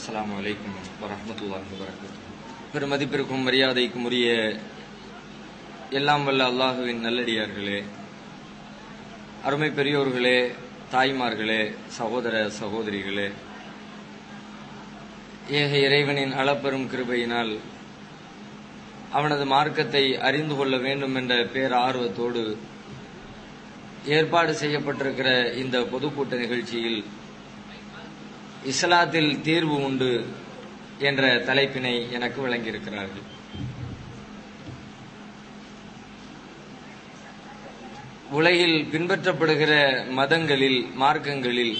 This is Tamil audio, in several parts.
அஸ்ஸலாமு அலைக்கும் வரஹ்மத்துல்லாஹி வபரகாத்துஹு பெருமதிப்பிற்கும் மரியாதைக்கும் உரிய எல்லாம் வல்ல அல்லாஹுவின் நல்லடியார்களே அருமை பெரியோர்களே தாய்மார்களே சகோதர சகோதரிகளே ஏக இறைவனின் அளப்பெரும் கிருபையினால் அவனது மார்க்கத்தை அறிந்து கொள்ள வேண்டும் என்ற பேரார்வத்தோடு ஏற்பாடு செய்யப்பட்டிருக்கிற இந்த பொதுக்கூட்ட நிகழ்ச்சியில் இஸ்லாத்தில் தீர்வு உண்டு என்ற தலைப்பினை எனக்கு வழங்கியிருக்கிறார்கள் உலகில் பின்பற்றப்படுகிற மதங்களில் மார்க்கங்களில்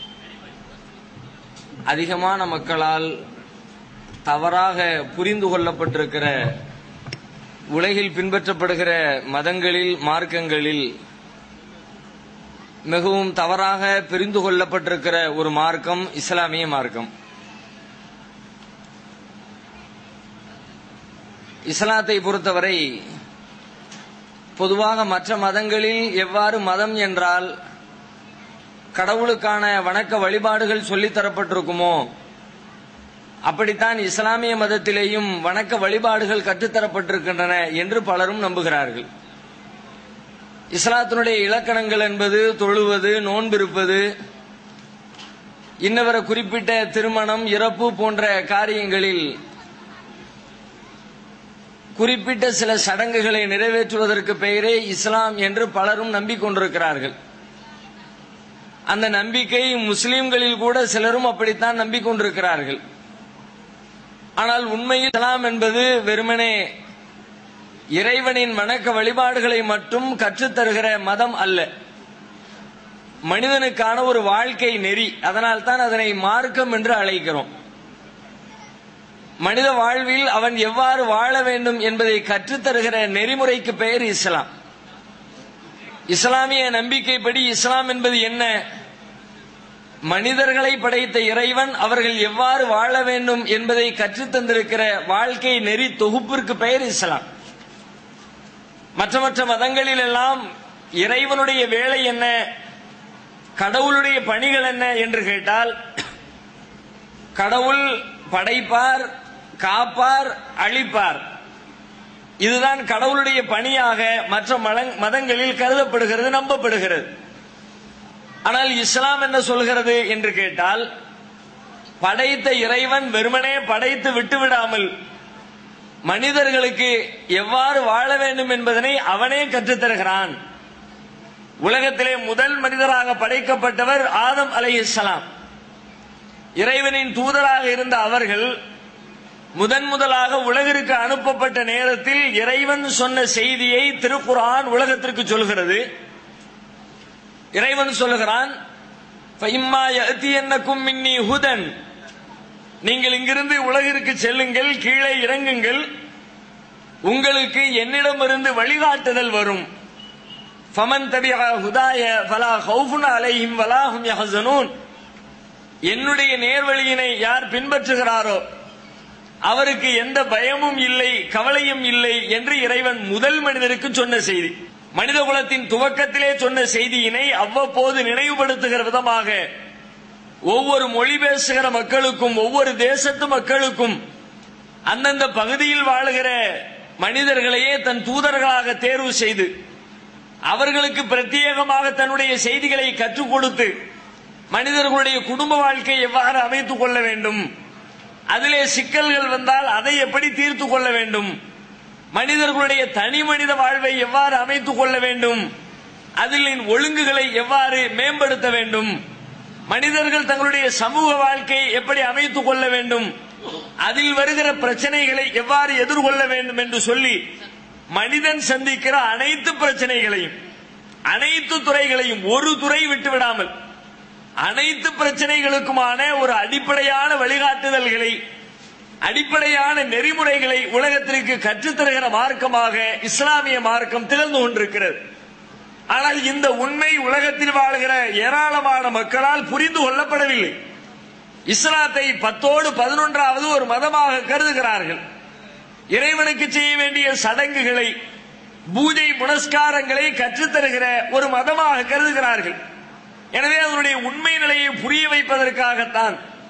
அதிகமான மக்களால் தவறாக புரிந்து கொள்ளப்பட்டிருக்கிற உலகில் பின்பற்றப்படுகிற மதங்களில் மார்க்கங்களில் மிகவும் தவறாக பிரிந்து கொள்ளப்பட்டிருக்கிற ஒரு மார்க்கம் இஸ்லாமிய மார்க்கம் இஸ்லாத்தை பொறுத்தவரை பொதுவாக மற்ற மதங்களில் எவ்வாறு மதம் என்றால் கடவுளுக்கான வணக்க வழிபாடுகள் சொல்லித்தரப்பட்டிருக்குமோ அப்படித்தான் இஸ்லாமிய மதத்திலேயும் வணக்க வழிபாடுகள் கற்றுத்தரப்பட்டிருக்கின்றன என்று பலரும் நம்புகிறார்கள் இஸ்லாத்தினுடைய இலக்கணங்கள் என்பது தொழுவது நோன்பிருப்பது இன்னவர குறிப்பிட்ட திருமணம் இறப்பு போன்ற காரியங்களில் குறிப்பிட்ட சில சடங்குகளை நிறைவேற்றுவதற்கு பெயரே இஸ்லாம் என்று பலரும் நம்பிக்கொண்டிருக்கிறார்கள் அந்த நம்பிக்கை முஸ்லிம்களில் கூட சிலரும் அப்படித்தான் நம்பிக்கொண்டிருக்கிறார்கள் ஆனால் உண்மையில் இஸ்லாம் என்பது வெறுமனே இறைவனின் வணக்க வழிபாடுகளை மட்டும் கற்றுத்தருகிற மதம் அல்ல மனிதனுக்கான ஒரு வாழ்க்கை நெறி அதனால் தான் அதனை மார்க்கம் என்று அழைக்கிறோம் மனித வாழ்வில் அவன் எவ்வாறு வாழ வேண்டும் என்பதை கற்றுத்தருகிற நெறிமுறைக்கு பெயர் இஸ்லாம் இஸ்லாமிய நம்பிக்கைப்படி இஸ்லாம் என்பது என்ன மனிதர்களை படைத்த இறைவன் அவர்கள் எவ்வாறு வாழ வேண்டும் என்பதை கற்றுத்தந்திருக்கிற வாழ்க்கை நெறி தொகுப்பிற்கு பெயர் இஸ்லாம் மற்ற மற்ற மதங்களில் எல்லாம் இறைவனுடைய வேலை என்ன கடவுளுடைய பணிகள் என்ன என்று கேட்டால் கடவுள் படைப்பார் காப்பார் அழிப்பார் இதுதான் கடவுளுடைய பணியாக மற்ற மதங்களில் கருதப்படுகிறது நம்பப்படுகிறது ஆனால் இஸ்லாம் என்ன சொல்கிறது என்று கேட்டால் படைத்த இறைவன் வெறுமனே படைத்து விட்டுவிடாமல் மனிதர்களுக்கு எவ்வாறு வாழ வேண்டும் என்பதனை அவனே கற்றுத்தருகிறான் உலகத்திலே முதல் மனிதராக படைக்கப்பட்டவர் ஆதம் அலை இஸ்லாம் இறைவனின் தூதராக இருந்த அவர்கள் முதன் முதலாக உலகிற்கு அனுப்பப்பட்ட நேரத்தில் இறைவன் சொன்ன செய்தியை திருக்குரான் உலகத்திற்கு சொல்கிறது இறைவன் சொல்லுகிறான் மின்னி ஹுதன் நீங்கள் இங்கிருந்து உலகிற்கு செல்லுங்கள் கீழே இறங்குங்கள் உங்களுக்கு என்னிடமிருந்து வழிகாட்டுதல் வரும் ஃபமன் தபியா ஹுதாய ஃபலா ஹவுஃபுன் அலைஹிம் வலாஹும் யஹசனூன் என்னுடைய நேர்வழியினை யார் பின்பற்றுகிறாரோ அவருக்கு எந்த பயமும் இல்லை கவலையும் இல்லை என்று இறைவன் முதல் மனிதருக்கு சொன்ன செய்தி மனித குலத்தின் துவக்கத்திலே சொன்ன செய்தியினை அவ்வப்போது நினைவுபடுத்துகிற விதமாக ஒவ்வொரு மொழி பேசுகிற மக்களுக்கும் ஒவ்வொரு தேசத்து மக்களுக்கும் அந்தந்த பகுதியில் வாழுகிற மனிதர்களையே தன் தூதர்களாக தேர்வு செய்து அவர்களுக்கு பிரத்யேகமாக தன்னுடைய செய்திகளை கற்றுக் கொடுத்து மனிதர்களுடைய குடும்ப வாழ்க்கை எவ்வாறு அமைத்துக் கொள்ள வேண்டும் அதிலே சிக்கல்கள் வந்தால் அதை எப்படி தீர்த்து கொள்ள வேண்டும் மனிதர்களுடைய தனி மனித வாழ்வை எவ்வாறு அமைத்துக் கொள்ள வேண்டும் அதில் ஒழுங்குகளை எவ்வாறு மேம்படுத்த வேண்டும் மனிதர்கள் தங்களுடைய சமூக வாழ்க்கையை எப்படி அமைத்துக் கொள்ள வேண்டும் அதில் வருகிற பிரச்சனைகளை எவ்வாறு எதிர்கொள்ள வேண்டும் என்று சொல்லி மனிதன் சந்திக்கிற அனைத்து பிரச்சனைகளையும் அனைத்து துறைகளையும் ஒரு துறை விட்டுவிடாமல் அனைத்து பிரச்சனைகளுக்குமான ஒரு அடிப்படையான வழிகாட்டுதல்களை அடிப்படையான நெறிமுறைகளை உலகத்திற்கு கற்றுத்தருகிற மார்க்கமாக இஸ்லாமிய மார்க்கம் திகழ்ந்து கொண்டிருக்கிறது ஆனால் இந்த உண்மை உலகத்தில் வாழ்கிற ஏராளமான மக்களால் புரிந்து கொள்ளப்படவில்லை இஸ்லாத்தை பத்தோடு பதினொன்றாவது ஒரு மதமாக கருதுகிறார்கள் இறைவனுக்கு செய்ய வேண்டிய சடங்குகளை பூஜை புனஸ்காரங்களை கற்றுத்தருகிற ஒரு மதமாக கருதுகிறார்கள் எனவே அதனுடைய உண்மை நிலையை புரிய வைப்பதற்காகத்தான்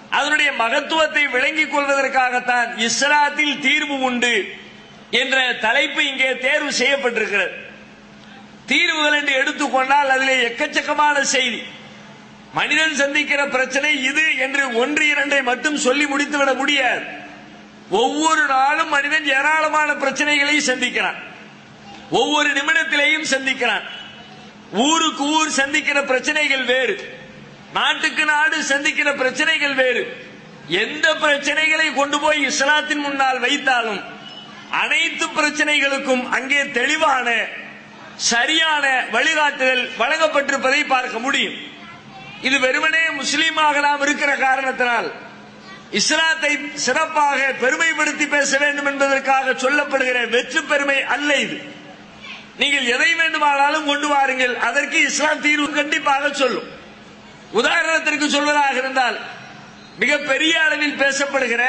அதனுடைய மகத்துவத்தை விளங்கிக் கொள்வதற்காகத்தான் இஸ்லாத்தில் தீர்வு உண்டு என்ற தலைப்பு இங்கே தேர்வு செய்யப்பட்டிருக்கிறது தீர்வுகள் என்று எடுத்துக்கொண்டால் அதிலே எக்கச்சக்கமான செய்தி மனிதன் சந்திக்கிற பிரச்சனை இது என்று ஒன்று இரண்டை மட்டும் சொல்லி முடித்துவிட முடியாது ஒவ்வொரு நாளும் மனிதன் ஏராளமான பிரச்சனைகளை சந்திக்கிறான் ஒவ்வொரு நிமிடத்திலேயும் சந்திக்கிறான் ஊருக்கு ஊர் சந்திக்கிற பிரச்சனைகள் வேறு நாட்டுக்கு நாடு சந்திக்கிற பிரச்சனைகள் வேறு எந்த பிரச்சனைகளை கொண்டு போய் இஸ்லாத்தின் முன்னால் வைத்தாலும் அனைத்து பிரச்சனைகளுக்கும் அங்கே தெளிவான சரியான வழிகாட்டுதல் வழங்கப்பட்டிருப்பதை பார்க்க முடியும் இது வெறுமனே முஸ்லீமாக நாம் இருக்கிற காரணத்தினால் இஸ்லாத்தை சிறப்பாக பெருமைப்படுத்தி பேச வேண்டும் என்பதற்காக சொல்லப்படுகிற வெற்று பெருமை அல்ல இது நீங்கள் எதை வேண்டுமானாலும் கொண்டு வாருங்கள் அதற்கு இஸ்லாம் தீர்வு கண்டிப்பாக சொல்லும் உதாரணத்திற்கு சொல்வதாக இருந்தால் மிக பெரிய அளவில் பேசப்படுகிற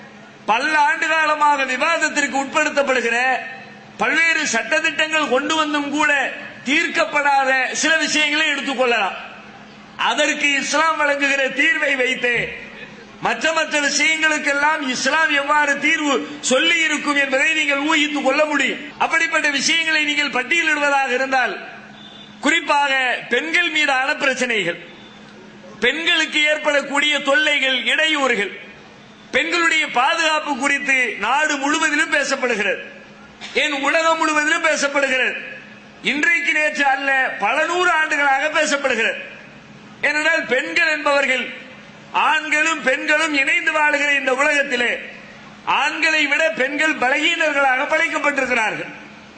பல ஆண்டு காலமாக விவாதத்திற்கு உட்படுத்தப்படுகிற பல்வேறு சட்டத்திட்டங்கள் கொண்டு வந்தும் கூட தீர்க்கப்படாத சில விஷயங்களை எடுத்துக்கொள்ளலாம் அதற்கு இஸ்லாம் வழங்குகிற தீர்வை வைத்து மற்ற மற்ற விஷயங்களுக்கெல்லாம் இஸ்லாம் எவ்வாறு தீர்வு சொல்லி இருக்கும் என்பதை நீங்கள் ஊகித்துக் கொள்ள முடியும் அப்படிப்பட்ட விஷயங்களை நீங்கள் பட்டியலிடுவதாக இருந்தால் குறிப்பாக பெண்கள் மீதான பிரச்சனைகள் பெண்களுக்கு ஏற்படக்கூடிய தொல்லைகள் இடையூறுகள் பெண்களுடைய பாதுகாப்பு குறித்து நாடு முழுவதிலும் பேசப்படுகிறது ஏன் உலகம் முழுவதிலும் பேசப்படுகிறது இன்றைக்கு நேற்று அல்ல பல நூறு ஆண்டுகளாக பேசப்படுகிறது ஏனென்றால் பெண்கள் என்பவர்கள் ஆண்களும் பெண்களும் இணைந்து வாழுகிற இந்த உலகத்திலே ஆண்களை விட பெண்கள் பலகீனர்களாக படைக்கப்பட்டிருக்கிறார்கள்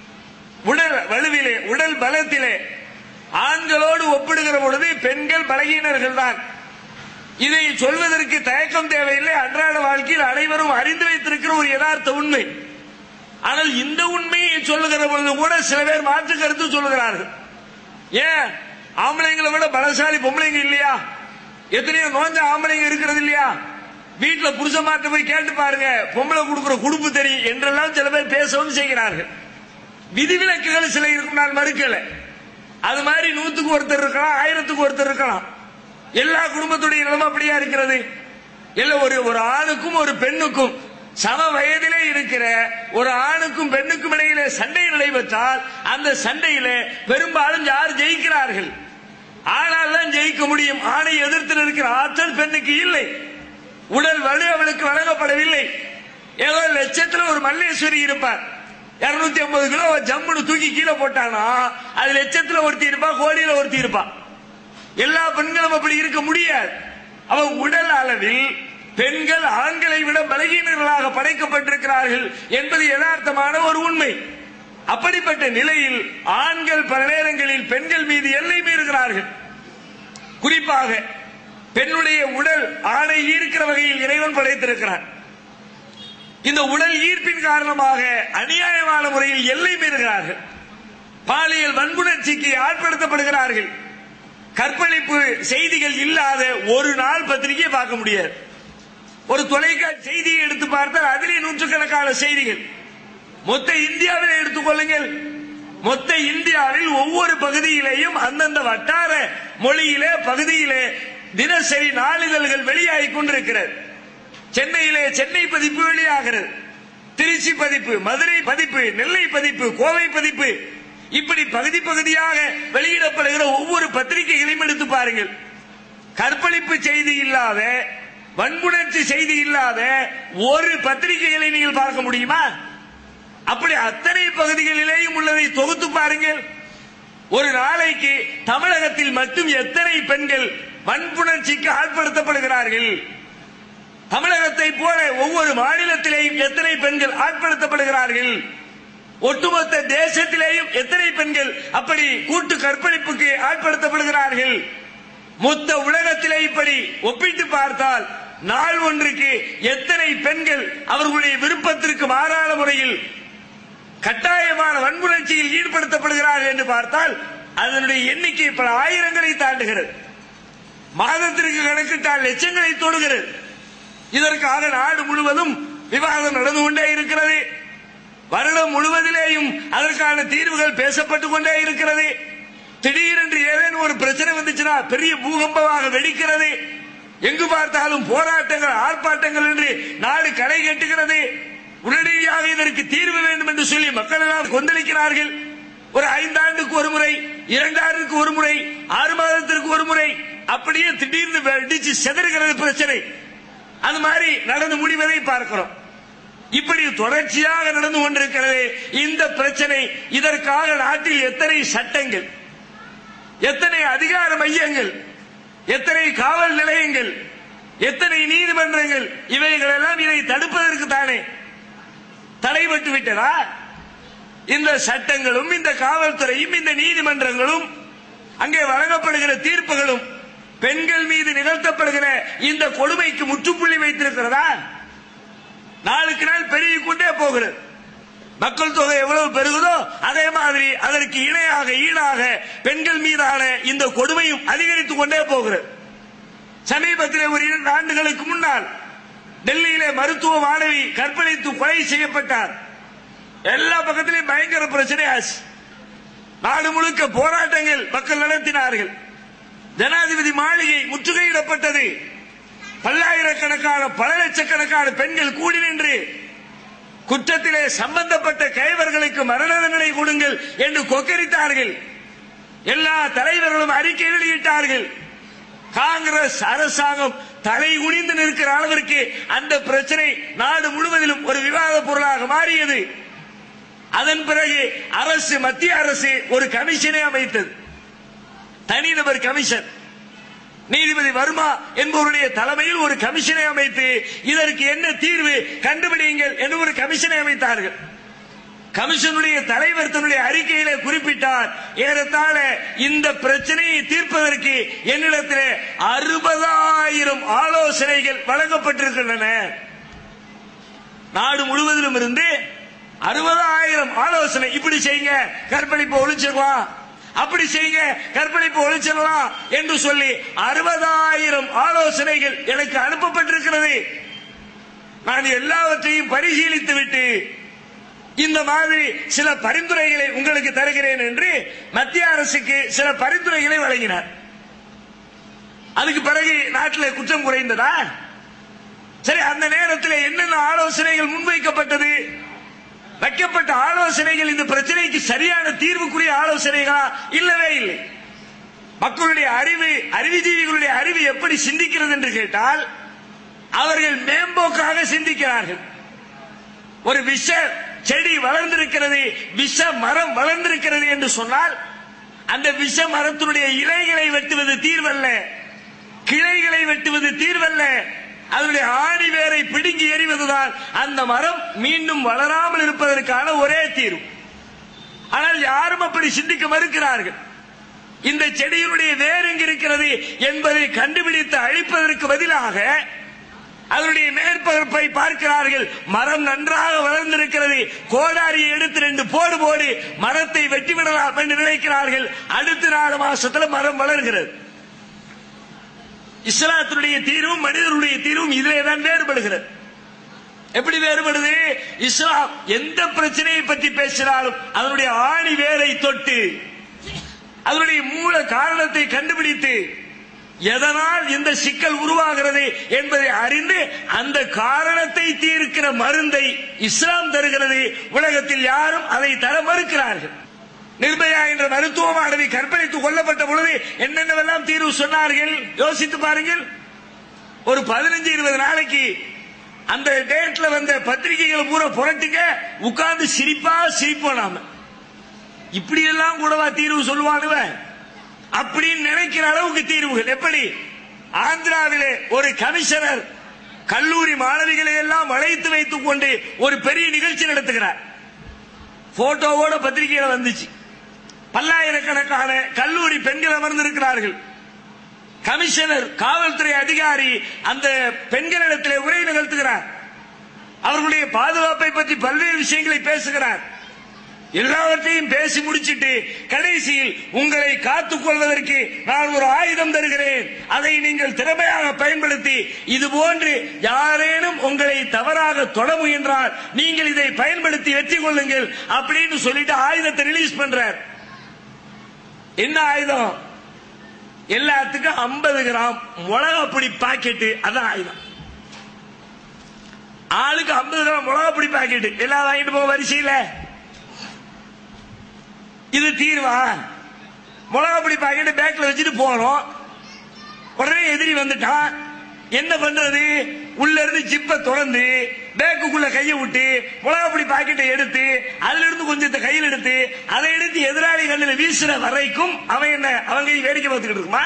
உடல் வலுவிலே உடல் பலத்திலே ஆண்களோடு ஒப்பிடுகிற பொழுது பெண்கள் பலகீனர்கள் தான் இதை சொல்வதற்கு தயக்கம் தேவையில்லை அன்றாட வாழ்க்கையில் அனைவரும் அறிந்து வைத்திருக்கிற ஒரு யதார்த்த உண்மை ஆனால் இந்த உண்மையை சொல்லுகிற பொழுது கூட சில பேர் மாற்று கருத்து சொல்லுகிறார்கள் ஏன் ஆம்பளைங்களை விட பலசாலி பொம்பளைங்க இல்லையா எத்தனையோ நோஞ்ச ஆம்பளைங்க இருக்கிறது இல்லையா வீட்டுல புருஷமாட்ட போய் கேட்டு பாருங்க பொம்பளை கொடுக்கிற குடுப்பு தெரியும் என்றெல்லாம் சில பேர் பேசவும் செய்கிறார்கள் விதிவிலக்குகள் சில இருக்கும் நான் மறுக்கல அது மாதிரி நூத்துக்கு ஒருத்தர் இருக்கலாம் ஆயிரத்துக்கு ஒருத்தர் இருக்கலாம் எல்லா குடும்பத்துடைய நிலைமை அப்படியா இருக்கிறது இல்ல ஒரு ஒரு ஆணுக்கும் ஒரு பெண்ணுக்கும் சம வயதிலே இருக்கிற ஒரு ஆணுக்கும் பெண்ணுக்கும் இடையிலே சண்டை நடைபெற்றால் அந்த சண்டையிலே பெரும்பாலும் யார் ஜெயிக்கிறார்கள் ஆனால் தான் ஜெயிக்க முடியும் ஆணை எதிர்த்து நிற்கிற ஆற்றல் பெண்ணுக்கு இல்லை உடல் வலு அவளுக்கு வழங்கப்படவில்லை ஏதோ லட்சத்துல ஒரு மல்லேஸ்வரி இருப்பார் இருநூத்தி ஐம்பது கிலோ ஜம்முன்னு தூக்கி கீழே போட்டானா அது லட்சத்துல ஒருத்தி இருப்பா கோடியில ஒருத்தி இருப்பா எல்லா பெண்களும் அப்படி இருக்க முடியாது அவ உடல் அளவில் பெண்கள் ஆண்களை விட பலகீனர்களாக படைக்கப்பட்டிருக்கிறார்கள் என்பது யதார்த்தமான ஒரு உண்மை அப்படிப்பட்ட நிலையில் ஆண்கள் பல நேரங்களில் பெண்கள் மீது எல்லை மீறுகிறார்கள் குறிப்பாக பெண்ணுடைய உடல் ஆணை ஈர்க்கிற வகையில் இறைவன் படைத்திருக்கிறார் இந்த உடல் ஈர்ப்பின் காரணமாக அநியாயமான முறையில் எல்லை மீறுகிறார்கள் பாலியல் வன்புணர்ச்சிக்கு ஆட்படுத்தப்படுகிறார்கள் கற்பழிப்பு செய்திகள் இல்லாத ஒரு நாள் பத்திரிகையை பார்க்க முடியாது ஒரு தொலைக்காட்சி செய்தியை எடுத்து பார்த்தால் அதிலே நூற்றுக்கணக்கான செய்திகள் மொத்த இந்தியாவில் எடுத்துக்கொள்ளுங்கள் மொத்த இந்தியாவில் ஒவ்வொரு பகுதியிலேயும் அந்தந்த வட்டார மொழியிலே பகுதியிலே தினசரி நாளிதழ்கள் வெளியாகிக் கொண்டிருக்கிறது சென்னையிலே சென்னை பதிப்பு வெளியாகிறது திருச்சி பதிப்பு மதுரை பதிப்பு நெல்லை பதிப்பு கோவை பதிப்பு இப்படி பகுதி பகுதியாக வெளியிடப்படுகிற ஒவ்வொரு பத்திரிகைகளையும் எடுத்து பாருங்கள் கற்பழிப்பு செய்தி இல்லாத வன்புணர்ச்சி செய்தி இல்லாத ஒரு பத்திரிகைகளை நீங்கள் பார்க்க முடியுமா அப்படி அத்தனை பகுதிகளிலேயும் உள்ளதை தொகுத்து பாருங்கள் ஒரு நாளைக்கு தமிழகத்தில் மட்டும் எத்தனை பெண்கள் வன்புணர்ச்சிக்கு ஆட்படுத்தப்படுகிறார்கள் தமிழகத்தை போல ஒவ்வொரு மாநிலத்திலேயும் எத்தனை பெண்கள் ஆட்படுத்தப்படுகிறார்கள் ஒட்டுமொத்த தேசத்திலேயும் எத்தனை பெண்கள் அப்படி கூட்டு கற்பழிப்புக்கு ஆட்படுத்தப்படுகிறார்கள் மொத்த உலகத்திலே இப்படி ஒப்பிட்டு பார்த்தால் நாள் ஒன்றுக்கு எத்தனை பெண்கள் அவர்களுடைய விருப்பத்திற்கு மாறான முறையில் கட்டாயமான வன்முறைச்சியில் ஈடுபடுத்தப்படுகிறார்கள் என்று பார்த்தால் அதனுடைய எண்ணிக்கை பல ஆயிரங்களை தாண்டுகிறது மாதத்திற்கு கணக்கிட்டால் லட்சங்களை தொடுகிறது இதற்காக நாடு முழுவதும் விவாதம் நடந்து கொண்டே இருக்கிறது வருடம் முழுவதிலேயும் அதற்கான தீர்வுகள் பேசப்பட்டுக் கொண்டே இருக்கிறது திடீரென்று ஏதேனும் ஒரு பிரச்சனை வந்துச்சுன்னா பெரிய பூகம்பமாக வெடிக்கிறது எங்கு பார்த்தாலும் போராட்டங்கள் ஆர்ப்பாட்டங்கள் என்று நாடு களை கட்டுகிறது உடனடியாக இதற்கு தீர்வு வேண்டும் என்று சொல்லி மக்கள் எல்லாம் கொந்தளிக்கிறார்கள் ஒரு ஐந்தாண்டுக்கு ஒரு முறை இரண்டாண்டுக்கு ஒரு முறை ஆறு மாதத்திற்கு ஒரு முறை அப்படியே திடீர்னு வெடிச்சு செதறுகிறது பிரச்சனை அது மாதிரி நடந்து முடிவதை பார்க்கிறோம் இப்படி தொடர்ச்சியாக நடந்து கொண்டிருக்கிறது இந்த பிரச்சனை இதற்காக நாட்டில் எத்தனை சட்டங்கள் எத்தனை அதிகார மையங்கள் எத்தனை காவல் நிலையங்கள் எத்தனை நீதிமன்றங்கள் இவைகள் எல்லாம் இதை தடுப்பதற்கு தானே தடைபட்டு விட்டதா இந்த சட்டங்களும் இந்த காவல்துறையும் இந்த நீதிமன்றங்களும் அங்கே வழங்கப்படுகிற தீர்ப்புகளும் பெண்கள் மீது நிகழ்த்தப்படுகிற இந்த கொடுமைக்கு முற்றுப்புள்ளி வைத்திருக்கிறதா நாளுக்கு நாள் பெருகிக் கொண்டே போகிறது மக்கள் தொகை எவ்வளவு பெருகுதோ அதே மாதிரி அதற்கு இணையாக ஈடாக பெண்கள் மீதான இந்த கொடுமையும் அதிகரித்துக் கொண்டே போகிறது சமீபத்திலே ஒரு இரண்டு ஆண்டுகளுக்கு முன்னால் டெல்லியிலே மருத்துவ மாணவி கற்பழித்து கொலை செய்யப்பட்டார் எல்லா பக்கத்திலையும் பயங்கர பிரச்சனை ஆச்சு நாடு முழுக்க போராட்டங்கள் மக்கள் நடத்தினார்கள் ஜனாதிபதி மாளிகை முற்றுகையிடப்பட்டது பல்லாயிரக்கணக்கான பல லட்சக்கணக்கான பெண்கள் கூடி நின்று குற்றத்திலே சம்பந்தப்பட்ட கைவர்களுக்கு மரண தண்டனை கொடுங்கள் என்று கொக்கரித்தார்கள் எல்லா தலைவர்களும் அறிக்கை வெளியிட்டார்கள் காங்கிரஸ் அரசாங்கம் தலை குனிந்து நிற்கிற அளவிற்கு அந்த பிரச்சனை நாடு முழுவதிலும் ஒரு விவாத பொருளாக மாறியது அதன் பிறகு அரசு மத்திய அரசு ஒரு கமிஷனை அமைத்தது தனிநபர் கமிஷன் நீதிபதி வர்மா என்பவருடைய தலைமையில் ஒரு கமிஷனை அமைத்து இதற்கு என்ன தீர்வு கண்டுபிடியுங்கள் என்று ஒரு கமிஷனை அமைத்தார்கள் கமிஷனுடைய தலைவர் தன்னுடைய அறிக்கையிலே குறிப்பிட்டார் ஏறத்தாழ இந்த பிரச்சனையை தீர்ப்பதற்கு என்னிடத்திலே அறுபதாயிரம் ஆலோசனைகள் வழங்கப்பட்டிருக்கின்றன நாடு முழுவதிலும் இருந்து அறுபதாயிரம் ஆலோசனை இப்படி செய்யுங்க கற்பழிப்பு ஒழிச்சிடலாம் அப்படி செய்யுங்க கற்பழிப்பு ஒழிச்சிடலாம் என்று சொல்லி அறுபதாயிரம் ஆலோசனைகள் எனக்கு அனுப்பப்பட்டிருக்கிறது நான் எல்லாவற்றையும் பரிசீலித்து விட்டு இந்த மாதிரி சில பரிந்துரைகளை உங்களுக்கு தருகிறேன் என்று மத்திய அரசுக்கு சில பரிந்துரைகளை வழங்கினார் அதுக்கு பிறகு நாட்டில் குற்றம் குறைந்ததா சரி அந்த நேரத்தில் என்னென்ன ஆலோசனைகள் முன்வைக்கப்பட்டது வைக்கப்பட்ட ஆலோசனைகள் இந்த பிரச்சனைக்கு சரியான தீர்வுக்குரிய ஆலோசனைகளா இல்லவே இல்லை மக்களுடைய அறிவு அறிவுஜீவிகளுடைய அறிவு எப்படி சிந்திக்கிறது என்று கேட்டால் அவர்கள் மேம்போக்காக சிந்திக்கிறார்கள் ஒரு விஷ செடி வளர்ந்திருக்கிறது விஷ மரம் வளர்ந்திருக்கிறது என்று சொன்னால் அந்த விஷ மரத்தினுடைய இலைகளை வெட்டுவது தீர்வல்ல கிளைகளை வெட்டுவது தீர்வல்ல அதனுடைய ஆணி வேரை பிடுங்கி எறிவதுதான் அந்த மரம் மீண்டும் வளராமல் இருப்பதற்கான ஒரே தீர்வு ஆனால் யாரும் அப்படி சிந்திக்க மறுக்கிறார்கள் இந்த செடியினுடைய வேர் எங்கு இருக்கிறது என்பதை கண்டுபிடித்து அழிப்பதற்கு பதிலாக அதனுடைய மேற்பரப்பை பார்க்கிறார்கள் மரம் நன்றாக வளர்ந்திருக்கிறது கோடாரியை எடுத்து ரெண்டு போடு போடு மரத்தை வெட்டிவிடலாம் என்று நினைக்கிறார்கள் அடுத்த நாலு மாசத்துல மரம் வளர்கிறது இஸ்லாத்தினுடைய தீர்வும் மனிதனுடைய தீர்வும் இதிலே தான் வேறுபடுகிறது எப்படி வேறுபடுது இஸ்லாம் எந்த பிரச்சனையை பற்றி பேசினாலும் அதனுடைய ஆணி வேரை தொட்டு அதனுடைய மூல காரணத்தை கண்டுபிடித்து எதனால் இந்த சிக்கல் உருவாகிறது என்பதை அறிந்து அந்த காரணத்தை தீர்க்கிற மருந்தை இஸ்லாம் தருகிறது உலகத்தில் யாரும் அதை தர மறுக்கிறார்கள் நிர்பயா என்ற மருத்துவ மாணவி கற்பழித்து கொல்லப்பட்ட பொழுது என்னென்னவெல்லாம் தீர்வு சொன்னார்கள் யோசித்து பாருங்கள் ஒரு பதினஞ்சு இருபது நாளைக்கு அந்த டேட்ல வந்த பத்திரிகைகள் பூரா புரட்டுங்க உட்கார்ந்து சிரிப்பா சிரிப்போம் நாம இப்படி எல்லாம் கூடவா தீர்வு சொல்லுவானுவன் அப்படின்னு நினைக்கிற அளவுக்கு தீர்வுகள் எப்படி ஆந்திராவிலே ஒரு கமிஷனர் கல்லூரி மாணவிகளை எல்லாம் வளைத்து வைத்துக் கொண்டு ஒரு பெரிய நிகழ்ச்சி நடத்துகிறார் போட்டோவோட பத்திரிகையில வந்துச்சு பல்லாயிரக்கணக்கான கல்லூரி பெண்கள் அமர்ந்திருக்கிறார்கள் கமிஷனர் காவல்துறை அதிகாரி அந்த பெண்களிடத்திலே உரை நிகழ்த்துகிறார் அவர்களுடைய பாதுகாப்பை பற்றி பல்வேறு விஷயங்களை பேசுகிறார் எல்லாவற்றையும் பேசி முடிச்சிட்டு கடைசியில் உங்களை காத்துக் கொள்வதற்கு நான் ஒரு ஆயுதம் தருகிறேன் அதை நீங்கள் திறமையாக பயன்படுத்தி இது போன்று யாரேனும் உங்களை தவறாக தொட முயன்றால் நீங்கள் இதை பயன்படுத்தி வெற்றி கொள்ளுங்கள் அப்படின்னு சொல்லிட்டு ஆயுதத்தை ரிலீஸ் பண்றார் என்ன ஆயுதம் எல்லாத்துக்கும் 50 கிராம் மிளகா பொடி பாக்கெட்டு அதான் ஆயுதம் ஆளுக்கு 50 கிராம் மிளகா பொடி பாக்கெட்டு எல்லாம் வாங்கிட்டு போக வரிசையில இது தீர்வா மிளகா பொடி பாக்கெட்டு பேக்ல வச்சுட்டு போனோம் உடனே எதிரி வந்துட்டான் என்ன பண்றது உள்ள இருந்து ஜிப்ப திறந்து பேக்குக்குள்ள கையை விட்டு மிளகாப்பொடி பாக்கெட்டை எடுத்து அதுல இருந்து கொஞ்சத்தை கையில் எடுத்து அதை எடுத்து எதிராளி கண்ணில் வீசுற வரைக்கும் அவன் என்ன அவன் கை வேடிக்கை பார்த்துக்கிட்டு இருக்குமா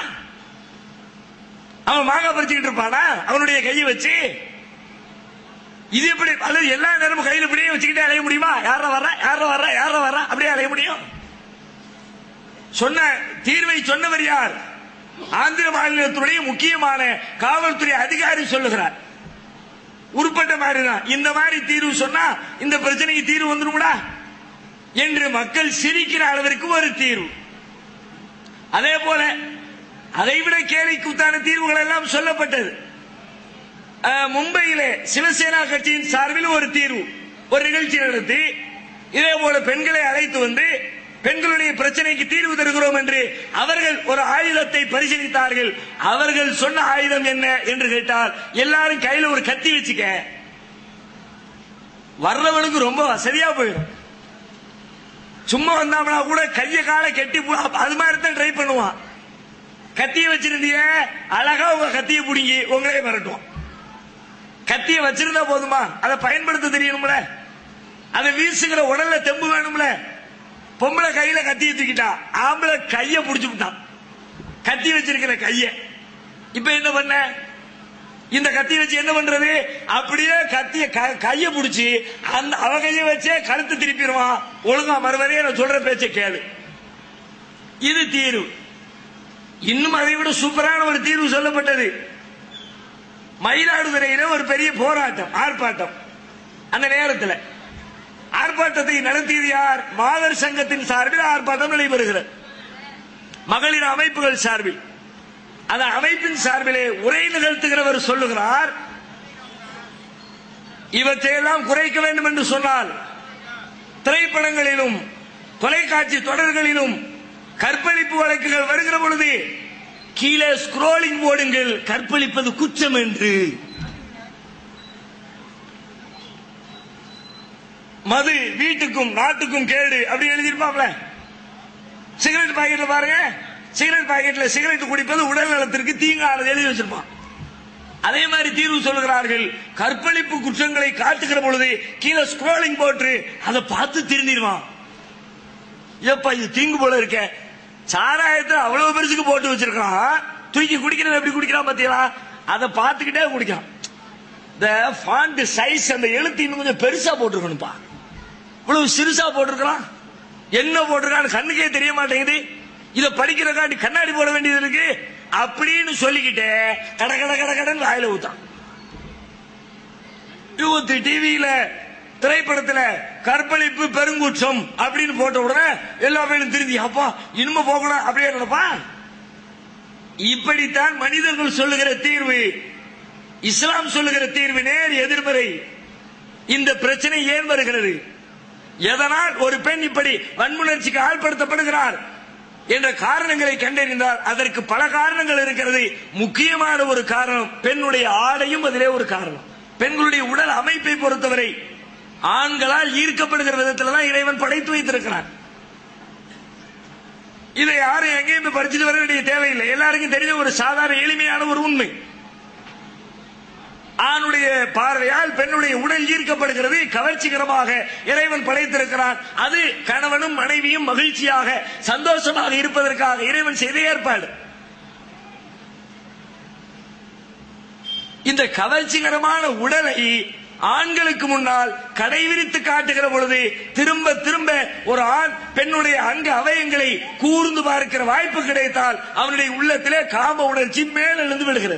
அவன் மாங்காய் பறிச்சுக்கிட்டு இருப்பானா அவனுடைய கையை வச்சு இது எப்படி அல்லது எல்லா நேரமும் கையில இப்படியே வச்சுக்கிட்டே அலைய முடியுமா யார வர்ற யார வர்ற யார வர்ற அப்படியே அலைய முடியும் சொன்ன தீர்வை சொன்னவர் யார் ஆந்திர மாநிலத்துடைய முக்கியமான காவல்துறை அதிகாரி சொல்லுகிறார் உருப்பட்ட மாதிரி தான் இந்த மாதிரி தீர்வு சொன்னா இந்த பிரச்சனைக்கு தீர்வு வந்துரும்டா என்று மக்கள் சிரிக்கிற அளவிற்கு ஒரு தீர்வு அதே போல அதைவிட கேலிக்குத்தான தீர்வுகள் எல்லாம் சொல்லப்பட்டது அஹ், மும்பையிலே சிவசேனா கட்சியின் சார்பில் ஒரு தீர்வு ஒரு நிகழ்ச்சி நடத்தி இதே போல பெண்களை அழைத்து வந்து பெண்களுடைய பிரச்சனைக்கு தீர்வு தருகிறோம் என்று அவர்கள் ஒரு ஆயுதத்தை பரிசீலித்தார்கள் அவர்கள் சொன்ன ஆயுதம் என்ன என்று கேட்டால் எல்லாரும் கையில ஒரு கத்தி வச்சுக்க வர்றவனுக்கு ரொம்ப வசதியா போயிடும் சும்மா வந்தாமனா கூட கைய காலை கட்டி பு- அப்ப அது மாதிரி தான் ட்ரை பண்ணுவான் கத்திய வச்சிருந்தீங்க அழகா உங்க கத்திய புடிங்கி உங்களே மிரட்டுவான் கத்திய வச்சிருந்தா போதுமா அதை பயன்படுத்த தெரியணும்ல அதை வீசுகிற உடல்ல தெம்பு வேணும்ல பொம்பளை கையில கத்திய தூக்கிட்டா ஆம்பளை கைய புடிச்சு விட்டான் கத்தி வச்சிருக்கிற கைய இப்ப என்ன பண்ண இந்த கத்தி வச்சு என்ன பண்றது அப்படியே கத்திய க- கைய புடிச்சு அந்த அவ கைய வச்சே கழுத்து திருப்பிடுவான் ஒழுங்கா மறுவரையே நான் சொல்ற பேச்சை கேளு இது தீர்வு இன்னும் அதை விட சூப்பரான ஒரு தீர்வு சொல்லப்பட்டது மயிலாடுதுறையில ஒரு பெரிய போராட்டம் ஆர்ப்பாட்டம் அந்த நேரத்தில் ஆர்ப்பாட்டத்தை நடத்தியது யார் மாதர் சங்கத்தின் சார்பில் ஆர்ப்பாட்டம் நடைபெறுகிறது மகளிர் அமைப்புகள் சார்பில் அந்த அமைப்பின் சார்பிலே உரை நிகழ்த்துகிறவர் சொல்லுகிறார் இவற்றையெல்லாம் குறைக்க வேண்டும் என்று சொன்னால் திரைப்படங்களிலும் தொலைக்காட்சி தொடர்களிலும் கற்பழிப்பு வழக்குகள் வருகிற பொழுது கீழே ஸ்க்ரோலிங் போடுங்கள் கற்பழிப்பது குற்றம் என்று மது வீட்டுக்கும் நாட்டுக்கும் கேடு அப்படி எழுதியிருப்பாங்களே சிகரெட் பாக்கெட்ல பாருங்க சிகரெட் பாக்கெட்ல சிகரெட் குடிப்பது உடல் நலத்திற்கு தீங்கானது எழுதி வச்சிருப்பான் அதே மாதிரி தீர்வு சொல்லுகிறார்கள் கற்பழிப்பு குற்றங்களை காட்டுகிற பொழுது கீழே ஸ்க்ரோலிங் போட்டு அதை பார்த்து திருந்திடுவான் ஏப்பா இது தீங்கு போல இருக்க சாராயத்தை அவ்வளவு பெருசுக்கு போட்டு வச்சிருக்கான் தூக்கி குடிக்கிறது எப்படி குடிக்கிறான் பாத்தீங்களா அதை பார்த்துக்கிட்டே குடிக்கிறான் இந்த ஃபாண்ட் சைஸ் அந்த எழுத்து இன்னும் கொஞ்சம் பெருசா போட்டிருக்கணும்பா இவ்வளவு சிறுசா போட்டிருக்கிறான் என்ன போட்டிருக்கான்னு கண்ணுக்கே தெரிய மாட்டேங்குது இத படிக்கிறக்காண்டி கண்ணாடி போட வேண்டியது இருக்கு அப்படின்னு சொல்லிக்கிட்டே கட கட கட கடன் வாயில ஊத்தான் யூத் டிவியில திரைப்படத்துல கற்பழிப்பு பெருங்குற்றம் அப்படின்னு போட்ட உடனே எல்லா பேரும் திருந்தி அப்பா இனிமே போகணும் அப்படியே நினைப்பான் இப்படித்தான் மனிதர்கள் சொல்லுகிற தீர்வு இஸ்லாம் சொல்லுகிற தீர்வு நேர் எதிர்மறை இந்த பிரச்சனை ஏன் வருகிறது எதனால் ஒரு பெண் இப்படி வன்முணர்ச்சிக்கு ஆள்படுத்தப்படுகிறார் என்ற காரணங்களை கண்டறிந்தால் அதற்கு பல காரணங்கள் இருக்கிறது முக்கியமான ஒரு காரணம் பெண்ணுடைய ஆடையும் அதிலே ஒரு காரணம் பெண்களுடைய உடல் அமைப்பை பொறுத்தவரை ஆண்களால் ஈர்க்கப்படுகிற விதத்தில் தான் இறைவன் படைத்து வைத்திருக்கிறான் இதை யாரும் எங்கேயும் படிச்சுட்டு வர வேண்டிய தேவையில்லை எல்லாருக்கும் தெரிஞ்ச ஒரு சாதாரண எளிமையான ஒரு உண்மை ஆணுடைய பார்வையால் பெண்ணுடைய உடல் ஈர்க்கப்படுகிறது கவர்ச்சிகரமாக இறைவன் படைத்திருக்கிறான் அது கணவனும் மனைவியும் மகிழ்ச்சியாக சந்தோஷமாக இருப்பதற்காக இறைவன் செய்த ஏற்பாடு இந்த கவர்ச்சிகரமான உடலை ஆண்களுக்கு முன்னால் கடைவிரித்து காட்டுகிற பொழுது திரும்ப திரும்ப ஒரு ஆண் பெண்ணுடைய அங்க அவயங்களை கூர்ந்து பார்க்கிற வாய்ப்பு கிடைத்தால் அவனுடைய உள்ளத்திலே காம உணர்ச்சி மேலெழுந்து விடுகிறது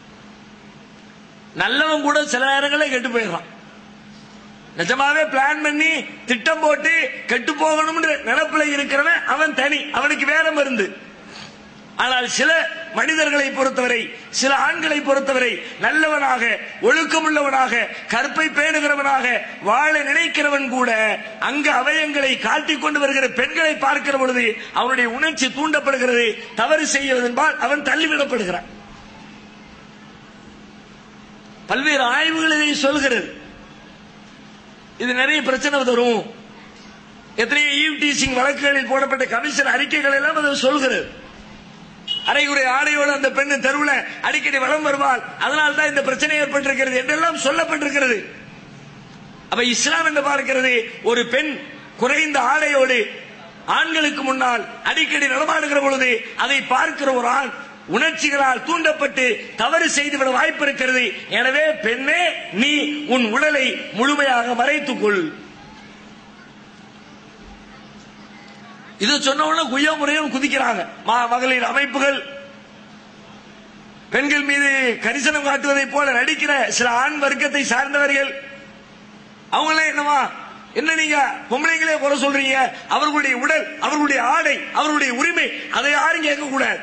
நல்லவன் கூட சில நேரங்களில் கெட்டு போயிடுறான் நிஜமாவே பிளான் பண்ணி திட்டம் போட்டு கெட்டு போகணும்ன்ற நினைப்புல இருக்கிறவன் அவன் தனி அவனுக்கு வேற மருந்து ஆனால் சில மனிதர்களை பொறுத்தவரை சில ஆண்களை பொறுத்தவரை நல்லவனாக ஒழுக்கமுள்ளவனாக கற்பை பேணுகிறவனாக வாழ நினைக்கிறவன் கூட அங்கு அவயங்களை காட்டிக் கொண்டு வருகிற பெண்களை பார்க்கிற பொழுது அவனுடைய உணர்ச்சி தூண்டப்படுகிறது தவறு செய்வதென்பால் அவன் தள்ளிவிடப்படுகிறான் பல்வேறு ஆய்வுகள் இதை சொல்கிறது இது நிறைய பிரச்சனை தரும் எத்தனையோ ஈவ் டீசிங் வழக்குகளில் போடப்பட்ட கமிஷன் அறிக்கைகள் எல்லாம் அது சொல்கிறது அரைகுறை ஆடையோடு அந்த பெண்ணு தெருவில் அடிக்கடி வளம் வருவாள் அதனால் தான் இந்த பிரச்சனை ஏற்பட்டிருக்கிறது என்றெல்லாம் சொல்லப்பட்டிருக்கிறது அப்ப இஸ்லாம் என்று பார்க்கிறது ஒரு பெண் குறைந்த ஆடையோடு ஆண்களுக்கு முன்னால் அடிக்கடி நடமாடுகிற பொழுது அதை பார்க்கிற ஒரு ஆண் உணர்ச்சிகளால் தூண்டப்பட்டு தவறு செய்துவிட வாய்ப்பு இருக்கிறது எனவே பெண்ணே நீ உன் உடலை முழுமையாக மறைத்துக் கொள் இது சொன்ன உடனே குய்யா முறையும் குதிக்கிறாங்க ம- மகளிர் அமைப்புகள் பெண்கள் மீது கரிசனம் காட்டுவதைப் போல நடிக்கிற சில ஆண் வர்க்கத்தை சார்ந்தவர்கள் அவங்களே என்னவா என்ன நீங்க பொம்பளைங்களே குறை சொல்றீங்க அவர்களுடைய உடல் அவர்களுடைய ஆடை அவர்களுடைய உரிமை அதை யாரும் கேட்க கூடாது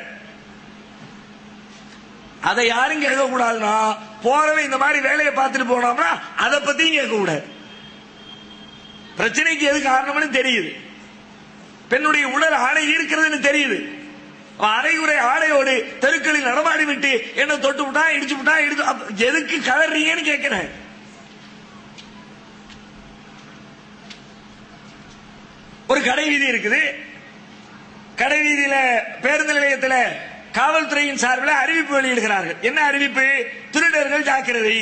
அதை யாரும் கேட்க கூடாதுன்னா போறவன் இந்த மாதிரி வேலையை பார்த்துட்டு போனோம்னா அதை பத்தியும் கேட்க கூடாது பிரச்சனைக்கு எது காரணம்னு தெரியுது பெண்ணுடைய உடல் ஆடை இருக்கிறதுன்னு தெரியுது அவன் அரைகுறை ஆடையோடு தெருக்களில் நடமாடி விட்டு என்ன தொட்டு விட்டா இடிச்சு விட்டா இடிச்சு அப்ப எதுக்கு கதறீங்கன்னு கேட்கிறேன் ஒரு கடை வீதி இருக்குது கடை வீதியில பேருந்து நிலையத்தில் காவல்துறையின் சார்பில் அறிவிப்பு வெளியிடுகிறார்கள் என்ன அறிவிப்பு திருடர்கள் ஜாக்கிரதை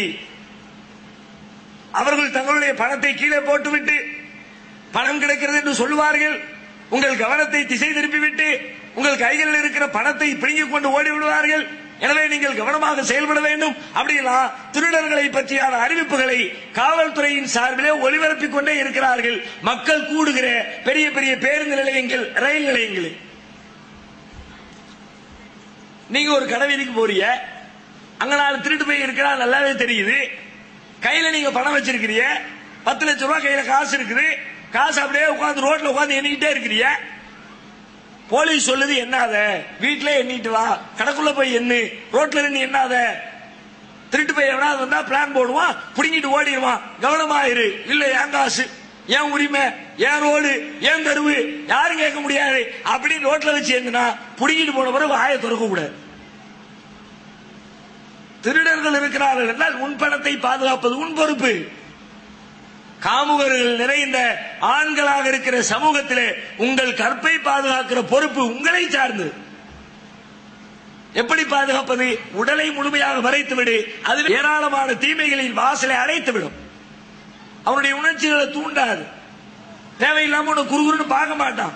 அவர்கள் தங்களுடைய பணத்தை கீழே போட்டுவிட்டு பணம் கிடைக்கிறது என்று சொல்லுவார்கள் உங்கள் கவனத்தை திசை திருப்பிவிட்டு உங்கள் கைகளில் இருக்கிற பணத்தை பிடுங்கிக் கொண்டு ஓடி விடுவார்கள் எனவே நீங்கள் கவனமாக செயல்பட வேண்டும் அப்படிலாம் திருடர்களை பற்றியான அறிவிப்புகளை காவல்துறையின் சார்பிலே ஒளிபரப்பிக் கொண்டே இருக்கிறார்கள் மக்கள் கூடுகிற பெரிய பெரிய பேருந்து நிலையங்கள் ரயில் நிலையங்களில் நீங்க ஒரு கடை வீதிக்கு போறீங்க அங்க நாலு திருட்டு போய் இருக்கிறா நல்லாவே தெரியுது கையில நீங்க பணம் வச்சிருக்கிறீங்க பத்து லட்சம் ரூபாய் கையில காசு இருக்குது காசு அப்படியே உட்கார்ந்து ரோட்ல உட்கார்ந்து எண்ணிக்கிட்டே இருக்கிறீங்க போலீஸ் சொல்லுது என்னாத வீட்ல எண்ணிட்டு வா கடைக்குள்ள போய் எண்ணு ரோட்ல இருந்து எண்ணாத திருட்டு போய் எவனாவது வந்தா பிளான் போடுவான் புடிங்கிட்டு ஓடிடுவான் கவனமா இரு இல்ல என் காசு என் உரிமை என் ரோடு என் தெருவு யாரும் கேட்க முடியாது அப்படின்னு ரோட்ல வச்சு எண்ணுனா புடிங்கிட்டு போன பிறகு வாயை திறக்க கூடாது திருடர்கள் இருக்கிறார்கள் என்றால் உன் பணத்தை பாதுகாப்பது உன் பொறுப்பு காமுகர்கள் நிறைந்த ஆண்களாக இருக்கிற சமூகத்திலே உங்கள் கற்பை பாதுகாக்கிற பொறுப்பு உங்களை சார்ந்தது எப்படி பாதுகாப்பது உடலை முழுமையாக மறைத்து விடு அது ஏராளமான தீமைகளின் வாசலை அடைத்து விடும் அவனுடைய உணர்ச்சிகளை தூண்டாது தேவையில்லாம உன்னை குறுகுறுன்னு பார்க்க மாட்டான்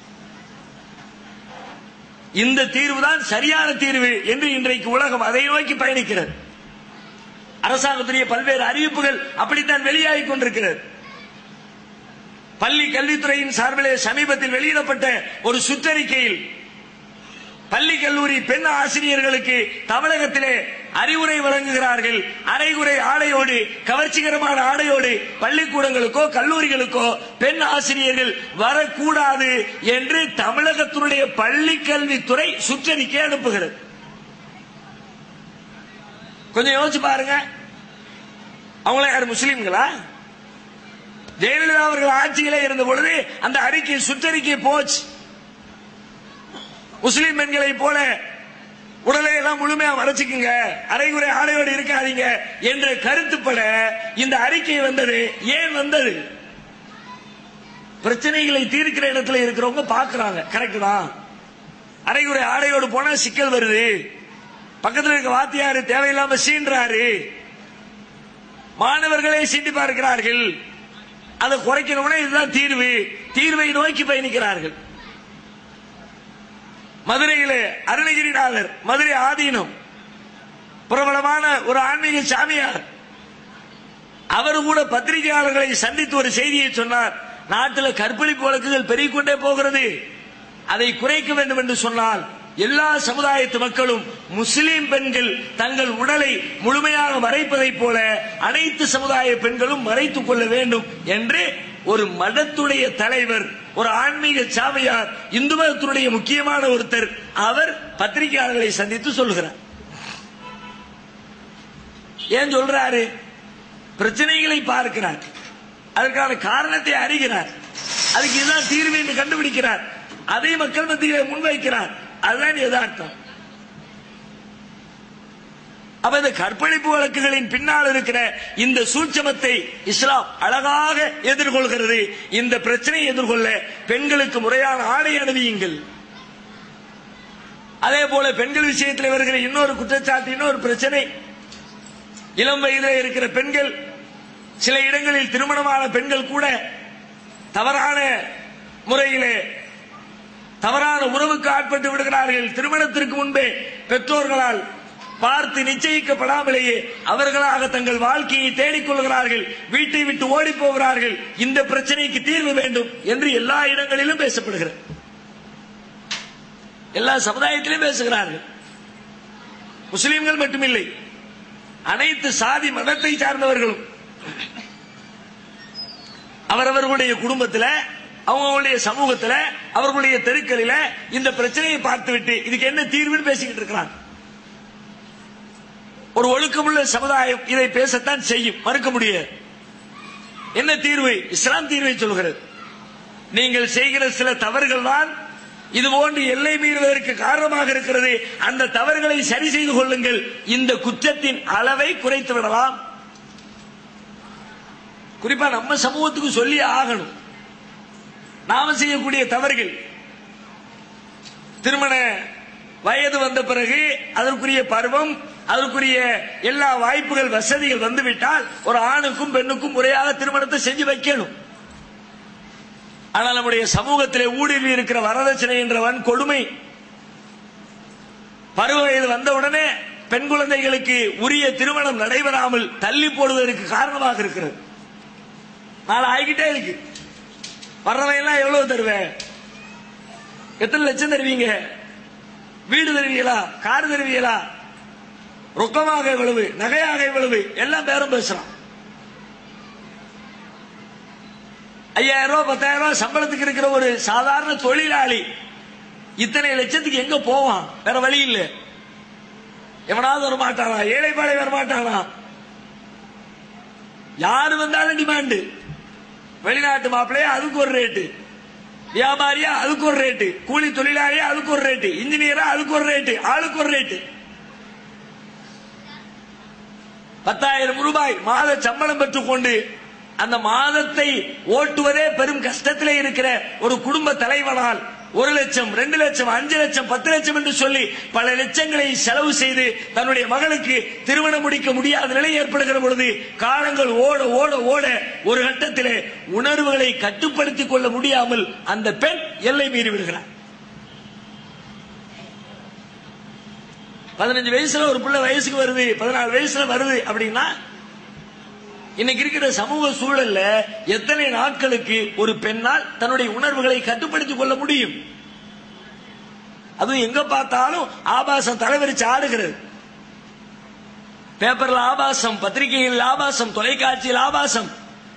இந்த தீர்வு தான் சரியான தீர்வு என்று இன்றைக்கு உலகம் அதை நோக்கி பயணிக்கிறது அரசாங்கத்துடைய பல்வேறு அறிவிப்புகள் அப்படித்தான் வெளியாகிக் கொண்டிருக்கிறது பள்ளி கல்வித்துறையின் சார்பிலே சமீபத்தில் வெளியிடப்பட்ட ஒரு சுற்றறிக்கையில் பள்ளி கல்லூரி பெண் ஆசிரியர்களுக்கு தமிழகத்திலே அறிவுரை வழங்குகிறார்கள் அரைகுறை ஆடையோடு கவர்ச்சிகரமான ஆடையோடு பள்ளிக்கூடங்களுக்கோ கல்லூரிகளுக்கோ பெண் ஆசிரியர்கள் வரக்கூடாது என்று தமிழகத்தினுடைய பள்ளி கல்வித்துறை சுற்றறிக்கை அனுப்புகிறது கொஞ்சம் யோசிச்சு பாருங்க அவங்கள யார் முஸ்லீம்களா ஜெயலலிதா அவர்கள் ஆட்சியிலே இருந்த பொழுது அந்த அறிக்கை சுற்றறிக்கை போச்சு முஸ்லீம் பெண்களை போல உடலை எல்லாம் முழுமையா மறைச்சுக்குங்க அரைகுறை ஆடையோடு இருக்காதீங்க என்ற கருத்துப்பட இந்த அறிக்கை வந்தது ஏன் வந்தது பிரச்சனைகளை தீர்க்கிற இடத்துல இருக்கிறவங்க பாக்குறாங்க கரெக்ட் தான் அரைகுறை ஆடையோடு போனா சிக்கல் வருது பக்கத்தில் இருக்க வாத்தியாரு தேவையில்லாம சீன்றாரு மாணவர்களே சீண்டி பார்க்கிறார்கள் அதை குறைக்கணும்னா இதுதான் தீர்வு தீர்வை நோக்கி பயணிக்கிறார்கள் மதுரையிலே அருணகிரிநாதர் மதுரை ஆதீனம் பிரபலமான ஒரு ஆன்மீக சாமியார் அவர் கூட பத்திரிகையாளர்களை சந்தித்து ஒரு செய்தியை சொன்னார் நாட்டில் கற்பழிப்பு வழக்குகள் பெருகிக்கொண்டே போகிறது அதை குறைக்க வேண்டும் என்று சொன்னால் எல்லா சமுதாயத்து மக்களும் முஸ்லிம் பெண்கள் தங்கள் உடலை முழுமையாக மறைப்பதைப் போல அனைத்து சமுதாய பெண்களும் மறைத்துக் கொள்ள வேண்டும் என்று ஒரு மதத்துடைய தலைவர் ஒரு ஆன்மீக சாமியார் இந்து மதத்தினுடைய முக்கியமான ஒருத்தர் அவர் பத்திரிகையாளர்களை சந்தித்து சொல்லுகிறார் ஏன் சொல்றாரு பிரச்சனைகளை பார்க்கிறார் அதற்கான காரணத்தை அறிகிறார் அதுக்கு இதுதான் தீர்வு என்று கண்டுபிடிக்கிறார் அதை மக்கள் மத்தியிலே முன்வைக்கிறார் அதுதான் யதார்த்தம் அப்ப இந்த கற்பழிப்பு வழக்குகளின் பின்னால் இருக்கிற இந்த சூட்சமத்தை இஸ்லாம் அழகாக எதிர்கொள்கிறது இந்த பிரச்சனையை எதிர்கொள்ள பெண்களுக்கு முறையான ஆடை அணிவியுங்கள் அதே போல பெண்கள் விஷயத்தில் வருகிற இன்னொரு குற்றச்சாட்டு இன்னொரு பிரச்சனை இளம் வயதில் இருக்கிற பெண்கள் சில இடங்களில் திருமணமான பெண்கள் கூட தவறான முறையிலே தவறான உறவுக்கு ஆட்பட்டு விடுகிறார்கள் திருமணத்திற்கு முன்பே பெற்றோர்களால் பார்த்து நிச்சயிக்கப்படாமலேயே அவர்களாக தங்கள் வாழ்க்கையை தேடிக் கொள்கிறார்கள் வீட்டை விட்டு ஓடி போகிறார்கள் இந்த பிரச்சனைக்கு தீர்வு வேண்டும் என்று எல்லா இடங்களிலும் பேசப்படுகிறது எல்லா சமுதாயத்திலும் பேசுகிறார்கள் முஸ்லிம்கள் மட்டுமில்லை அனைத்து சாதி மதத்தை சார்ந்தவர்களும் அவரவர்களுடைய குடும்பத்தில் அவங்களுடைய சமூகத்தில் அவர்களுடைய தெருக்களில இந்த பிரச்சனையை பார்த்துவிட்டு இதுக்கு என்ன தீர்வுன்னு பேசிக்கிட்டு இருக்கிறாங்க ஒரு ஒழுக்கமுள்ள சமுதாயம் இதை பேசத்தான் செய்யும் மறுக்க முடியாது என்ன தீர்வு இஸ்லாம் தீர்வை சொல்கிறது நீங்கள் செய்கிற சில தவறுகள் தான் இது போன்று எல்லை மீறுவதற்கு காரணமாக இருக்கிறது அந்த தவறுகளை சரி செய்து கொள்ளுங்கள் இந்த குற்றத்தின் அளவை குறைத்து விடலாம் குறிப்பா நம்ம சமூகத்துக்கு சொல்லி ஆகணும் நாம செய்யக்கூடிய தவறுகள் திருமண வயது வந்த பிறகு அதற்குரிய பருவம் அதற்குரிய எல்லா வாய்ப்புகள் வசதிகள் வந்துவிட்டால் ஒரு ஆணுக்கும் பெண்ணுக்கும் முறையாக திருமணத்தை செஞ்சு வைக்கணும் ஆனால் நம்முடைய சமூகத்திலே ஊடுருவி இருக்கிற வரதட்சணை என்ற வன் கொடுமை பருவ வயது வந்தவுடனே பெண் குழந்தைகளுக்கு உரிய திருமணம் நடைபெறாமல் தள்ளி போடுவதற்கு காரணமாக இருக்கிறது நாளை ஆகிக்கிட்டே இருக்கு வர்றவையெல்லாம் எவ்வளவு தருவேன் எத்தனை லட்சம் தருவீங்க வீடு தருவீங்களா கார் தருவீங்களா ரொக்கமாக இவ்வளவு நகையாக இவ்வளவு எல்லாம் பேரும் பேசுறான் ஐயாயிரம் ரூபாய் பத்தாயிரம் ரூபாய் சம்பளத்துக்கு இருக்கிற ஒரு சாதாரண தொழிலாளி இத்தனை லட்சத்துக்கு எங்க போவான் வேற வழி இல்ல எவனாவது வர மாட்டானா ஏழைப்பாளை வர மாட்டானா யாரு வந்தாலும் டிமாண்டு வெளிநாட்டு மாப்பிள்ளையா அதுக்கு ஒரு ரேட்டு வியாபாரியா அதுக்கு ஒரு ரேட்டு கூலி தொழிலாளியா அதுக்கு ஒரு ரேட்டு இன்ஜினியரா அதுக்கு ஒரு ரேட்டு ஆளுக்கு ஒரு ரேட்டு பத்தாயிரம் ரூபாய் மாத சம்பளம் பெற்றுக்கொண்டு அந்த மாதத்தை ஓட்டுவதே பெரும் கஷ்டத்திலே இருக்கிற ஒரு குடும்ப தலைவனால் ஒரு லட்சம் ரெண்டு லட்சம் அஞ்சு லட்சம் பத்து லட்சம் என்று சொல்லி பல லட்சங்களை செலவு செய்து தன்னுடைய மகளுக்கு திருமணம் முடிக்க முடியாத நிலை ஏற்படுகிற பொழுது காலங்கள் ஓட ஓட ஓட ஒரு கட்டத்திலே உணர்வுகளை கட்டுப்படுத்திக் கொள்ள முடியாமல் அந்த பெண் எல்லை மீறி விடுகிறார் பதினஞ்சு வயசுல ஒரு பிள்ளை வயசுக்கு வருது பதினாலு வயசுல வருது அப்படின்னா இன்னைக்கு இருக்கிற சமூக சூழல்ல எத்தனை நாட்களுக்கு ஒரு பெண்ணால் தன்னுடைய உணர்வுகளை கட்டுப்படுத்திக் கொள்ள முடியும் அதுவும் எங்க பார்த்தாலும் ஆபாசம் தலைவரிச்சு ஆடுகிறது பேப்பர்ல ஆபாசம் பத்திரிகையில் ஆபாசம் தொலைக்காட்சியில் ஆபாசம்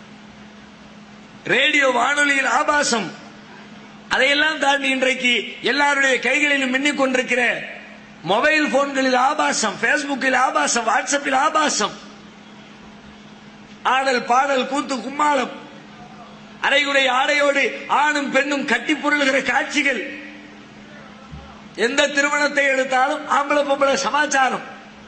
ரேடியோ வானொலியில் ஆபாசம் அதையெல்லாம் தாண்டி இன்றைக்கு எல்லாருடைய கைகளிலும் மின்னிக் கொண்டிருக்கிற மொபைல் போன்களில் ஆபாசம் பேஸ்புக்கில் ஆபாசம் வாட்ஸ்அப்பில் ஆபாசம் ஆடல் பாடல் கூத்து கும்மாளம் அரைகுறை ஆடையோடு ஆணும் பெண்ணும் கட்டி பொருளுகிற காட்சிகள் எந்த திருமணத்தை எடுத்தாலும் ஆம்பளை பொம்பளை சமாச்சாரம்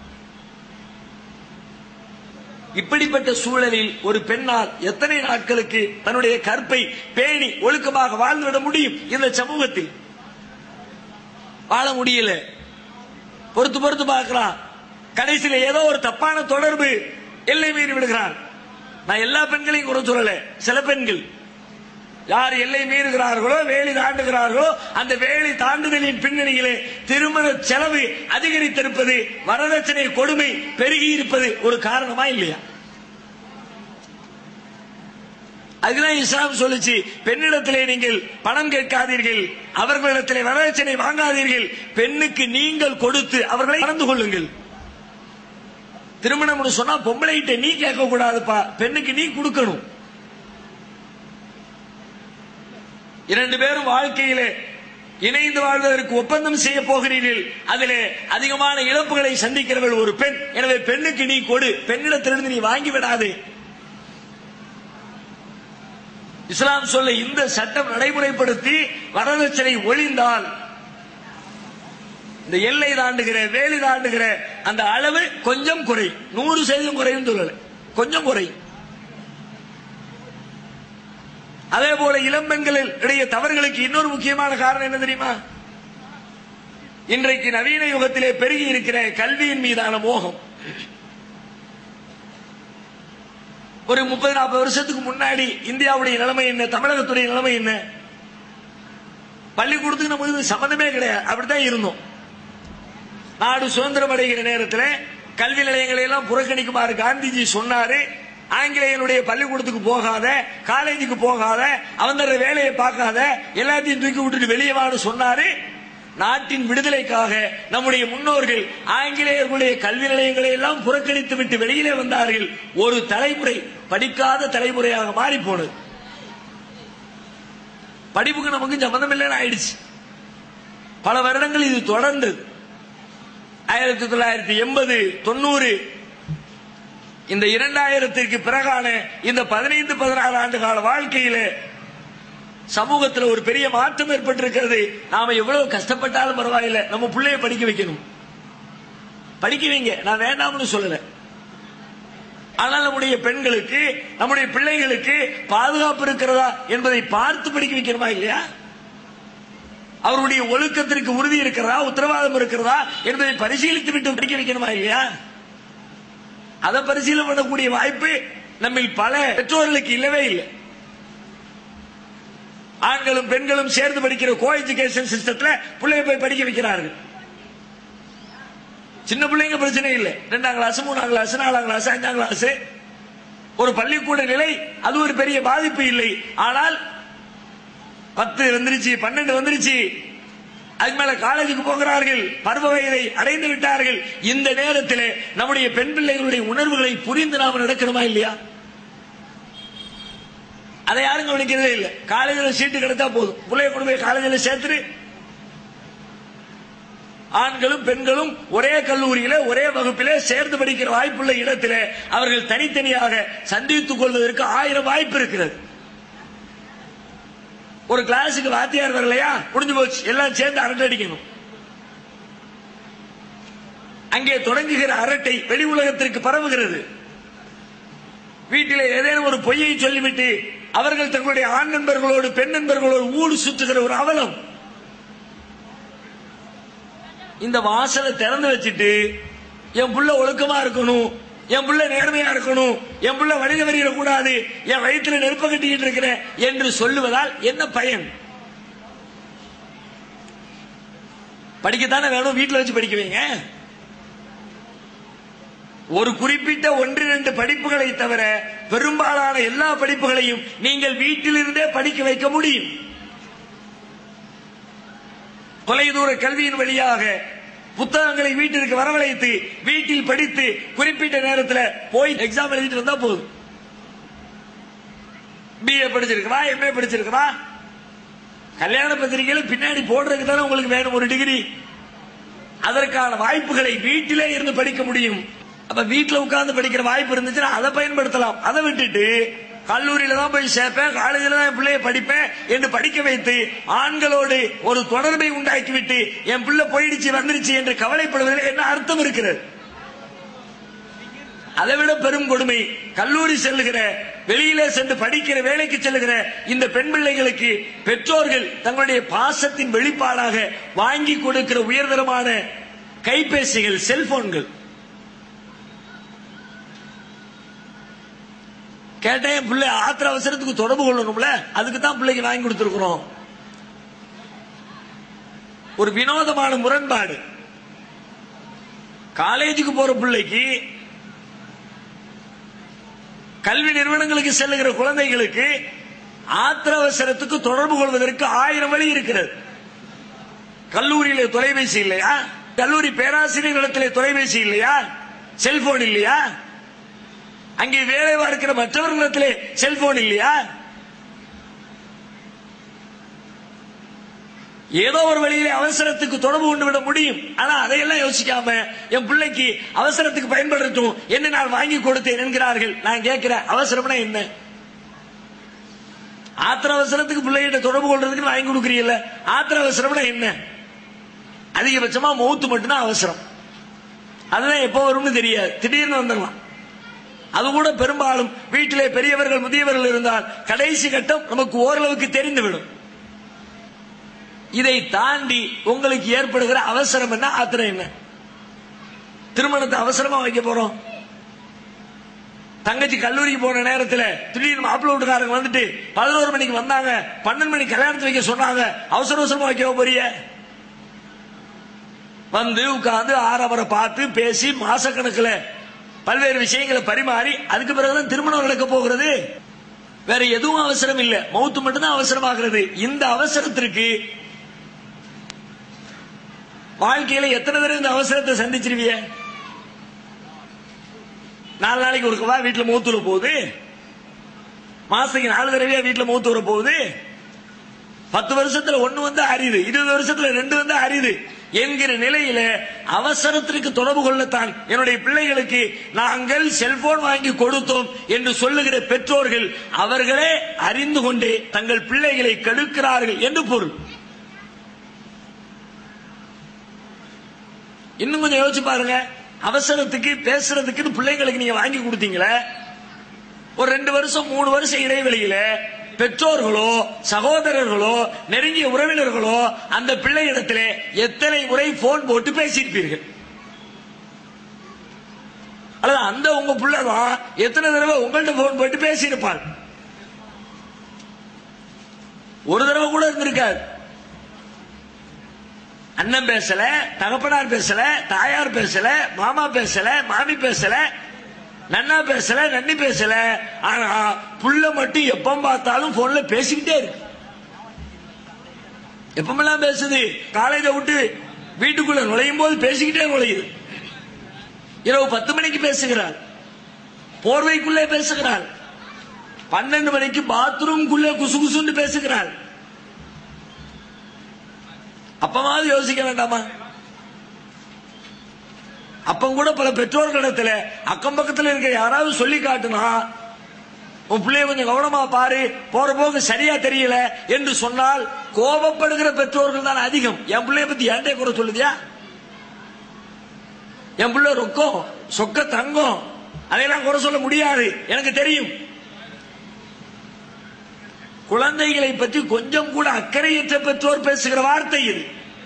இப்படிப்பட்ட சூழலில் ஒரு பெண்ணால் எத்தனை நாட்களுக்கு தன்னுடைய கற்பை பேணி ஒழுக்கமாக வாழ்ந்துவிட முடியும் இந்த சமூகத்தில் வாழ முடியல பொறுத்து பொறுத்து பார்க்கலாம் கடைசியில ஏதோ ஒரு தப்பான தொடர்பு எல்லை மீறி விடுகிறார் நான் எல்லா பெண்களையும் குறை சொல்லல சில பெண்கள் யார் எல்லை மீறுகிறார்களோ வேலி தாண்டுகிறார்களோ அந்த வேலி தாண்டுதலின் பின்னணியிலே திருமண செலவு அதிகரித்திருப்பது வரதட்சணை கொடுமை பெருகி இருப்பது ஒரு காரணமா இல்லையா அதுதான் இஸ்லாம் சொல்லுச்சு பெண்ணிடத்திலே நீங்கள் பணம் கேட்காதீர்கள் அவர்களிடத்திலே வரதட்சணை வாங்காதீர்கள் பெண்ணுக்கு நீங்கள் கொடுத்து அவர்களை மறந்து கொள்ளுங்கள் திருமணம் சொன்னா பொம்பளைகிட்ட நீ கேட்க கூடாதுப்பா பெண்ணுக்கு நீ கொடுக்கணும் இரண்டு பேரும் வாழ்க்கையிலே இணைந்து வாழ்வதற்கு ஒப்பந்தம் செய்ய போகிறீர்கள் அதிலே அதிகமான இழப்புகளை சந்திக்கிறவள் ஒரு பெண் எனவே பெண்ணுக்கு நீ கொடு பெண்ணிடத்திலிருந்து நீ வாங்கி விடாது இஸ்லாம் சொல்ல இந்த சட்டம் நடைமுறைப்படுத்தி வரதட்சணை ஒழிந்தால் இந்த எல்லை தாண்டுகிற வேலி தாண்டுகிற அந்த அளவு கொஞ்சம் குறையும் நூறு சதவீதம் குறையும் சொல்லல கொஞ்சம் குறையும் அதே போல இளம்பெண்களில் இடையே தவறுகளுக்கு இன்னொரு முக்கியமான காரணம் என்ன தெரியுமா இன்றைக்கு நவீன யுகத்திலே பெருகி இருக்கிற கல்வியின் மீதான மோகம் ஒரு முப்பது நாற்பது வருஷத்துக்கு முன்னாடி இந்தியாவுடைய நிலைமை என்ன தமிழகத்துடைய நிலைமை என்ன பள்ளிக்கூடத்துக்கு நமக்கு சம்பந்தமே கிடையாது அப்படித்தான் இருந்தோம் நாடு சுதந்திரம் அடைகிற நேரத்தில் கல்வி நிலையங்களை எல்லாம் புறக்கணிக்குமாறு காந்திஜி சொன்னாரு ஆங்கிலேயனுடைய பள்ளிக்கூடத்துக்கு போகாத காலேஜுக்கு போகாத அவன் தர வேலையை பார்க்காத எல்லாத்தையும் தூக்கி விட்டுட்டு வெளியே வான்னு சொன்னாரு நாட்டின் விடுதலைக்காக நம்முடைய முன்னோர்கள் ஆங்கிலேயர்களுடைய கல்வி நிலையங்களை எல்லாம் புறக்கணித்து விட்டு வெளியிலே வந்தார்கள் ஒரு தலைமுறை படிக்காத தலைமுறையாக மாறி போனது படிப்புக்கு நமக்கு சம்பந்தம் இல்லைன்னு ஆயிடுச்சு பல வருடங்கள் இது தொடர்ந்தது ஆயிரத்தி தொள்ளாயிரத்தி எண்பது தொண்ணூறு இந்த இரண்டாயிரத்திற்கு பிறகான இந்த பதினைந்து பதினாறு ஆண்டு கால வாழ்க்கையில சமூகத்தில் ஒரு பெரிய மாற்றம் ஏற்பட்டிருக்கிறது நாம எவ்வளவு கஷ்டப்பட்டாலும் பரவாயில்லை நம்ம பிள்ளைய படிக்க வைக்கணும் படிக்க வைங்க நான் வேண்டாம்னு சொல்லல ஆனால் நம்முடைய பெண்களுக்கு நம்முடைய பிள்ளைகளுக்கு பாதுகாப்பு இருக்கிறதா என்பதை பார்த்து படிக்க வைக்கணுமா இல்லையா அவருடைய ஒழுக்கத்திற்கு உறுதி இருக்கிறதா உத்தரவாதம் இருக்கிறதா என்பதை பரிசீலித்து விட்டு படிக்க வைக்கணுமா இல்லையா அதை பரிசீலனை பண்ணக்கூடிய வாய்ப்பு நம்ம பல பெற்றோர்களுக்கு இல்லவே இல்லை ஆண்களும் பெண்களும் சேர்ந்து படிக்கிற கோ எஜுகேஷன் சிஸ்டத்துல பிள்ளைய போய் படிக்க வைக்கிறார்கள் சின்ன பிள்ளைங்க பிரச்சனை இல்லை ரெண்டாம் கிளாஸ் மூணாம் கிளாஸ் நாலாம் கிளாஸ் அஞ்சாம் கிளாஸ் ஒரு பள்ளிக்கூட நிலை அது ஒரு பெரிய பாதிப்பு இல்லை ஆனால் பத்து வந்துருச்சு பன்னெண்டு வந்துருச்சு அதுக்கு மேல காலேஜுக்கு போகிறார்கள் பருவ வயதை அடைந்து விட்டார்கள் இந்த நேரத்தில் நம்முடைய பெண் பிள்ளைகளுடைய உணர்வுகளை புரிந்து நாம நடக்கணுமா இல்லையா அதை யாரும் கவனிக்கிறதே இல்லை காலேஜில் சீட்டு கிடைத்தா போதும் பிள்ளைய கொண்டு போய் காலேஜில் சேர்த்துரு ஆண்களும் பெண்களும் ஒரே கல்லூரியில ஒரே வகுப்பிலே சேர்ந்து படிக்கிற வாய்ப்புள்ள இடத்திலே அவர்கள் தனித்தனியாக சந்தித்துக் கொள்வதற்கு ஆயிரம் வாய்ப்பு இருக்கிறது ஒரு கிளாஸுக்கு வாத்தியார் வரலையா முடிஞ்சு போச்சு எல்லாம் சேர்ந்து அரட்டை அடிக்கணும் அங்கே தொடங்குகிற அரட்டை வெளி உலகத்திற்கு பரவுகிறது வீட்டிலே ஏதேனும் ஒரு பொய்யை சொல்லிவிட்டு அவர்கள் தங்களுடைய ஆண் நண்பர்களோடு பெண் நண்பர்களோடு ஊடு சுற்றுகிற ஒரு அவலம் இந்த வாசலை திறந்து வச்சுட்டு என் புள்ள ஒழுக்கமா இருக்கணும் என் புள்ள நேர்மையா இருக்கணும் என் புள்ள வணிக வரியிடக்கூடாது என் வயிற்றுல நெருப்ப கட்டிக்கிட்டு இருக்கிறேன் என்று சொல்லுவதால் என்ன பயன் படிக்கத்தானே வேணும் வீட்டில் வச்சு படிக்க வைங்க ஒரு குறிப்பிட்ட ஒன்று இரண்டு படிப்புகளை தவிர பெரும்பாலான எல்லா படிப்புகளையும் நீங்கள் வீட்டிலிருந்தே படிக்க வைக்க முடியும் தொலைதூர கல்வியின் வழியாக புத்தகங்களை வீட்டிற்கு வரவழைத்து வீட்டில் படித்து குறிப்பிட்ட நேரத்தில் போய் எக்ஸாம் எழுதிட்டு வந்தா போதும் பிஏ படிச்சிருக்கிறா எம்ஏ படிச்சிருக்கிறா கல்யாண பத்திரிகைகள் பின்னாடி போடுறதுக்கு தானே உங்களுக்கு வேணும் ஒரு டிகிரி அதற்கான வாய்ப்புகளை வீட்டிலே இருந்து படிக்க முடியும் அப்ப வீட்டில் உட்கார்ந்து படிக்கிற வாய்ப்பு இருந்துச்சுன்னா அதை பயன்படுத்தலாம் அதை விட்டுட்டு கல்லூரியில தான் போய் சேர்ப்பேன் காலேஜில் தான் என் பிள்ளைய படிப்பேன் என்று படிக்க வைத்து ஆண்களோடு ஒரு தொடர்பை உண்டாக்கிவிட்டு என் பிள்ளை போயிடுச்சு வந்துருச்சு என்று கவலைப்படுவதில் என்ன அர்த்தம் இருக்கிறது அதை விட பெரும் கொடுமை கல்லூரி செல்லுகிற வெளியிலே சென்று படிக்கிற வேலைக்கு செல்லுகிற இந்த பெண் பிள்ளைகளுக்கு பெற்றோர்கள் தங்களுடைய பாசத்தின் வெளிப்பாடாக வாங்கி கொடுக்கிற உயர்தரமான கைபேசிகள் செல்போன்கள் கேட்டேன் பிள்ளை ஆத்திர அவசரத்துக்கு தொடர்பு கொள்ளணும்ல அதுக்கு தான் பிள்ளைக்கு வாங்கி கொடுத்திருக்கிறோம் ஒரு வினோதமான முரண்பாடு காலேஜுக்கு போற பிள்ளைக்கு கல்வி நிறுவனங்களுக்கு செல்லுகிற குழந்தைகளுக்கு ஆத்திர அவசரத்துக்கு தொடர்பு கொள்வதற்கு ஆயிரம் வழி இருக்கிறது கல்லூரியில தொலைபேசி இல்லையா கல்லூரி பேராசிரியர்களிடத்திலே தொலைபேசி இல்லையா செல்போன் இல்லையா அங்கே வேலை பார்க்கிற மற்றவர்களிடத்திலே செல்போன் இல்லையா ஏதோ ஒரு வழியிலே அவசரத்துக்கு தொடர்பு கொண்டு விட முடியும் ஆனா அதையெல்லாம் யோசிக்காம என் பிள்ளைக்கு அவசரத்துக்கு பயன்படுத்தும் என்ன நான் வாங்கி கொடுத்தேன் என்கிறார்கள் நான் கேட்கிறேன் அவசரம்னா என்ன ஆத்திர அவசரத்துக்கு பிள்ளைகிட்ட தொடர்பு கொள்றதுக்கு வாங்கி கொடுக்குறீங்கல்ல ஆத்திர அவசரம்னா என்ன அதிகபட்சமா மௌத்து மட்டும்தான் அவசரம் அதுதான் எப்போ வரும்னு தெரியாது திடீர்னு வந்துடலாம் அது கூட பெரும்பாலும் வீட்டிலே பெரியவர்கள் முதியவர்கள் இருந்தால் கடைசி கட்டம் நமக்கு ஓரளவுக்கு தெரிந்துவிடும் இதை தாண்டி உங்களுக்கு ஏற்படுகிற அவசரம் என்ன ஆத்திரம் என்ன திருமணத்தை அவசரமா வைக்க போறோம் தங்கச்சி கல்லூரிக்கு போன நேரத்தில் திடீர்னு மாப்பிள்ள வீட்டுக்காரங்க வந்துட்டு பதினோரு மணிக்கு வந்தாங்க பன்னெண்டு மணிக்கு கல்யாணத்தை வைக்க சொன்னாங்க அவசர அவசரமா வைக்க போறிய வந்து உட்கார்ந்து ஆறவரை பார்த்து பேசி மாசக்கணக்கில் பல்வேறு விஷயங்களை பரிமாறி அதுக்கு பிறகுதான் திருமணம் நடக்க போகிறது வேற எதுவும் அவசரம் இல்ல மௌத்து மட்டும்தான் அவசரமாகிறது இந்த அவசரத்திற்கு வாழ்க்கையில எத்தனை தடவை இந்த அவசரத்தை சந்திச்சிருவிய நாலு நாளைக்கு ஒருக்கவா வீட்டுல மூத்து வர போகுது மாசத்துக்கு நாலு தடவையா வீட்டுல மூத்து வர போகுது பத்து வருஷத்துல ஒண்ணு வந்து அரிது இருபது வருஷத்துல ரெண்டு வந்து அரிது என்கிற நிலையில அவசரத்திற்கு தொடர்பு கொள்ளத்தான் என்னுடைய பிள்ளைகளுக்கு நாங்கள் செல்போன் வாங்கி கொடுத்தோம் என்று சொல்லுகிற பெற்றோர்கள் அவர்களே அறிந்து கொண்டே தங்கள் பிள்ளைகளை கெடுக்கிறார்கள் என்று பொருள் இன்னும் கொஞ்சம் யோசிச்சு பாருங்க அவசரத்துக்கு பேசுறதுக்குன்னு பிள்ளைங்களுக்கு நீங்க வாங்கி கொடுத்தீங்களே ஒரு ரெண்டு வருஷம் மூணு வருஷம் இடைவெளியில பெற்றோர்களோ சகோதரர்களோ நெருங்கிய உறவினர்களோ அந்த பிள்ளையிடத்திலே எத்தனை முறை போன் போட்டு பேசியிருப்பீர்கள் அல்லது அந்த உங்க பிள்ளைதான் எத்தனை தடவை உங்கள்ட்ட போன் போட்டு பேசியிருப்பாள் ஒரு தடவை கூட இருந்திருக்காது அண்ணன் பேசல தகப்பனார் பேசல தாயார் பேசல மாமா பேசல மாமி பேசல நன்னா பேசல நன்னி பேசல ஆனா புள்ள மட்டும் எப்ப பார்த்தாலும் போன்ல பேசிக்கிட்டே இருக்கு எப்பமெல்லாம் பேசுது காலேஜை விட்டு வீட்டுக்குள்ள நுழையும் போது பேசிக்கிட்டே நுழையுது இரவு பத்து மணிக்கு பேசுகிறாள் போர்வைக்குள்ளே பேசுகிறாள் பன்னெண்டு மணிக்கு பாத்ரூம்குள்ளே குசு குசுன்னு பேசுகிறாள் அப்பமாவது யோசிக்க வேண்டாமா அப்பம் கூட பல பெற்றோர்களிடத்துல அக்கம் பக்கத்துல இருக்க யாராவது சொல்லி காட்டுனா உன் பிள்ளைய கொஞ்சம் கவனமா பாரு போற போக்கு சரியா தெரியல என்று சொன்னால் கோபப்படுகிற பெற்றோர்கள் தான் அதிகம் என் பிள்ளைய பத்தி ஏன்டே கூட சொல்லுதியா என் பிள்ளை ரொக்கம் சொக்க தங்கம் அதையெல்லாம் குறை சொல்ல முடியாது எனக்கு தெரியும் குழந்தைகளை பற்றி கொஞ்சம் கூட அக்கறையற்ற பெற்றோர் பேசுகிற வார்த்தை இது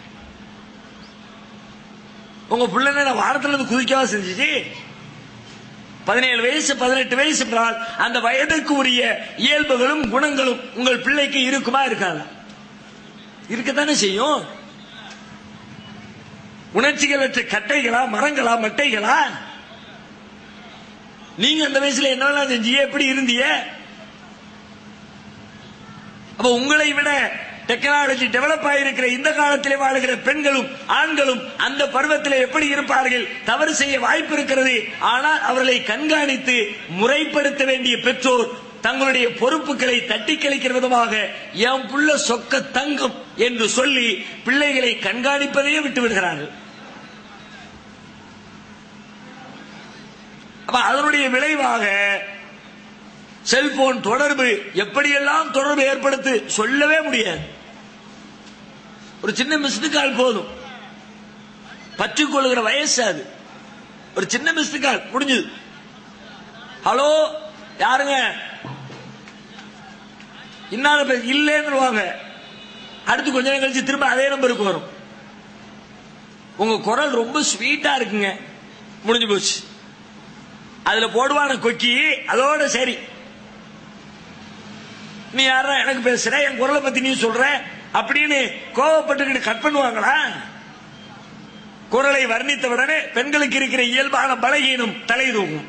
உங்க பிள்ளை நான் வாரத்துல இருந்து குதிக்கவா செஞ்சுச்சு பதினேழு வயசு பதினெட்டு வயசு என்றால் அந்த வயதுக்கு உரிய இயல்புகளும் குணங்களும் உங்கள் பிள்ளைக்கு இருக்குமா இருக்காதா இருக்கத்தானே செய்யும் உணர்ச்சிகளற்ற கட்டைகளா மரங்களா மட்டைகளா நீங்க அந்த வயசுல என்னவெல்லாம் செஞ்சீங்க எப்படி இருந்தீங்க அப்ப உங்களை விட டெக்னாலஜி டெவலப் ஆகிருக்கிற இந்த காலத்திலே வாழுகிற பெண்களும் ஆண்களும் அந்த பருவத்திலே எப்படி இருப்பார்கள் தவறு செய்ய வாய்ப்பு இருக்கிறது ஆனால் அவர்களை கண்காணித்து முறைப்படுத்த வேண்டிய பெற்றோர் தங்களுடைய பொறுப்புகளை தட்டி கழிக்கிற விதமாக என் புள்ள சொக்க தங்கம் என்று சொல்லி பிள்ளைகளை கண்காணிப்பதையே விட்டு விடுகிறார்கள் அப்ப அதனுடைய விளைவாக செல்போன் தொடர்பு எப்படியெல்லாம் தொடர்பு ஏற்படுத்து சொல்லவே முடியாது ஒரு சின்ன மிஸ்டு கால் போதும் பற்றிக் கொள்ளுகிற வயசு அது ஒரு சின்ன மிஸ்டு கால் முடிஞ்சது ஹலோ யாருங்க இன்னாத பேர் இல்லைன்னுவாங்க அடுத்து கொஞ்ச நேரம் கழிச்சு திரும்ப அதே நம்பருக்கு வரும் உங்க குரல் ரொம்ப ஸ்வீட்டா இருக்குங்க முடிஞ்சு போச்சு அதுல போடுவான கொக்கி அதோட சரி நீ யாரா எனக்கு பேசுற என் குரலை பத்தி நீ சொல்ற அப்படின்னு கோவப்பட்டு கட் பண்ணுவாங்களா குரலை வர்ணித்தவுடனே பெண்களுக்கு இருக்கிற இயல்பான பலகீனம் தலை தூக்கும்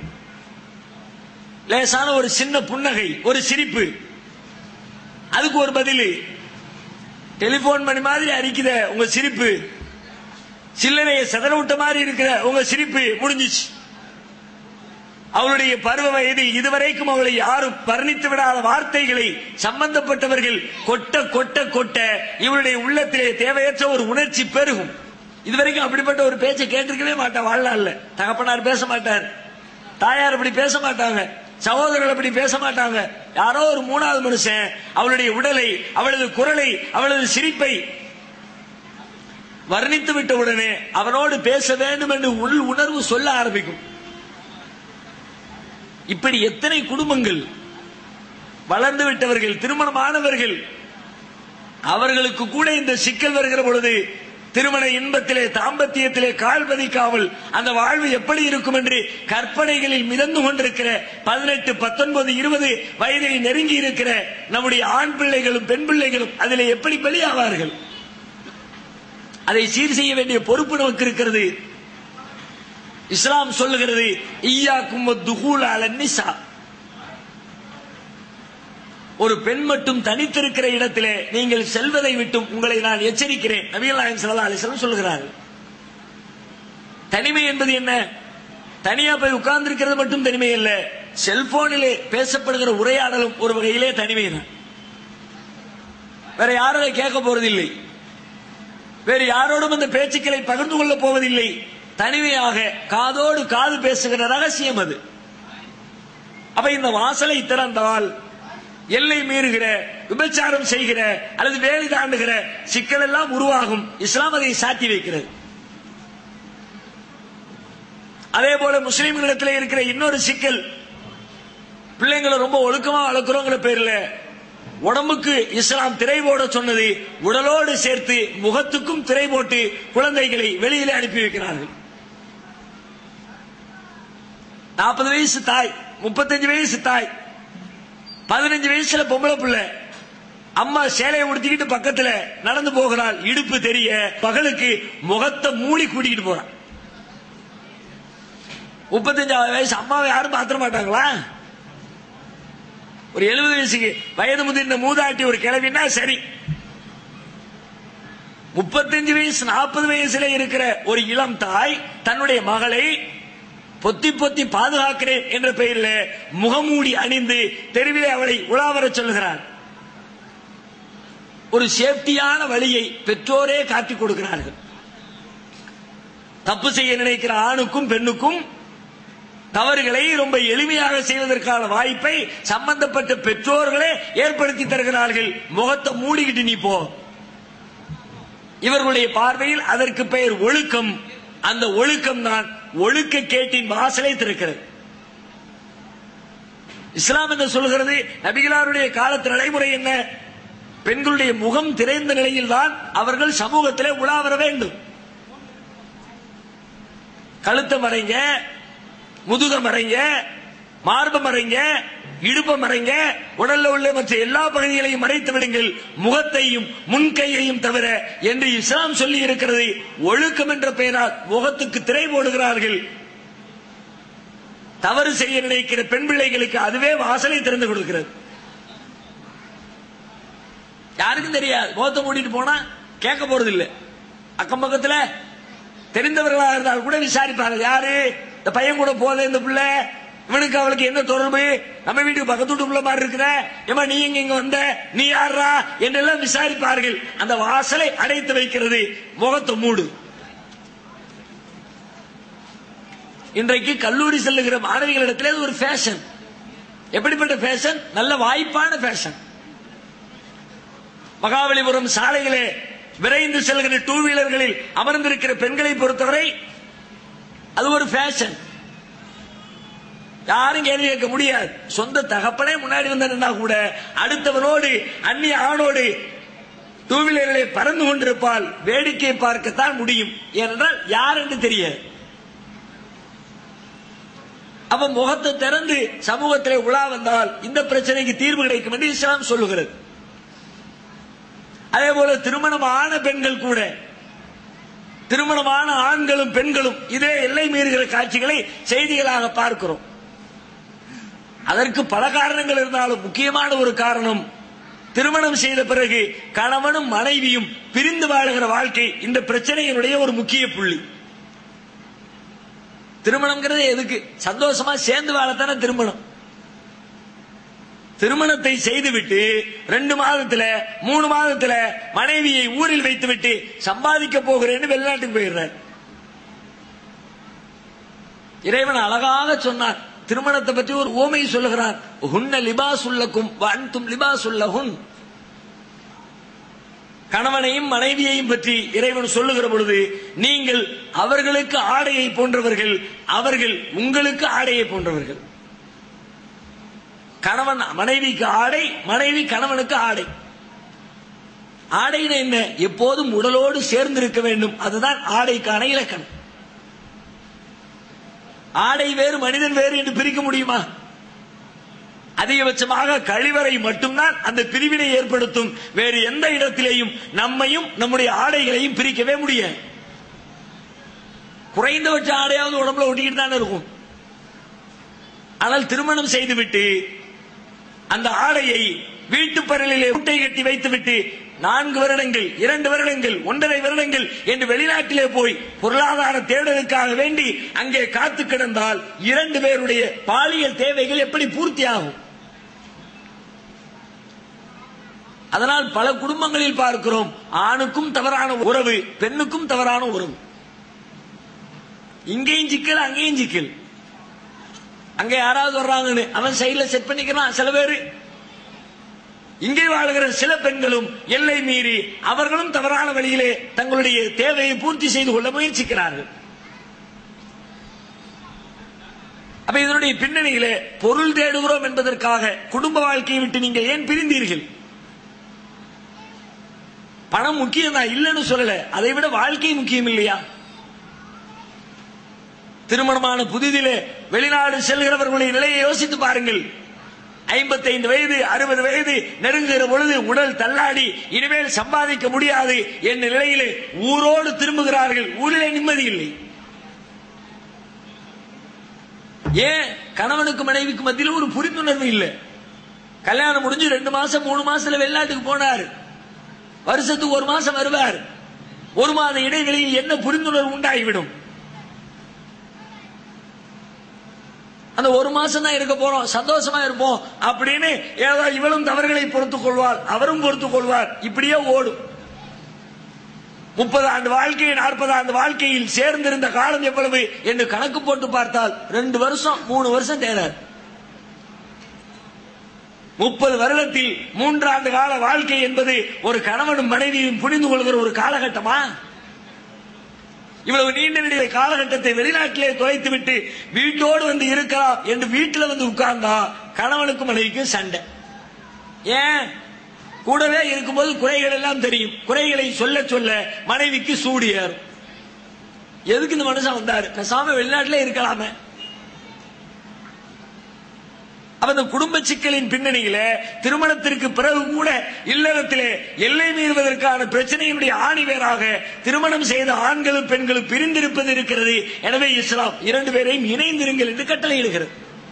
லேசான ஒரு சின்ன புன்னகை ஒரு சிரிப்பு அதுக்கு ஒரு பதில் டெலிபோன் பண்ணி மாதிரி அடிக்குத உங்க சிரிப்பு சில்லறையை செதற விட்ட மாதிரி இருக்கிற உங்க சிரிப்பு முடிஞ்சிச்சு அவளுடைய பருவ வயதில் இதுவரைக்கும் அவளை யாரும் வர்ணித்து விடாத வார்த்தைகளை சம்பந்தப்பட்டவர்கள் கொட்ட கொட்ட கொட்ட இவருடைய உள்ளத்திலே தேவையற்ற ஒரு உணர்ச்சி பெருகும் இதுவரைக்கும் அப்படிப்பட்ட ஒரு பேச்சை கேட்டிருக்கவே மாட்டா வாழ்நாள்ல தகப்பனார் பேச மாட்டார் தாயார் அப்படி பேச மாட்டாங்க சகோதரர்கள் அப்படி பேச மாட்டாங்க யாரோ ஒரு மூணாவது மனுஷன் அவளுடைய உடலை அவளது குரலை அவளது சிரிப்பை வர்ணித்து விட்ட உடனே அவனோடு பேச வேண்டும் என்று உள் உணர்வு சொல்ல ஆரம்பிக்கும் இப்படி எத்தனை குடும்பங்கள் வளர்ந்து விட்டவர்கள் திருமணமானவர்கள் அவர்களுக்கு கூட இந்த சிக்கல் வருகிற பொழுது திருமண இன்பத்திலே தாம்பத்தியத்திலே கால் பதிக்காமல் அந்த வாழ்வு எப்படி இருக்கும் என்று கற்பனைகளில் மிதந்து கொண்டிருக்கிற பதினெட்டு பத்தொன்பது இருபது வயதை நெருங்கி இருக்கிற நம்முடைய ஆண் பிள்ளைகளும் பெண் பிள்ளைகளும் அதிலே எப்படி பலியாவார்கள் அதை சீர் செய்ய வேண்டிய பொறுப்பு நமக்கு இருக்கிறது இஸ்லாம் சொல்லுகிறது ஈயாக்கும் துகூல் அல நிசா ஒரு பெண் மட்டும் தனித்திருக்கிற இடத்திலே நீங்கள் செல்வதை விட்டும் உங்களை நான் எச்சரிக்கிறேன் நபிகள் நாயகம் ஸல்லல்லாஹு அலைஹி வஸல்லம் சொல்கிறார்கள் தனிமை என்பது என்ன தனியா போய் உட்கார்ந்து இருக்கிறது மட்டும் தனிமை அல்ல செல்போனிலே பேசப்படுகிற உரையாடலும் ஒரு வகையிலே தனிமை தான் வேற யாரும் அதை கேட்க போறதில்லை வேறு யாரோடும் அந்த பேச்சுக்களை பகிர்ந்து கொள்ள போவதில்லை தனிமையாக காதோடு காது பேசுகிற ரகசியம் அது அப்ப இந்த வாசலை திறந்தால் எல்லை மீறுகிற விபச்சாரம் செய்கிற அல்லது வேலை தாண்டுகிற சிக்கல் எல்லாம் உருவாகும் இஸ்லாம் அதை சாத்தி வைக்கிறது அதே போல முஸ்லிம்களிடத்தில் இருக்கிற இன்னொரு சிக்கல் பிள்ளைங்களை ரொம்ப ஒழுக்கமா வளர்க்கிறோங்கிற பேர்ல உடம்புக்கு இஸ்லாம் திரை போட சொன்னது உடலோடு சேர்த்து முகத்துக்கும் திரை போட்டு குழந்தைகளை வெளியிலே அனுப்பி வைக்கிறார்கள் நாற்பது வயசு தாய் முப்பத்தஞ்சு வயசு தாய் பதினஞ்சு வயசுல பொம்பளை பிள்ளை அம்மா சேலையை உடுத்திக்கிட்டு பக்கத்துல நடந்து போகிறாள் இடுப்பு தெரிய பகலுக்கு முகத்தை மூடி கூட்டிக்கிட்டு போறான் முப்பத்தஞ்சாவது வயசு அம்மாவை யாரும் பாத்திர மாட்டாங்களா ஒரு எழுபது வயசுக்கு வயது முதிர்ந்த மூதாட்டி ஒரு கிழவினா சரி முப்பத்தஞ்சு வயசு நாற்பது வயசுல இருக்கிற ஒரு இளம் தாய் தன்னுடைய மகளை பொத்தி பொத்தி பாதுகாக்கிறேன் என்ற பெயரில் முகமூடி அணிந்து தெருவிலே அவளை உலாவர சொல்லுகிறார் ஒரு சேஃப்டியான வழியை பெற்றோரே காட்டிக் கொடுக்கிறார்கள் தப்பு செய்ய நினைக்கிற ஆணுக்கும் பெண்ணுக்கும் தவறுகளை ரொம்ப எளிமையாக செய்வதற்கான வாய்ப்பை சம்பந்தப்பட்ட பெற்றோர்களே ஏற்படுத்தி தருகிறார்கள் முகத்தை மூடிக்கிட்டு நீ போ இவர்களுடைய பார்வையில் அதற்கு பெயர் ஒழுக்கம் அந்த ஒழுக்கம் தான் ஒழுக்க கேட்டின் வாசலை திறக்கிறது இஸ்லாம் என்ன சொல்கிறது நபிகளாருடைய காலத்து நடைமுறை என்ன பெண்களுடைய முகம் திரைந்த நிலையில் தான் அவர்கள் சமூகத்திலே உலா வர வேண்டும் கழுத்தை மறைங்க முதுக மறைங்க மார்ப மறைங்க இடுப்ப மறைங்க உடல்ல உள்ள மற்ற எல்லா பகுதிகளையும் மறைத்து விடுங்கள் முகத்தையும் முன்கையையும் தவிர என்று இஸ்லாம் சொல்லி இருக்கிறது ஒழுக்கம் என்ற பெயரால் முகத்துக்கு திரை போடுகிறார்கள் தவறு செய்ய நினைக்கிற பெண் பிள்ளைகளுக்கு அதுவே வாசலை திறந்து கொடுக்கிறது யாருக்கும் தெரியாது முகத்தை மூடிட்டு போனா கேட்க போறது இல்ல அக்கம் பக்கத்துல தெரிந்தவர்களாக இருந்தால் கூட விசாரிப்பாங்க யாரு இந்த பையன் கூட போத இந்த பிள்ளை இவனுக்கு அவளுக்கு என்ன தொடர்பு நம்ம வீட்டுக்கு பக்கத்து வீட்டு பிள்ளை மாதிரி இருக்கிற ஏமா நீ எங்க இங்க வந்த நீ யாரா என்றெல்லாம் விசாரிப்பார்கள் அந்த வாசலை அடைத்து வைக்கிறது முகத்தை மூடு இன்றைக்கு கல்லூரி செல்லுகிற மாணவிகளிடத்திலே அது ஒரு ஃபேஷன் எப்படிப்பட்ட ஃபேஷன் நல்ல வாய்ப்பான ஃபேஷன் மகாபலிபுரம் சாலைகளே விரைந்து செல்கிற டூ வீலர்களில் அமர்ந்திருக்கிற பெண்களை பொறுத்தவரை அது ஒரு ஃபேஷன் யாரும் கேள்வி கேட்க முடியாது சொந்த தகப்பனே முன்னாடி வந்தா கூட அடுத்தவனோடு அந்நிய ஆணோடு டூ வீலர்களை பறந்து கொண்டிருப்பால் வேடிக்கை பார்க்கத்தான் முடியும் ஏனென்றால் யார் என்று தெரியாது அப்ப முகத்தை திறந்து சமூகத்திலே உலா வந்தால் இந்த பிரச்சனைக்கு தீர்வு கிடைக்கும் என்று இஸ்லாம் சொல்லுகிறது அதே போல திருமணமான பெண்கள் கூட திருமணமான ஆண்களும் பெண்களும் இதே எல்லை மீறுகிற காட்சிகளை செய்திகளாக பார்க்கிறோம் அதற்கு பல காரணங்கள் இருந்தாலும் முக்கியமான ஒரு காரணம் திருமணம் செய்த பிறகு கணவனும் மனைவியும் பிரிந்து வாழுகிற வாழ்க்கை இந்த பிரச்சனையினுடைய ஒரு முக்கிய புள்ளி திருமணம்ங்கிறது எதுக்கு சந்தோஷமா சேர்ந்து வாழத்தானே திருமணம் திருமணத்தை செய்துவிட்டு ரெண்டு மாதத்துல மூணு மாதத்துல மனைவியை ஊரில் வைத்துவிட்டு சம்பாதிக்க போகிறேன்னு வெளிநாட்டுக்கு போயிடுறார் இறைவன் அழகாக சொன்னார் திருமணத்தை பற்றி ஒரு ஓமை சொல்லுகிறார் ஹுன்ன லிபாசுல்லக்கும் வன்தும் லிபாசுல்லஹுன் கணவனையும் மனைவியையும் பற்றி இறைவன் சொல்லுகிற பொழுது நீங்கள் அவர்களுக்கு ஆடையை போன்றவர்கள் அவர்கள் உங்களுக்கு ஆடையை போன்றவர்கள் கணவன் மனைவிக்கு ஆடை மனைவி கணவனுக்கு ஆடை ஆடைன்னு என்ன எப்போதும் உடலோடு சேர்ந்து இருக்க வேண்டும் அதுதான் ஆடைக்கான இலக்கணம் ஆடை வேறு மனிதன் வேறு என்று பிரிக்க முடியுமா அதிகபட்சமாக கழிவறை மட்டும்தான் அந்த பிரிவினை ஏற்படுத்தும் வேறு எந்த இடத்திலேயும் நம்மையும் நம்முடைய ஆடைகளையும் பிரிக்கவே முடியாது குறைந்தபட்ச ஆடையாவது உடம்புல ஒட்டிக்கிட்டு தானே இருக்கும் ஆனால் திருமணம் செய்துவிட்டு அந்த ஆடையை வீட்டு பரலிலே முட்டை கட்டி வைத்துவிட்டு நான்கு வருடங்கள் இரண்டு வருடங்கள் ஒன்றரை வருடங்கள் என்று வெளிநாட்டிலே போய் பொருளாதார தேடலுக்காக வேண்டி அங்கே காத்து கிடந்தால் இரண்டு பேருடைய பாலியல் தேவைகள் எப்படி பூர்த்தியாகும் அதனால் பல குடும்பங்களில் பார்க்கிறோம் ஆணுக்கும் தவறான உறவு பெண்ணுக்கும் தவறான உறவு இங்கேயும் சிக்கல் அங்கேயும் சிக்கல் அங்க யாராவது வர்றாங்கன்னு அவன் சைடுல செட் பண்ணிக்கிறான் சில பேரு இங்கே வாழ்கிற சில பெண்களும் எல்லை மீறி அவர்களும் தவறான வழியிலே தங்களுடைய தேவையை பூர்த்தி செய்து கொள்ள முயற்சிக்கிறார்கள் அப்ப இதனுடைய பின்னணியிலே பொருள் தேடுகிறோம் என்பதற்காக குடும்ப வாழ்க்கையை விட்டு நீங்கள் ஏன் பிரிந்தீர்கள் பணம் முக்கியம் தான் இல்லைன்னு சொல்லல அதை விட வாழ்க்கை முக்கியம் இல்லையா திருமணமான புதிதிலே வெளிநாடு செல்கிறவர்களுடைய நிலையை யோசித்து பாருங்கள் ஐம்பத்தைந்து வயது அறுபது வயது நெருங்குகிற பொழுது உடல் தள்ளாடி இனிமேல் சம்பாதிக்க முடியாது என்ற நிலையிலே ஊரோடு திரும்புகிறார்கள் ஊரிலே நிம்மதி இல்லை ஏன் கணவனுக்கு மனைவிக்கு மத்தியில் ஒரு புரிந்துணர்வு இல்லை கல்யாணம் முடிஞ்சு ரெண்டு மாசம் மூணு மாசத்துல வெளிநாட்டுக்கு போனார் வருஷத்துக்கு ஒரு மாசம் வருவார் ஒரு மாத இடைவெளியில் என்ன புரிந்துணர்வு உண்டாகிவிடும் அந்த ஒரு மாசம் தான் இருக்க போறோம் சந்தோஷமா இருப்போம் அப்படின்னு ஏதோ இவளும் தவறுகளை பொறுத்துக் கொள்வார் அவரும் பொறுத்துக் கொள்வார் இப்படியே ஓடும் முப்பது ஆண்டு வாழ்க்கை நாற்பது ஆண்டு வாழ்க்கையில் சேர்ந்திருந்த காலம் எவ்வளவு என்று கணக்கு போட்டு பார்த்தால் ரெண்டு வருஷம் மூணு வருஷம் தேரார் முப்பது வருடத்தில் மூன்றாண்டு கால வாழ்க்கை என்பது ஒரு கணவனும் மனைவியும் புரிந்து கொள்கிற ஒரு காலகட்டமா இவ்வளவு நீண்ட நெடிய காலகட்டத்தை வெளிநாட்டிலே தொலைத்து விட்டு வீட்டோடு வந்து இருக்கலாம் என்று வீட்டில் வந்து உட்கார்ந்தா கணவனுக்கும் மனைவிக்கும் சண்டை ஏன் கூடவே இருக்கும்போது குறைகள் எல்லாம் தெரியும் குறைகளை சொல்ல சொல்ல மனைவிக்கு சூடு ஏறும் எதுக்கு இந்த மனுஷன் வந்தாரு பேசாம வெளிநாட்டிலே இருக்கலாமே அப்ப இந்த குடும்ப சிக்கலின் பின்னணியில திருமணத்திற்கு பிறகு கூட இல்லறத்திலே எல்லை மீறுவதற்கான பிரச்சனையினுடைய ஆணிவேராக திருமணம் செய்த ஆண்களும் பெண்களும் பிரிந்திருப்பது இருக்கிறது எனவே இஸ்லாம் இரண்டு பேரையும் இணைந்திருங்கள் என்று கட்டளையிடுகிறது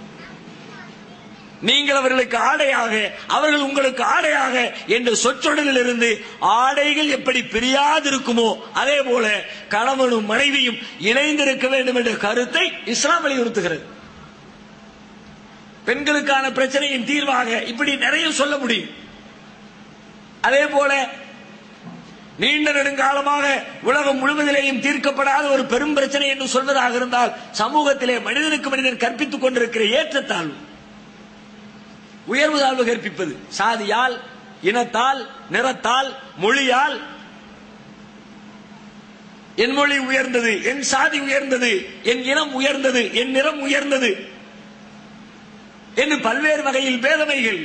நீங்கள் அவர்களுக்கு ஆடையாக அவர்கள் உங்களுக்கு ஆடையாக என்ற சொற்றொடரில் இருந்து ஆடைகள் எப்படி பிரியாதிருக்குமோ அதே போல கணவனும் மனைவியும் இணைந்திருக்க வேண்டும் என்ற கருத்தை இஸ்லாம் வலியுறுத்துகிறது பெண்களுக்கான பிரச்சனையின் தீர்வாக இப்படி நிறைய சொல்ல முடியும் அதே போல நீண்ட நெடுங்காலமாக உலகம் முழுவதிலேயும் தீர்க்கப்படாத ஒரு பெரும் பிரச்சனை என்று சொல்வதாக இருந்தால் சமூகத்திலே மனிதனுக்கு மனிதன் கற்பித்துக் கொண்டிருக்கிற ஏற்றத்தாழ்வு உயர்வு தாழ்வு கற்பிப்பது சாதியால் இனத்தால் நிறத்தால் மொழியால் என் மொழி உயர்ந்தது என் சாதி உயர்ந்தது என் இனம் உயர்ந்தது என் நிறம் உயர்ந்தது என்று பல்வேறு வகையில் பேதமைகள்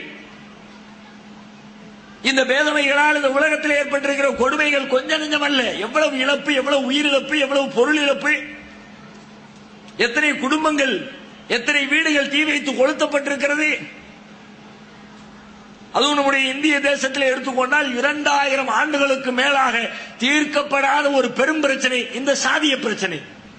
இந்த பேதமைகளால் இந்த உலகத்தில் ஏற்பட்டிருக்கிற கொடுமைகள் கொஞ்ச நெஞ்சம் அல்ல எவ்வளவு இழப்பு எவ்வளவு உயிரிழப்பு எவ்வளவு பொருள் இழப்பு எத்தனை குடும்பங்கள் எத்தனை வீடுகள் தீ வைத்து கொளுத்தப்பட்டிருக்கிறது அதுவும் நம்முடைய இந்திய தேசத்தில் எடுத்துக்கொண்டால் இரண்டாயிரம் ஆண்டுகளுக்கு மேலாக தீர்க்கப்படாத ஒரு பெரும் பிரச்சனை இந்த சாதிய பிரச்சனை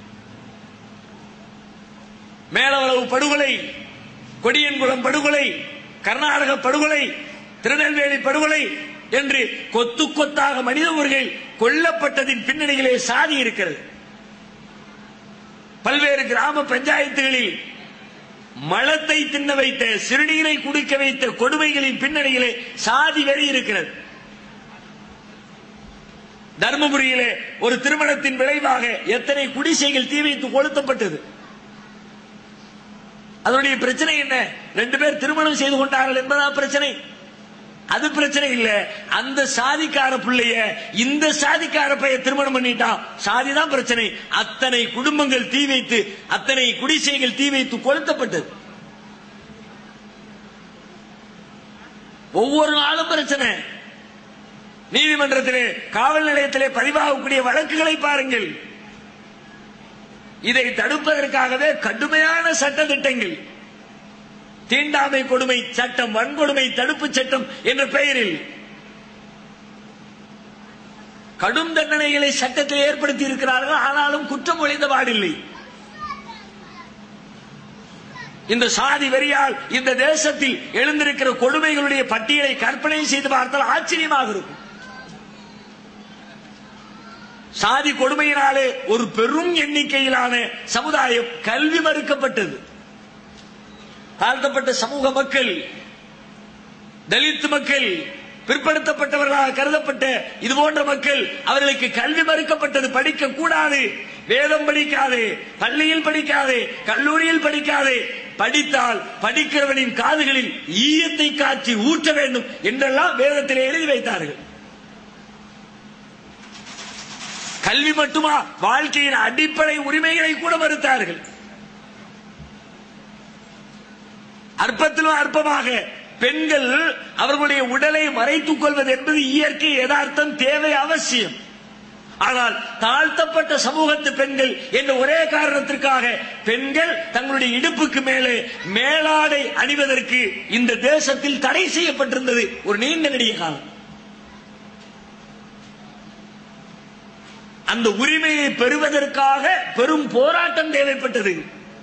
மேலவளவு படுகொலை கொடியன்குளம் படுகொலை கர்நாடக படுகொலை திருநெல்வேலி படுகொலை என்று கொத்து கொத்தாக மனித உயிர்கள் கொல்லப்பட்டதின் பின்னணியிலே சாதி இருக்கிறது பல்வேறு கிராம பஞ்சாயத்துகளில் மலத்தை தின்ன வைத்த சிறுநீரை குடிக்க வைத்த கொடுமைகளின் பின்னணியிலே சாதி வெறி இருக்கிறது தர்மபுரியிலே ஒரு திருமணத்தின் விளைவாக எத்தனை குடிசைகள் தீ வைத்து கொளுத்தப்பட்டது அதனுடைய பிரச்சனை என்ன ரெண்டு பேர் திருமணம் செய்து கொண்டார்கள் என்பதா பிரச்சனை அது பிரச்சனை இல்ல அந்த சாதிக்கார பிள்ளைய இந்த சாதிக்கார பைய திருமணம் பண்ணிட்டான் சாதிதான் பிரச்சனை அத்தனை குடும்பங்கள் தீ வைத்து அத்தனை குடிசைகள் தீ வைத்து கொளுத்தப்பட்டது ஒவ்வொரு நாளும் பிரச்சனை நீதிமன்றத்திலே காவல் நிலையத்திலே பதிவாகக்கூடிய வழக்குகளை பாருங்கள் இதை தடுப்பதற்காகவே கடுமையான சட்ட திட்டங்கள் தீண்டாமை கொடுமை சட்டம் வன்கொடுமை தடுப்பு சட்டம் என்ற பெயரில் கடும் தண்டனைகளை சட்டத்தில் ஏற்படுத்தி இருக்கிறார்கள் ஆனாலும் குற்றம் ஒழிந்த பாடில்லை இந்த சாதி வெறியால் இந்த தேசத்தில் எழுந்திருக்கிற கொடுமைகளுடைய பட்டியலை கற்பனை செய்து பார்த்தால் ஆச்சரியமாக இருக்கும் சாதி கொடுமையினாலே ஒரு பெரும் எண்ணிக்கையிலான சமுதாயம் கல்வி மறுக்கப்பட்டது தாழ்த்தப்பட்ட சமூக மக்கள் தலித் மக்கள் பிற்படுத்தப்பட்டவர்களாக கருதப்பட்ட இது போன்ற மக்கள் அவர்களுக்கு கல்வி மறுக்கப்பட்டது படிக்க கூடாது வேதம் படிக்காது பள்ளியில் படிக்காது கல்லூரியில் படிக்காது படித்தால் படிக்கிறவனின் காதுகளில் ஈயத்தை காட்சி ஊற்ற வேண்டும் என்றெல்லாம் வேதத்திலே எழுதி வைத்தார்கள் கல்வி மட்டுமா வாழ்க்கையின் அடிப்படை உரிமைகளை கூட மறுத்தார்கள் அற்பத்திலும் அற்பமாக பெண்கள் அவர்களுடைய உடலை மறைத்துக் கொள்வது என்பது இயற்கை யதார்த்தம் தேவை அவசியம் ஆனால் தாழ்த்தப்பட்ட சமூகத்து பெண்கள் என்ற ஒரே காரணத்திற்காக பெண்கள் தங்களுடைய இடுப்புக்கு மேலே மேலாடை அணிவதற்கு இந்த தேசத்தில் தடை செய்யப்பட்டிருந்தது ஒரு நீண்ட நெடிய காலம் அந்த உரிமையை பெறுவதற்காக பெரும் போராட்டம் தேவைப்பட்டது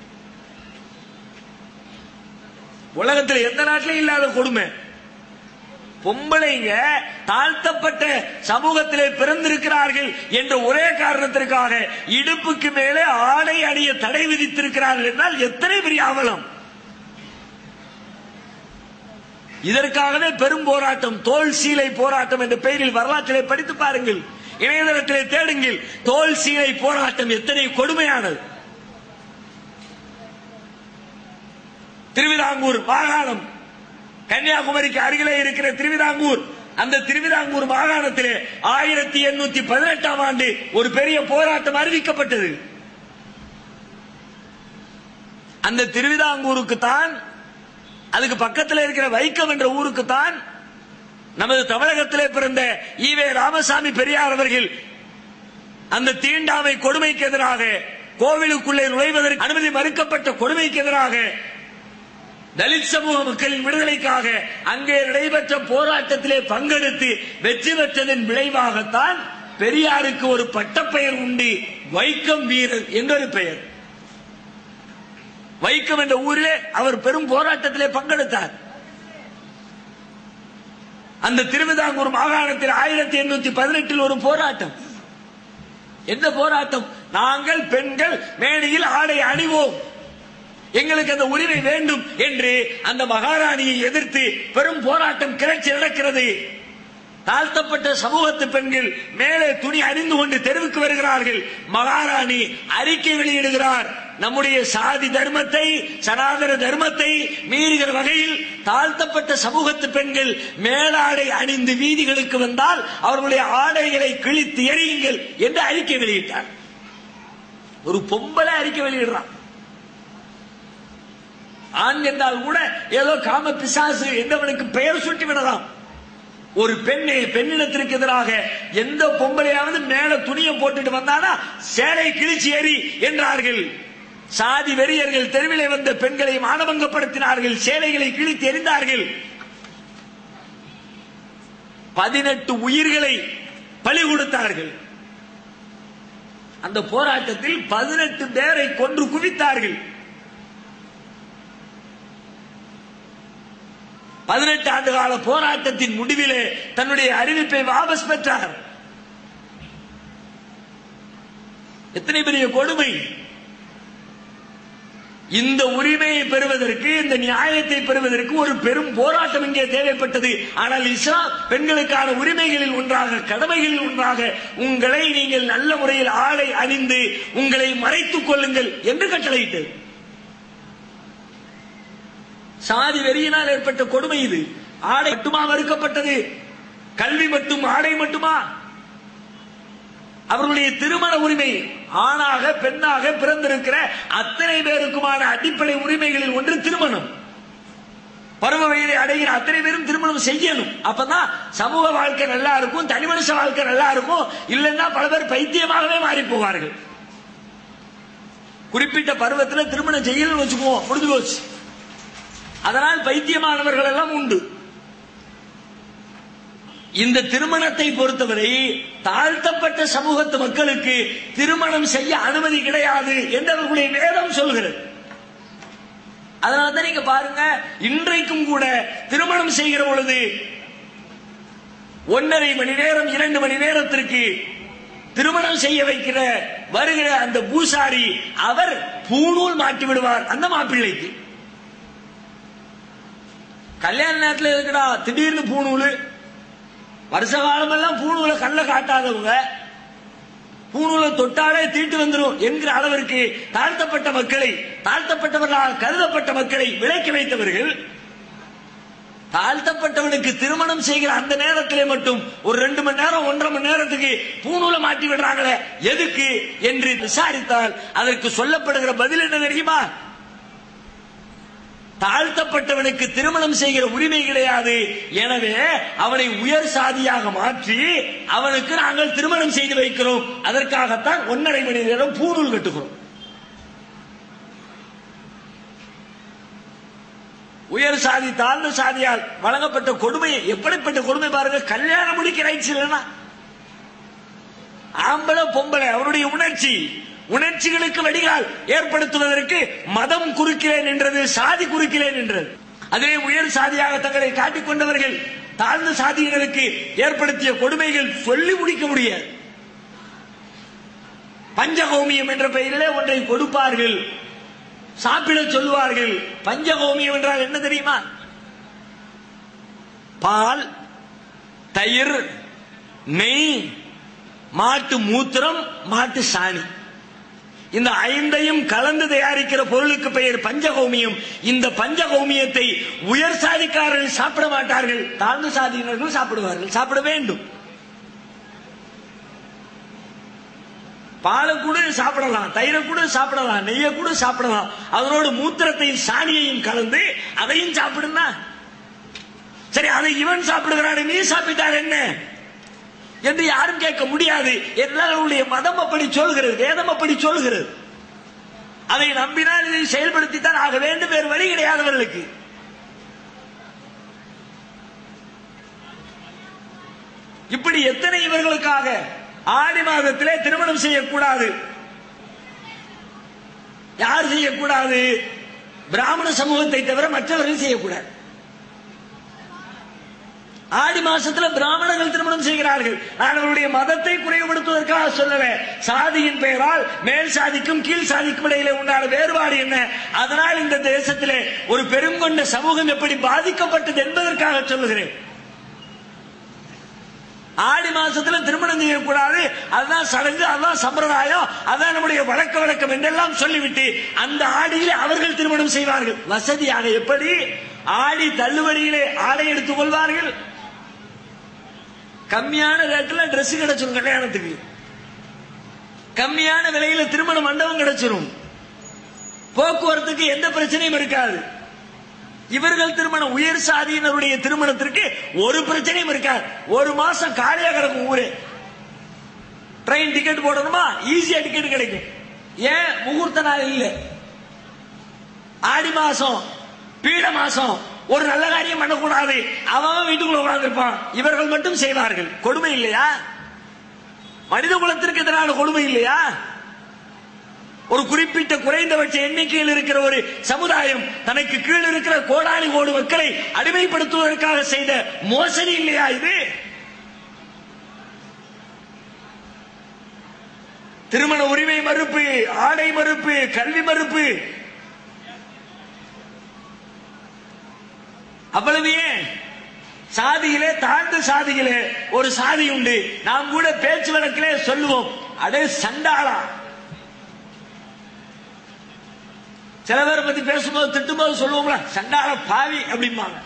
உலகத்தில் எந்த நாட்டிலும் இல்லாத கொடுமை பொம்பளைங்க தாழ்த்தப்பட்ட சமூகத்திலே பிறந்திருக்கிறார்கள் என்ற ஒரே காரணத்திற்காக இடுப்புக்கு மேலே ஆடை அணிய தடை விதித்திருக்கிறார்கள் என்றால் எத்தனை பெரிய அவலம் இதற்காகவே பெரும் போராட்டம் தோல் சீலை போராட்டம் என்ற பெயரில் வரலாற்றிலே படித்து பாருங்கள் இணையதளத்திலே தேடுங்கள் தோல் சீலை போராட்டம் எத்தனை கொடுமையானது திருவிதாங்கூர் மாகாணம் கன்னியாகுமரிக்கு அருகிலே இருக்கிற திருவிதாங்கூர் அந்த திருவிதாங்கூர் மாகாணத்திலே ஆயிரத்தி எண்ணூத்தி பதினெட்டாம் ஆண்டு ஒரு பெரிய போராட்டம் அறிவிக்கப்பட்டது அந்த திருவிதாங்கூருக்கு தான் அதுக்கு பக்கத்தில் இருக்கிற வைக்கம் என்ற ஊருக்கு தான் நமது தமிழகத்திலே பிறந்த ஈவே ராமசாமி பெரியார் அவர்கள் அந்த தீண்டாமை கொடுமைக்கு எதிராக கோவிலுக்குள்ளே நுழைவதற்கு அனுமதி மறுக்கப்பட்ட கொடுமைக்கு எதிராக தலித் சமூக மக்களின் விடுதலைக்காக அங்கே நடைபெற்ற போராட்டத்திலே பங்கெடுத்து வெற்றி பெற்றதன் விளைவாகத்தான் பெரியாருக்கு ஒரு பட்டப்பெயர் உண்டு வைக்கம் வீரர் என்றொரு பெயர் வைக்கம் என்ற ஊரிலே அவர் பெரும் போராட்டத்திலே பங்கெடுத்தார் அந்த திருவிதாங்கூர் மாகாணத்தில் ஆயிரத்தி எண்ணூத்தி பதினெட்டில் ஒரு போராட்டம் எந்த போராட்டம் நாங்கள் பெண்கள் மேடையில் ஆடை அணிவோம் எங்களுக்கு அந்த உரிமை வேண்டும் என்று அந்த மகாராணியை எதிர்த்து பெரும் போராட்டம் கிளர்ச்சி நடக்கிறது தாழ்த்தப்பட்ட சமூகத்து பெண்கள் மேலே துணி அணிந்து கொண்டு தெருவுக்கு வருகிறார்கள் மகாராணி அறிக்கை வெளியிடுகிறார் நம்முடைய சாதி தர்மத்தை சனாதன தர்மத்தை மீறுகிற வகையில் தாழ்த்தப்பட்ட சமூகத்து பெண்கள் மேலாடை அணிந்து வீதிகளுக்கு வந்தால் அவர்களுடைய ஆடைகளை கிழித்து எறியுங்கள் என்று அறிக்கை வெளியிட்டார் ஒரு பொம்பளை அறிக்கை வெளியிடுறான் ஆண் என்றால் கூட ஏதோ காம பிசாசு என்றவனுக்கு பெயர் சுட்டி விடலாம் ஒரு பெண்ணை பெண்ணிடத்திற்கு எதிராக எந்த பொம்பளையாவது மேல துணியை போட்டுட்டு வந்தானா சேலை கிழிச்சி எறி என்றார்கள் சாதி வெறியர்கள் தெருவிலே வந்த பெண்களை மானபங்கப்படுத்தினார்கள் சேலைகளை கிழித்து எறிந்தார்கள் பதினெட்டு உயிர்களை பலி கொடுத்தார்கள் அந்த போராட்டத்தில் பதினெட்டு பேரை கொன்று குவித்தார்கள் பதினெட்டு ஆண்டு கால போராட்டத்தின் முடிவிலே தன்னுடைய அறிவிப்பை வாபஸ் பெற்றார் எத்தனை பெரிய கொடுமை இந்த உரிமையை பெறுவதற்கு இந்த நியாயத்தை பெறுவதற்கு ஒரு பெரும் போராட்டம் இங்கே தேவைப்பட்டது ஆனால் இஸ்லாம் பெண்களுக்கான உரிமைகளில் ஒன்றாக கடமைகளில் ஒன்றாக உங்களை நீங்கள் நல்ல முறையில் ஆடை அணிந்து உங்களை மறைத்துக் கொள்ளுங்கள் என்று கட்டளையிட்டது சாதி வெறியினால் ஏற்பட்ட கொடுமை இது ஆடை மட்டுமா மறுக்கப்பட்டது கல்வி மட்டும் ஆடை மட்டுமா அவர்களுடைய திருமண உரிமை ஆணாக பெண்ணாக பிறந்திருக்கிற அத்தனை பேருக்குமான அடிப்படை உரிமைகளில் ஒன்று திருமணம் பருவ வயதை அடைகிற அத்தனை பேரும் திருமணம் செய்யணும் அப்பதான் சமூக வாழ்க்கை நல்லா இருக்கும் தனி மனுஷ வாழ்க்கை நல்லா இருக்கும் இல்லைன்னா பல பேர் பைத்தியமாகவே மாறி போவார்கள் குறிப்பிட்ட பருவத்தில் திருமணம் செய்யணும்னு வச்சுக்குவோம் முடிஞ்சு போச்சு அதனால் பைத்தியமானவர்கள் எல்லாம் உண்டு இந்த திருமணத்தை பொறுத்தவரை தாழ்த்தப்பட்ட சமூகத்து மக்களுக்கு திருமணம் செய்ய அனுமதி கிடையாது என்று அவர்களுடைய வேதம் சொல்கிறது அதனால தான் நீங்க பாருங்க இன்றைக்கும் கூட திருமணம் செய்கிற பொழுது ஒன்றரை மணி நேரம் இரண்டு மணி நேரத்திற்கு திருமணம் செய்ய வைக்கிற வருகிற அந்த பூசாரி அவர் பூணூல் மாட்டி விடுவார் அந்த மாப்பிள்ளைக்கு கல்யாண நேரத்தில் இருக்குடா திடீர்னு பூணூல் வருஷ காலமெல்லாம் பூணூலை கல்ல காட்டாதவங்க பூணூலை தொட்டாலே தீட்டு வந்துடும் என்கிற அளவிற்கு தாழ்த்தப்பட்ட மக்களை தாழ்த்தப்பட்டவர்களாக கருதப்பட்ட மக்களை விலக்கி வைத்தவர்கள் தாழ்த்தப்பட்டவனுக்கு திருமணம் செய்கிற அந்த நேரத்திலே மட்டும் ஒரு ரெண்டு மணி நேரம் ஒன்றரை மணி நேரத்துக்கு பூணூலை மாட்டி விடுறாங்களே எதுக்கு என்று விசாரித்தால் அதற்கு சொல்லப்படுகிற பதில் என்ன தெரியுமா தாழ்த்தப்பட்டவனுக்கு திருமணம் செய்கிற உரிமை கிடையாது எனவே அவனை உயர் சாதியாக மாற்றி அவனுக்கு நாங்கள் திருமணம் செய்து வைக்கிறோம் அதற்காகத்தான் ஒன்றரை மணி நேரம் பூணூல் கட்டுகிறோம் உயர் சாதி தாழ்ந்த சாதியால் வழங்கப்பட்ட கொடுமை எப்படிப்பட்ட கொடுமை பாருங்க கல்யாணம் முடிக்க ரைட்ஸ் இல்லைன்னா ஆம்பளை பொம்பளை அவருடைய உணர்ச்சி உணர்ச்சிகளுக்கு வடிகால் ஏற்படுத்துவதற்கு மதம் குறுக்கிறேன் என்றது சாதி குறுக்கிறேன் என்றது அதே உயர் சாதியாக தங்களை காட்டிக் கொண்டவர்கள் தாழ்ந்த சாதியினருக்கு ஏற்படுத்திய கொடுமைகள் சொல்லி முடிக்க முடியாது பஞ்சகோமியம் என்ற பெயரிலே ஒன்றை கொடுப்பார்கள் சாப்பிட சொல்லுவார்கள் பஞ்சகோமியம் என்றால் என்ன தெரியுமா பால் தயிர் நெய் மாட்டு மூத்திரம் மாட்டு சாணி இந்த ஐந்தையும் கலந்து தயாரிக்கிற பொருளுக்கு பெயர் பஞ்சகோமியம் இந்த பஞ்சகோமியத்தை உயர் சாதிக்காரர்கள் சாப்பிட மாட்டார்கள் தாழ்ந்த சாதியினர்கள் சாப்பிடுவார்கள் சாப்பிட வேண்டும் பாலை கூட சாப்பிடலாம் தயிரை கூட சாப்பிடலாம் நெய்யை கூட சாப்பிடலாம் அதனோடு மூத்திரத்தையும் சாணியையும் கலந்து அதையும் சாப்பிடுனா சரி அதை இவன் சாப்பிடுகிறான் நீ சாப்பிட்டார் என்ன என்று யாரும் கேட்க முடியாது என்றால் அவருடைய மதம் அப்படி சொல்கிறது வேதம் அப்படி சொல்கிறது அதை நம்பினால் இதை செயல்படுத்தித்தான் ஆக வேண்டும் வேறு வழி கிடையாதவர்களுக்கு இப்படி எத்தனை இவர்களுக்காக ஆடி மாதத்திலே திருமணம் செய்யக்கூடாது யார் செய்யக்கூடாது பிராமண சமூகத்தை தவிர மற்றவர்கள் செய்யக்கூடாது ஆடி மாசத்துல பிராமணர்கள் திருமணம் செய்கிறார்கள் நான் அவருடைய மதத்தை குறைவுபடுத்துவதற்காக சொல்லல சாதியின் பெயரால் மேல் சாதிக்கும் கீழ் சாதிக்கும் இடையிலே உண்டான வேறுபாடு என்ன அதனால் இந்த தேசத்திலே ஒரு பெருங்கொண்ட சமூகம் எப்படி பாதிக்கப்பட்டது என்பதற்காக சொல்லுகிறேன் ஆடி மாசத்துல திருமணம் செய்யக்கூடாது அதுதான் சடங்கு அதுதான் சம்பிரதாயம் அதான் நம்முடைய வழக்க வழக்கம் என்றெல்லாம் சொல்லிவிட்டு அந்த ஆடியிலே அவர்கள் திருமணம் செய்வார்கள் வசதியாக எப்படி ஆடி தள்ளுபடியிலே ஆடை எடுத்துக் கொள்வார்கள் கம்மியான ரேட்ல Dress கிடைச்சிரும் கல்யாணத்துக்கு கம்மியான விலையில திருமண மண்டபம் கிடைச்சிரும் போக்குவரத்துக்கு எந்த பிரச்சனையும் இருக்காது இவர்கள் திருமணம் உயர் சாதியினருடைய திருமணத்திற்கு ஒரு பிரச்சனையும் இருக்காது ஒரு மாசம் காலியா கிடக்கும் ஊரே ட்ரெயின் டிக்கெட் போடணுமா ஈஸியா டிக்கெட் கிடைக்கும் ஏன் முகூர்த்த நாள் இல்ல ஆடி மாசம் பீட மாசம் ஒரு நல்ல காரியம் பண்ணக்கூடாது அவன் வீட்டுக்குள்ள உட்கார்ந்திருப்பான் இவர்கள் மட்டும் செய்வார்கள் கொடுமை இல்லையா மனித குலத்திற்கு எதிரான கொடுமை இல்லையா ஒரு குறிப்பிட்ட குறைந்தபட்ச எண்ணிக்கையில் இருக்கிற ஒரு சமுதாயம் தனக்கு கீழ் இருக்கிற கோடானி கோடி மக்களை அடிமைப்படுத்துவதற்காக செய்த மோசடி இல்லையா இது திருமண உரிமை மறுப்பு ஆடை மறுப்பு கல்வி மறுப்பு அவ்வளவு ஏன் சாதியிலே தாழ்ந்த சாதியிலே ஒரு சாதி உண்டு நாம் கூட பேச்சு வழக்கிலே சொல்லுவோம் அடே சண்டாளா சில பேரை பத்தி பேசும்போது திட்டும்போது சொல்லுவோம்ல சண்டாள பாவி அப்படிம்பாங்க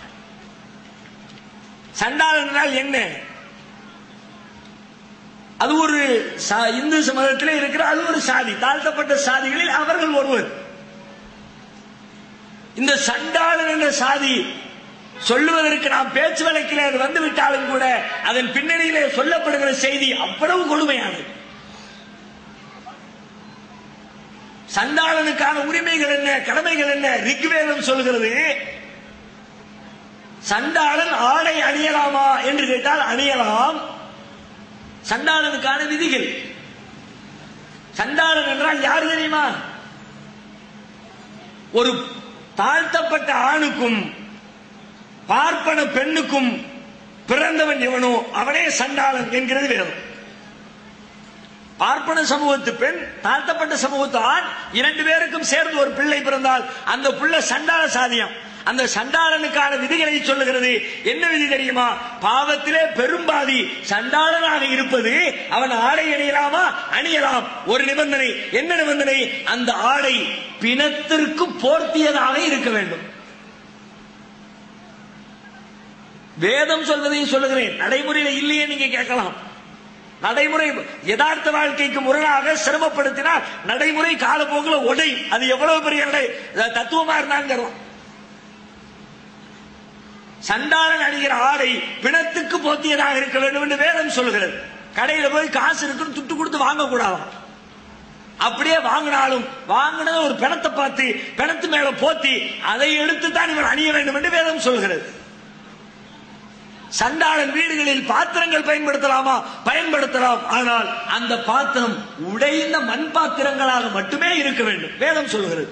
சண்டாளன் என்றால் என்ன அது ஒரு சா- இந்து சமூகத்திலே இருக்கிற அது ஒரு சாதி தாழ்த்தப்பட்ட சாதிகளில் அவர்கள் ஒருவர் இந்த சண்டாளன் என்ற சாதி சொல்லுவதற்கு நாம் பேச்சு வழக்கில் அது வந்து விட்டாலும் கூட அதன் பின்னணியிலே சொல்லப்படுகிற செய்தி அவ்வளவு கொடுமையானது சண்டாளனுக்கான உரிமைகள் என்ன கடமைகள் என்ன ரிக்வேதம் சொல்கிறது சண்டாளன் ஆடை அணியலாமா என்று கேட்டால் அணியலாம் சண்டாளனுக்கான விதிகள் சண்டாளன் என்றால் யார் தெரியுமா ஒரு தாழ்த்தப்பட்ட ஆணுக்கும் பார்ப்பன பெண்ணுக்கும் பிறந்தவன் எவனோ அவனே சண்டாளன் என்கிறது வேதம் பார்ப்பன சமூகத்து பெண் தாழ்த்தப்பட்ட சமூகத்து ஆண் இரண்டு பேருக்கும் சேர்ந்து ஒரு பிள்ளை பிறந்தால் அந்த பிள்ளை சண்டாள சாதியம் அந்த சண்டாளனுக்கான விதிகளை சொல்லுகிறது என்ன விதி தெரியுமா பாவத்திலே பெரும்பாதி சண்டாளனாக இருப்பது அவன் ஆடை அணியலாமா அணியலாம் ஒரு நிபந்தனை என்ன நிபந்தனை அந்த ஆடை பிணத்திற்கு போர்த்தியதாக இருக்க வேண்டும் வேதம் சொல்வதையும் சொல்லுகிறேன் நடைமுறையில இல்லையே நீங்க கேட்கலாம் நடைமுறை யதார்த்த வாழ்க்கைக்கு முரணாக சிரமப்படுத்தினால் நடைமுறை காலப்போக்கில் உடை அது எவ்வளவு பெரிய நடை தத்துவமா இருந்தாலும் சண்டாளன் அணிகிற ஆடை பிணத்துக்கு போத்தியதாக இருக்க வேண்டும் என்று வேதம் சொல்கிறது கடையில போய் காசு இருக்குன்னு துட்டு கொடுத்து வாங்க கூடாதாம் அப்படியே வாங்கினாலும் வாங்கினத ஒரு பிணத்தை பார்த்து பிணத்து மேல போத்தி அதை எடுத்து தான் இவன் அணிய வேண்டும் என்று வேதம் சொல்கிறது சண்டாளன் வீடுகளில் பாத்திரங்கள் பயன்படுத்தலாமா பயன்படுத்தலாம் ஆனால் அந்த பாத்திரம் உடைந்த மண் பாத்திரங்களாக மட்டுமே இருக்க வேண்டும் வேதம் சொல்கிறது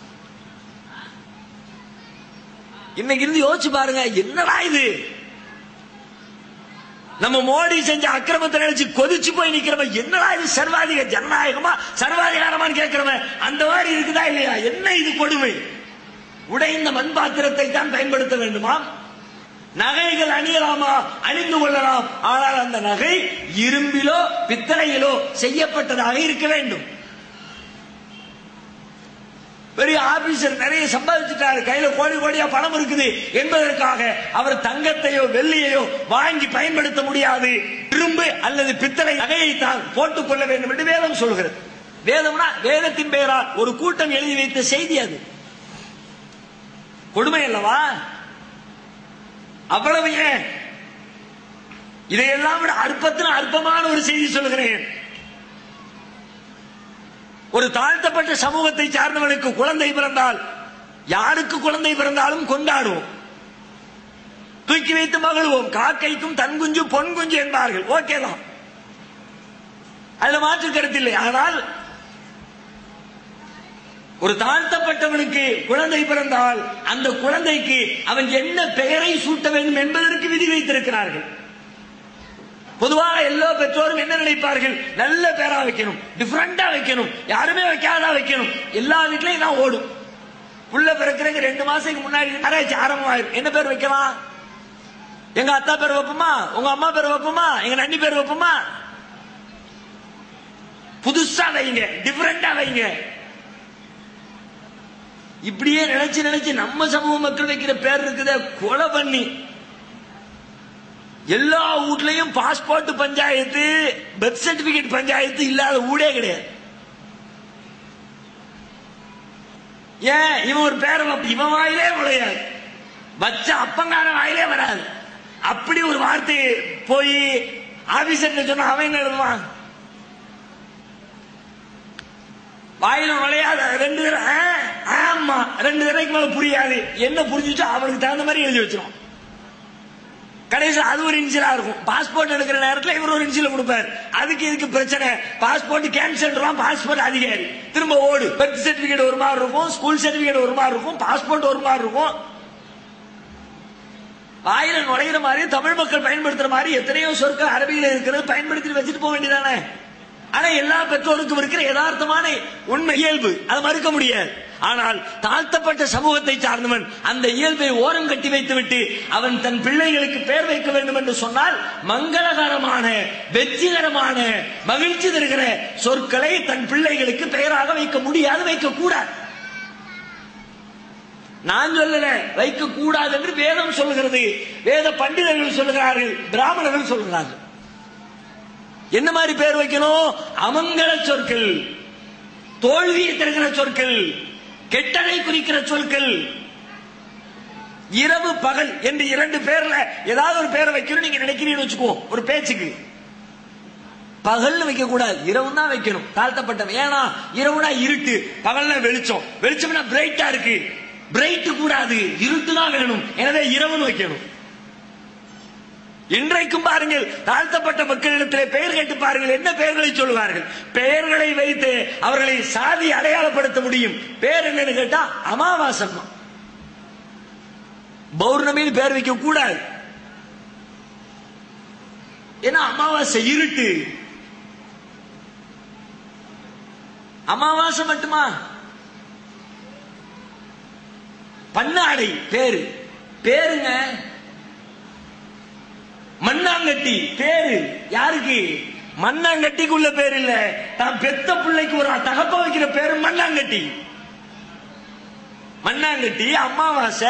இன்னைக்கு இருந்து யோசிச்சு பாருங்க என்னடா இது நம்ம மோடி செஞ்ச அக்கிரமத்தை நினைச்சு கொதிச்சு போய் நிக்கிறவன் என்னடா இது சர்வாதிக ஜனநாயகமா சர்வாதிகாரமான்னு கேட்கிறவன் அந்த மாதிரி இருக்குதா இல்லையா என்ன இது கொடுமை உடைந்த மண் பாத்திரத்தை தான் பயன்படுத்த வேண்டுமா நகைகள் அணியலாமா அணிந்து கொள்ளலாம் ஆனால் அந்த நகை இரும்பிலோ பித்தளையிலோ செய்யப்பட்டதாக இருக்க வேண்டும் பெரிய ஆபீசர் நிறைய சம்பாதிச்சுட்டாரு கையில கோடி கோடியா பணம் இருக்குது என்பதற்காக அவர் தங்கத்தையோ வெள்ளியையோ வாங்கி பயன்படுத்த முடியாது இரும்பு அல்லது பித்தளை நகையை தான் போட்டுக் கொள்ள வேண்டும் என்று வேதம் சொல்கிறது வேதம்னா வேதத்தின் பெயரால் ஒரு கூட்டம் எழுதி வைத்த செய்தி அது கொடுமை அல்லவா அவ்வளவு ஏன் இதையெல்லாம் விட அற்பத்தில் அற்பமான ஒரு செய்தி சொல்கிறேன் ஒரு தாழ்த்தப்பட்ட சமூகத்தை சார்ந்தவனுக்கு குழந்தை பிறந்தால் யாருக்கு குழந்தை பிறந்தாலும் கொண்டாடுவோம் தூக்கி வைத்து மகிழ்வோம் காக்கைக்கும் தன் குஞ்சு பொன் குஞ்சு என்பார்கள் ஓகே தான் அதுல மாற்று கருத்தில்லை ஆனால் ஒரு தாழ்த்தப்பட்டவனுக்கு குழந்தை பிறந்தால் அந்த குழந்தைக்கு அவன் என்ன பெயரை சூட்ட வேண்டும் என்பதற்கு விதி வைத்திருக்கிறார்கள் பொதுவாக எல்லா பெற்றோரும் என்ன நினைப்பார்கள் நல்ல பேரா வைக்கணும் டிஃபரெண்டா வைக்கணும் யாருமே வைக்காதா வைக்கணும் எல்லா வீட்லயும் தான் ஓடும் புள்ள பிறக்கிறதுக்கு ரெண்டு மாசத்துக்கு முன்னாடி ஆராய்ச்சி ஆரம்பமாயிரும் என்ன பேர் வைக்கலாம் எங்க அத்தா பேர் வைப்போமா உங்க அம்மா பேர் வைப்போமா எங்க நன்னி பேர் வைப்போமா புதுசா வைங்க டிஃபரெண்டா வைங்க இப்படியே நினைச்சு நினைச்சு நம்ம சமூக மக்கள் வைக்கிற பேர் இருக்குத கொலை பண்ணி எல்லா வீட்லயும் passport panchayat birth certificate panchayat இல்லாத ஊடே கிடையாது ஏன் இவன் ஒரு பேரை வைப்ப- இவன் வாயிலே நுழையாது வச்ச அப்பங்கார வாயிலே வராது அப்படி ஒரு வார்த்தை போய் ஆபீசர் சொன்னா அவன் என்ன எழுதுவான் வாயில நுழையாத ரெண்டு தடவை ஆ, ஆமா ரெண்டு தடவைக்கு மேல புரியாது என்ன புரிஞ்சுச்சோ அவனுக்கு தகுந்த மாதிரி எழுதி வச்சிரும் கடைசியில் அது ஒரு இன்சிலா இருக்கும் பாஸ்போர்ட் எடுக்கிற நேரத்தில் இவர் ஒரு இன்சில கொடுப்பார் அதுக்கு இதுக்கு பிரச்சனை பாஸ்போர்ட் கேன்சல் பாஸ்போர்ட் அதிகாரி திரும்ப ஓடு பர்த் சர்டிபிகேட் ஒரு மாதிரி இருக்கும் ஸ்கூல் சர்டிபிகேட் ஒரு மாதிரி இருக்கும் பாஸ்போர்ட் ஒரு மாதிரி இருக்கும் வாயில நுழையிற மாதிரி தமிழ் மக்கள் பயன்படுத்துற மாதிரி எத்தனையோ சொற்கள் அரபியில இருக்கிறது பயன்படுத்தி வச்சுட்டு போக வேண்டியதானே ஆனா எல்லா பெற்றோருக்கும் இருக்கிற யதார்த்தமான உண்மை இயல்பு அதை மறுக்க முடியாது ஆனால் தாழ்த்தப்பட்ட சமூகத்தை சார்ந்தவன் அந்த இயல்பை ஓரம் கட்டி வைத்துவிட்டு அவன் தன் பிள்ளைகளுக்கு பெயர் வைக்க வேண்டும் என்று சொன்னால் மங்களகரமான வெற்றிகரமான மகிழ்ச்சி தருகிற சொற்களை தன் பிள்ளைகளுக்கு பெயராக வைக்க முடியாது வைக்க கூடாது நான் சொல்லல வைக்க கூடாது என்று வேதம் சொல்கிறது வேத பண்டிதர்கள் சொல்லுகிறார்கள் பிராமணர்கள் சொல்கிறார்கள் என்ன மாதிரி பேர் வைக்கணும் அமங்கல சொற்கள் தோல்வியை தருகிற சொற்கள் கெட்டதை குறிக்கிற சொற்கள் இரவு பகல் என்று இரண்டு பேர்ல ஏதாவது ஒரு பேரை வைக்கணும் நீங்க நினைக்கிறீங்கன்னு வச்சுக்கோ ஒரு பேச்சுக்கு பகல்னு வைக்க கூடாது இரவு தான் வைக்கணும் தாழ்த்தப்பட்டவன் ஏன்னா இரவுனா இருட்டு பகல்னா வெளிச்சம் வெளிச்சம்னா பிரைட்டா இருக்கு பிரைட் கூடாது இருட்டு தான் வேணும் எனவே இரவுன்னு வைக்கணும் இன்றைக்கும் பாருங்கள் தாழ்த்தப்பட்ட மக்களிடத்திலே பெயர் கேட்டு பாருங்கள் என்ன பெயர்களை சொல்லுவார்கள் பெயர்களை வைத்து அவர்களை சாதி அடையாளப்படுத்த முடியும் பேர் என்னன்னு கேட்டா அமாவாசம்மா பௌர்ணமின்னு பேர் வைக்க கூடாது ஏன்னா அமாவாசை இருட்டு அமாவாசை மட்டுமா பன்னாடை பேரு பேருங்க மண்ணாங்கட்டி பேரு யாருக்கு மண்ணாங்கட்டிக்குள்ள பேர் இல்ல தான் பெத்த பிள்ளைக்கு ஒரு தகப்ப வைக்கிற பேரு மண்ணாங்கட்டி மண்ணாங்கட்டி அமாவாசை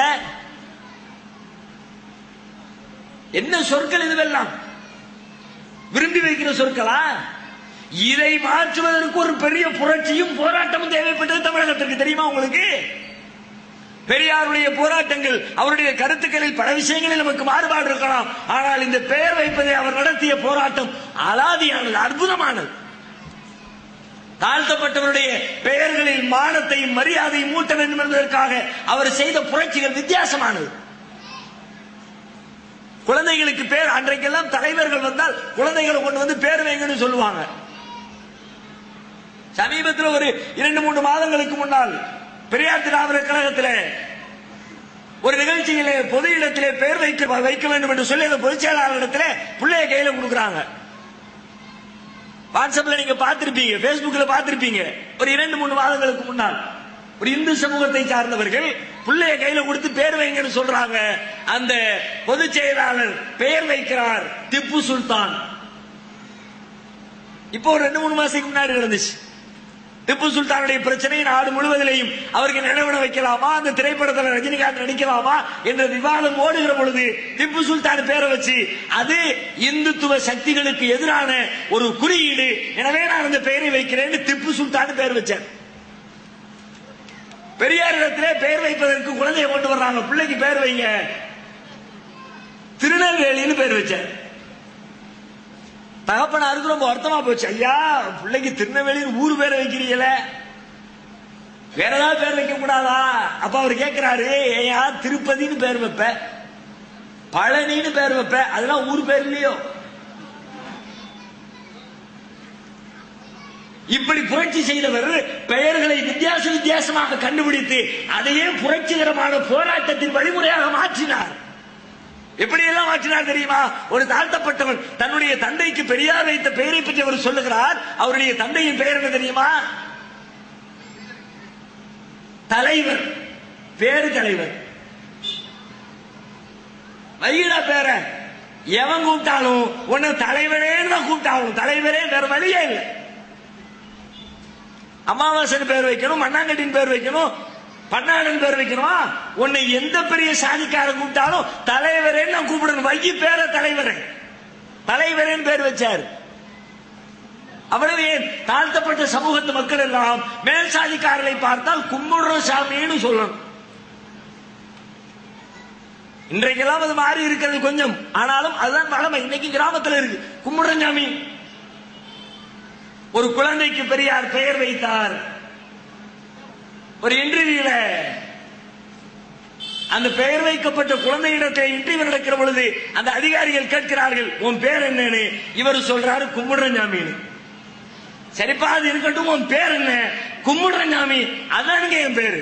என்ன சொற்கள் இதுவெல்லாம் விரும்பி வைக்கிற சொற்களா இதை மாற்றுவதற்கு ஒரு பெரிய புரட்சியும் போராட்டமும் தேவைப்பட்டது தமிழகத்திற்கு தெரியுமா உங்களுக்கு பெரியாருடைய போராட்டங்கள் அவருடைய கருத்துக்களில் பல விஷயங்களில் நமக்கு மாறுபாடு இருக்கலாம் ஆனால் இந்த பெயர் வைப்பதை அவர் நடத்திய போராட்டம் அலாதியானது அற்புதமானது தாழ்த்தப்பட்டவருடைய பெயர்களில் மானத்தையும் மரியாதையும் மூட்ட வேண்டும் என்பதற்காக அவர் செய்த புரட்சிகள் வித்தியாசமானது குழந்தைகளுக்கு பேர் அன்றைக்கெல்லாம் தலைவர்கள் வந்தால் குழந்தைகளை கொண்டு வந்து பேர் வைங்கன்னு சொல்லுவாங்க சமீபத்தில் ஒரு இரண்டு மூன்று மாதங்களுக்கு முன்னால் பெரியார் திராவிடர் கழகத்தில் ஒரு நிகழ்ச்சியிலே பொது இடத்திலே பெயர் வைக்க வைக்க வேண்டும் என்று சொல்லி அந்த பொதுச் செயலாளரிடத்திலே பிள்ளைய கையில கொடுக்குறாங்க வாட்ஸ்அப்ல நீங்க பார்த்திருப்பீங்க பேஸ்புக்ல பார்த்திருப்பீங்க ஒரு இரண்டு மூணு மாதங்களுக்கு முன்னால் ஒரு இந்து சமூகத்தை சார்ந்தவர்கள் பிள்ளைய கையில கொடுத்து பேர் வைங்கன்னு சொல்றாங்க அந்த பொதுச் செயலாளர் பெயர் வைக்கிறார் திப்பு சுல்தான் இப்போ ஒரு ரெண்டு மூணு மாசத்துக்கு முன்னாடி நடந்துச்சு திப்பு சுல்தானுடைய பிரச்சனை நாடு முழுவதிலையும் அவருக்கு நினைவிட வைக்கலாமா அந்த திரைப்படத்தில் ரஜினிகாந்த் நடிக்கலாமா என்ற விவாதம் ஓடுகிற பொழுது திப்பு சுல்தான் பேரை வச்சு அது இந்துத்துவ சக்திகளுக்கு எதிரான ஒரு குறியீடு எனவே நான் அந்த பெயரை வைக்கிறேன் திப்பு சுல்தான் பேர் வச்சார் பெரியாரிடத்திலே பெயர் வைப்பதற்கு குழந்தையை கொண்டு வர்றாங்க பிள்ளைக்கு பேர் வைங்க திருநெல்வேலின்னு பேர் வச்சார் தகப்பனாருக்கு ரொம்ப வருத்தமா போச்சு ஐயா பிள்ளைக்கு திருநெல்வேலின்னு ஊர் பேரை வைக்கிறீங்களே வேற ஏதாவது பேர் வைக்க கூடாதா அப்ப அவர் கேட்கிறாரு ஏயா திருப்பதின்னு பேர் வைப்ப பழனின்னு பேர் வைப்ப அதெல்லாம் ஊர் பேர் இல்லையோ இப்படி புரட்சி செய்தவர் பெயர்களை வித்தியாச வித்தியாசமாக கண்டுபிடித்து அதையே புரட்சிகரமான போராட்டத்தின் வழிமுறையாக மாற்றினார் எப்படி எல்லாம் மாற்றினார் தெரியுமா ஒரு தாழ்த்தப்பட்டவன் தன்னுடைய தந்தைக்கு பெரியார் வைத்த பெயரை பற்றி அவர் சொல்லுகிறார் அவருடைய தந்தையின் பெயர் என்ன தெரியுமா தலைவர் பேரு தலைவர் வையிடா பேர எவன் கூப்பிட்டாலும் உன்னை தலைவரே தான் கூப்பிட்டாலும் தலைவரே வேற வழியே இல்லை அமாவாசன் பேர் வைக்கணும் மண்ணாங்கட்டின் பேர் வைக்கணும் பன்னாடன் பேர் வைக்கணுமா உன்னை எந்த பெரிய சாதிக்காரன் கூப்பிட்டாலும் தலைவரே நான் கூப்பிடணும் வைகி பேர தலைவரே தலைவரேன்னு பேர் வச்சார் அவ்வளவு ஏன் தாழ்த்தப்பட்ட சமூகத்து மக்கள் எல்லாம் மேல் சாதிக்காரரை பார்த்தால் கும்பிடுற சாமின்னு சொல்லணும் இன்றைக்கெல்லாம் அது மாறி இருக்கிறது கொஞ்சம் ஆனாலும் அதுதான் பழமை இன்னைக்கு கிராமத்தில் இருக்கு கும்பிடுற சாமி ஒரு குழந்தைக்கு பெரியார் பெயர் வைத்தார் ஒரு இன்டர்வியூல அந்த பெயர் வைக்கப்பட்ட குழந்தையிடத்தை இன்டர்வியூ நடக்கிற பொழுது அந்த அதிகாரிகள் கேட்கிறார்கள் உன் பேர் என்னன்னு இவர் சொல்றாரு கும்பிடுறஞ்சாமின்னு சரிப்பா அது இருக்கட்டும் உன் பேர் என்ன கும்பிடுறஞ்சாமி அதானுங்க என் பேரு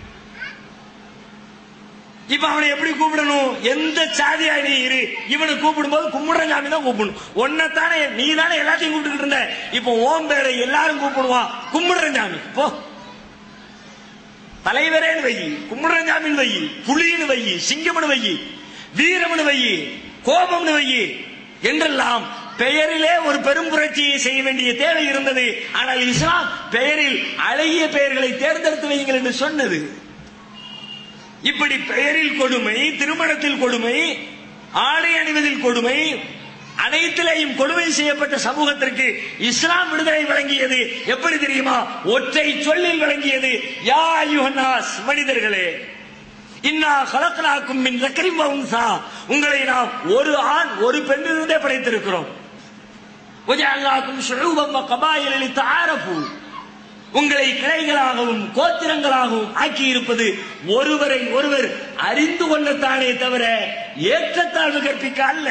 இப்ப அவனை எப்படி கூப்பிடணும் எந்த சாதியா நீ இரு இவனை கூப்பிடும்போது கும்பிடுறஞ்சாமி தான் கூப்பிடணும் உன்னைத்தானே நீ தானே எல்லாத்தையும் கூப்பிட்டுக்கிட்டு இருந்த இப்ப ஓம் பேரை எல்லாரும் கூப்பிடுவான் கும்பிடுறஞ்சாமி போ தலைவரேன்னு வை கும்பிடுறஞ்சாமின்னு வை புலின்னு வை சிங்கம்னு வை வீரம்னு வை கோபம்னு வை என்றெல்லாம் பெயரிலே ஒரு பெரும் புரட்சியை செய்ய வேண்டிய தேவை இருந்தது ஆனால் இஸ்லாம் பெயரில் அழகிய பெயர்களை தேர்ந்தெடுத்து வையுங்கள் என்று சொன்னது இப்படி பெயரில் கொடுமை திருமணத்தில் கொடுமை ஆடை அணிவதில் கொடுமை அனைத்திலேயும் கொடுமை செய்யப்பட்ட சமூகத்திற்கு இஸ்லாம் விடுதலை வழங்கியது எப்படி தெரியுமா ஒற்றை சொல்லில் வழங்கியது யா யுஹன்னாஸ் மனிதர்களே இன்னா கலக்கலாக்கும் மின் ரக்கரிம் வம்சா உங்களை நாம் ஒரு ஆண் ஒரு பெண்ணிலிருந்தே படைத்திருக்கிறோம் وجعلناكم شعوبا وقبائل لتعارفوا உங்களை கிளைகளாகவும் கோத்திரங்களாகவும் ஆக்கி இருப்பது ஒருவரை ஒருவர் அறிந்து கொள்ளத்தானே தவிர ஏற்றத்தாழ்வு கற்பிக்க அல்ல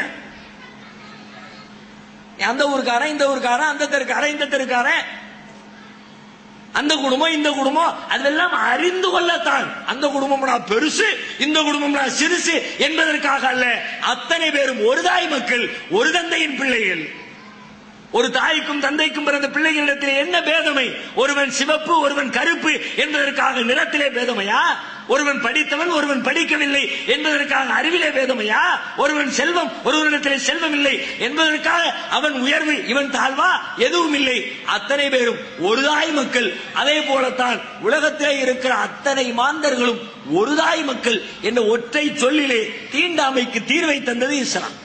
அந்த ஊருக்காரன் இந்த ஊருக்காரன் அந்த தெருக்காரன் இந்த தெருக்காரன் அந்த குடும்பம் இந்த குடும்பம் அதெல்லாம் அறிந்து கொள்ளத்தான் அந்த குடும்பம் நான் பெருசு இந்த குடும்பம் நான் சிறுசு என்பதற்காக அல்ல அத்தனை பேரும் ஒரு தாய் மக்கள் ஒரு தந்தையின் பிள்ளைகள் ஒரு தாய்க்கும் தந்தைக்கும் பிறந்த பிள்ளைகளிடத்தில் என்ன பேதமை ஒருவன் சிவப்பு ஒருவன் கருப்பு என்பதற்காக நிறத்திலே பேதமையா ஒருவன் படித்தவன் ஒருவன் படிக்கவில்லை என்பதற்காக அறிவிலே பேதமையா ஒருவன் செல்வம் ஒருவனிடத்திலே செல்வம் இல்லை என்பதற்காக அவன் உயர்வு இவன் தாழ்வா எதுவும் இல்லை அத்தனை பேரும் ஒரு தாய் மக்கள் அதே போலத்தான் உலகத்திலே இருக்கிற அத்தனை மாந்தர்களும் ஒரு தாய் மக்கள் என்ற ஒற்றை சொல்லிலே தீண்டாமைக்கு தீர்வை தந்தது இஸ்லாம்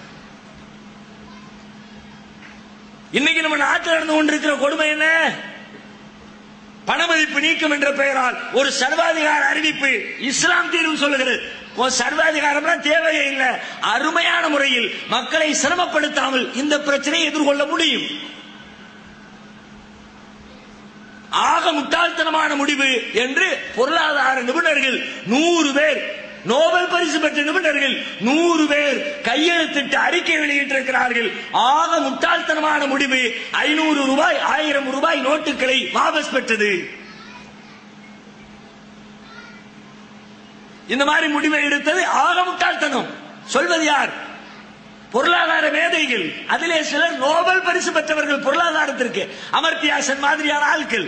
இன்னைக்கு நம்ம நாட்டில் நடந்து கொண்டிருக்கிற கொடுமை என்ன பணமதிப்பு நீக்கம் என்ற பெயரால் ஒரு சர்வாதிகார அறிவிப்பு இஸ்லாம் தீர்வு சொல்லுகிறது உன் சர்வாதிகாரம்லாம் தேவையே இல்லை அருமையான முறையில் மக்களை சிரமப்படுத்தாமல் இந்த பிரச்சனையை எதிர்கொள்ள முடியும் ஆக முட்டாள்தனமான முடிவு என்று பொருளாதார நிபுணர்கள் நூறு பேர் நோபல் பரிசு பெற்ற நிபுணர்கள் நூறு பேர் கையெழுத்திட்டு அறிக்கை வெளியிட்டிருக்கிறார்கள் ஆக முட்டாள்தனமான முடிவு ஐநூறு ரூபாய் ஆயிரம் ரூபாய் நோட்டுகளை வாபஸ் பெற்றது இந்த மாதிரி முடிவை எடுத்தது ஆக முட்டாள்தனம் சொல்வது யார் பொருளாதார மேதைகள் அதிலே சிலர் நோபல் பரிசு பெற்றவர்கள் பொருளாதாரத்திற்கு அமர்த்தியாசன் மாதிரியான ஆட்கள்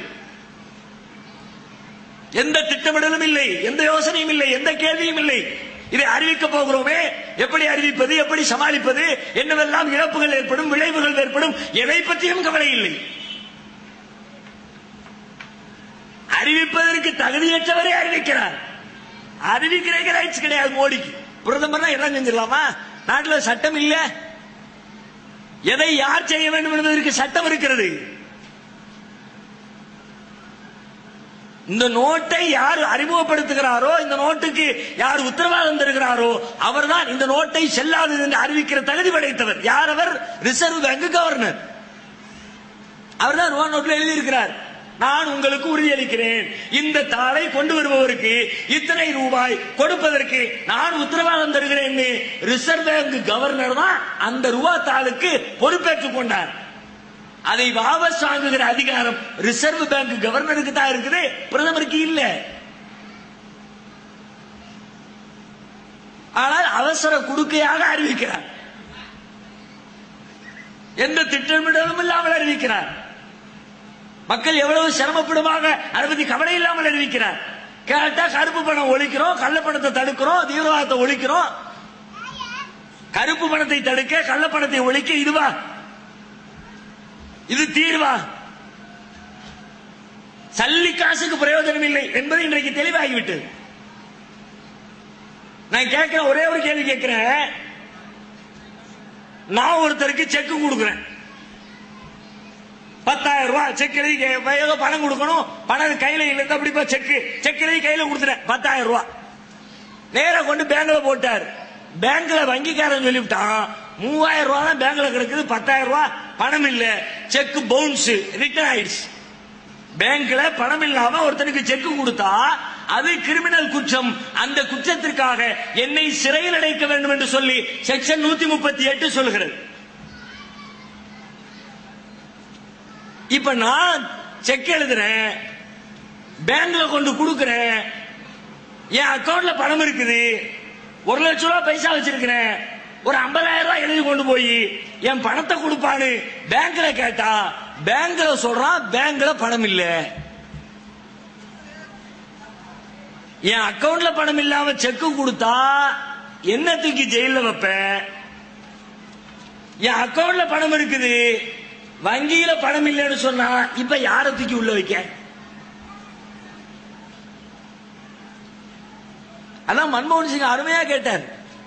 எந்த திட்டமிடலும் இல்லை எந்த யோசனையும் இல்லை எந்த கேள்வியும் இல்லை இதை அறிவிக்க போகிறோமே எப்படி அறிவிப்பது எப்படி சமாளிப்பது என்னவெல்லாம் இழப்புகள் ஏற்படும் விளைவுகள் ஏற்படும் எதை பற்றியும் கவலை இல்லை அறிவிப்பதற்கு தகுதியற்றவரே அறிவிக்கிறார் அறிவிக்கிறேங்க ரைட்ஸ் கிடையாது மோடிக்கு பிரதமர் எல்லாம் செஞ்சிடலாமா நாட்டில் சட்டம் இல்ல எதை யார் செய்ய வேண்டும் என்பதற்கு சட்டம் இருக்கிறது இந்த நோட்டை யார் அறிமுகப்படுத்துகிறாரோ இந்த நோட்டுக்கு யார் உத்தரவாதம் தருகிறாரோ அவர்தான் இந்த நோட்டை செல்லாதது என்று அறிவிக்கிற தகுதி படைத்தவர் யார் அவர் ரிசர்வ் பேங்க் கவர்னர் அவர்தான் ரூபா நோட்டில் எழுதியிருக்கிறார் நான் உங்களுக்கு உறுதியளிக்கிறேன் இந்த தாளை கொண்டு வருபவருக்கு இத்தனை ரூபாய் கொடுப்பதற்கு நான் உத்தரவாதம் தருகிறேன் ரிசர்வ் பேங்க் கவர்னர் தான் அந்த ரூபா தாளுக்கு பொறுப்பேற்றுக் கொண்டார் அதை வாபஸ் வாங்குகிற அதிகாரம் ரிசர்வ் பேங்க் கவர்னருக்கு தான் இருக்குது பிரதமருக்கு இல்ல ஆனால் அவசர குடுக்கையாக அறிவிக்கிறார் எந்த திட்டமிடலும் இல்லாமல் அறிவிக்கிறார் மக்கள் எவ்வளவு சிரமப்படுவாங்க அதை பத்தி கவலை இல்லாமல் அறிவிக்கிறார் கேட்டா கருப்பு பணம் ஒழிக்கிறோம் கள்ளப்பணத்தை தடுக்கிறோம் தீவிரவாதத்தை ஒழிக்கிறோம் கருப்பு பணத்தை தடுக்க கள்ளப்பணத்தை ஒழிக்க இதுவா இது தீர்வா சல்லி காசுக்கு பிரயோஜனம் இல்லை என்பது இன்றைக்கு தெளிவாகிவிட்டது நான் கேட்கிற ஒரே ஒரு கேள்வி கேட்கிறேன் நான் ஒருத்தருக்கு செக் கொடுக்கிறேன் பத்தாயிரம் ரூபாய் செக் எழுதி கே- ஏதோ பணம் கொடுக்கணும் பணம் கையில இல்ல அப்படி செக் செக் எழுதி கையில கொடுத்துட்டேன் பத்தாயிரம் ரூபாய் நேரா கொண்டு பேங்க்ல போட்டார் பேங்க்ல வங்கிக்காரன் சொல்லிவிட்டான் மூவாயிரம் ரூபாய் தான் பேங்க்ல கிடக்குது பத்தாயிரம் ரூபாய் பணம் இல்ல செக் பவுன்ஸ் ரிட்டர்ன் ஆயிடுச்சு பேங்க்ல பணம் இல்லாம ஒருத்தனுக்கு செக் கொடுத்தா அது கிரிமினல் குற்றம் அந்த குற்றத்திற்காக என்னை சிறையில் அடைக்க வேண்டும் என்று சொல்லி செக்ஷன் நூத்தி முப்பத்தி எட்டு சொல்கிறது இப்ப நான் செக் எழுதுறேன் பேங்க்ல கொண்டு கொடுக்கிறேன் என் அக்கவுண்ட்ல பணம் இருக்குது ஒரு லட்சம் ரூபாய் பைசா வச்சிருக்கிறேன் ஒரு 50000 ரூபாய் எழுதி கொண்டு போய் என் பணத்தை கொடுப்பான்னு பேங்க்ல கேட்டா பேங்க்ல சொல்றான் பேங்க்ல பணம் இல்ல என் அக்கவுண்ட்ல பணம் இல்லாம செக்கு கொடுத்தா என்ன தூக்கி ஜெயில வைப்பேன் என் அக்கவுண்ட்ல பணம் இருக்குது வங்கியில பணம் இல்லைன்னு சொன்னா இப்ப யார தூக்கி உள்ள வைக்க அதான் மன்மோகன் சிங் அருமையா கேட்டார்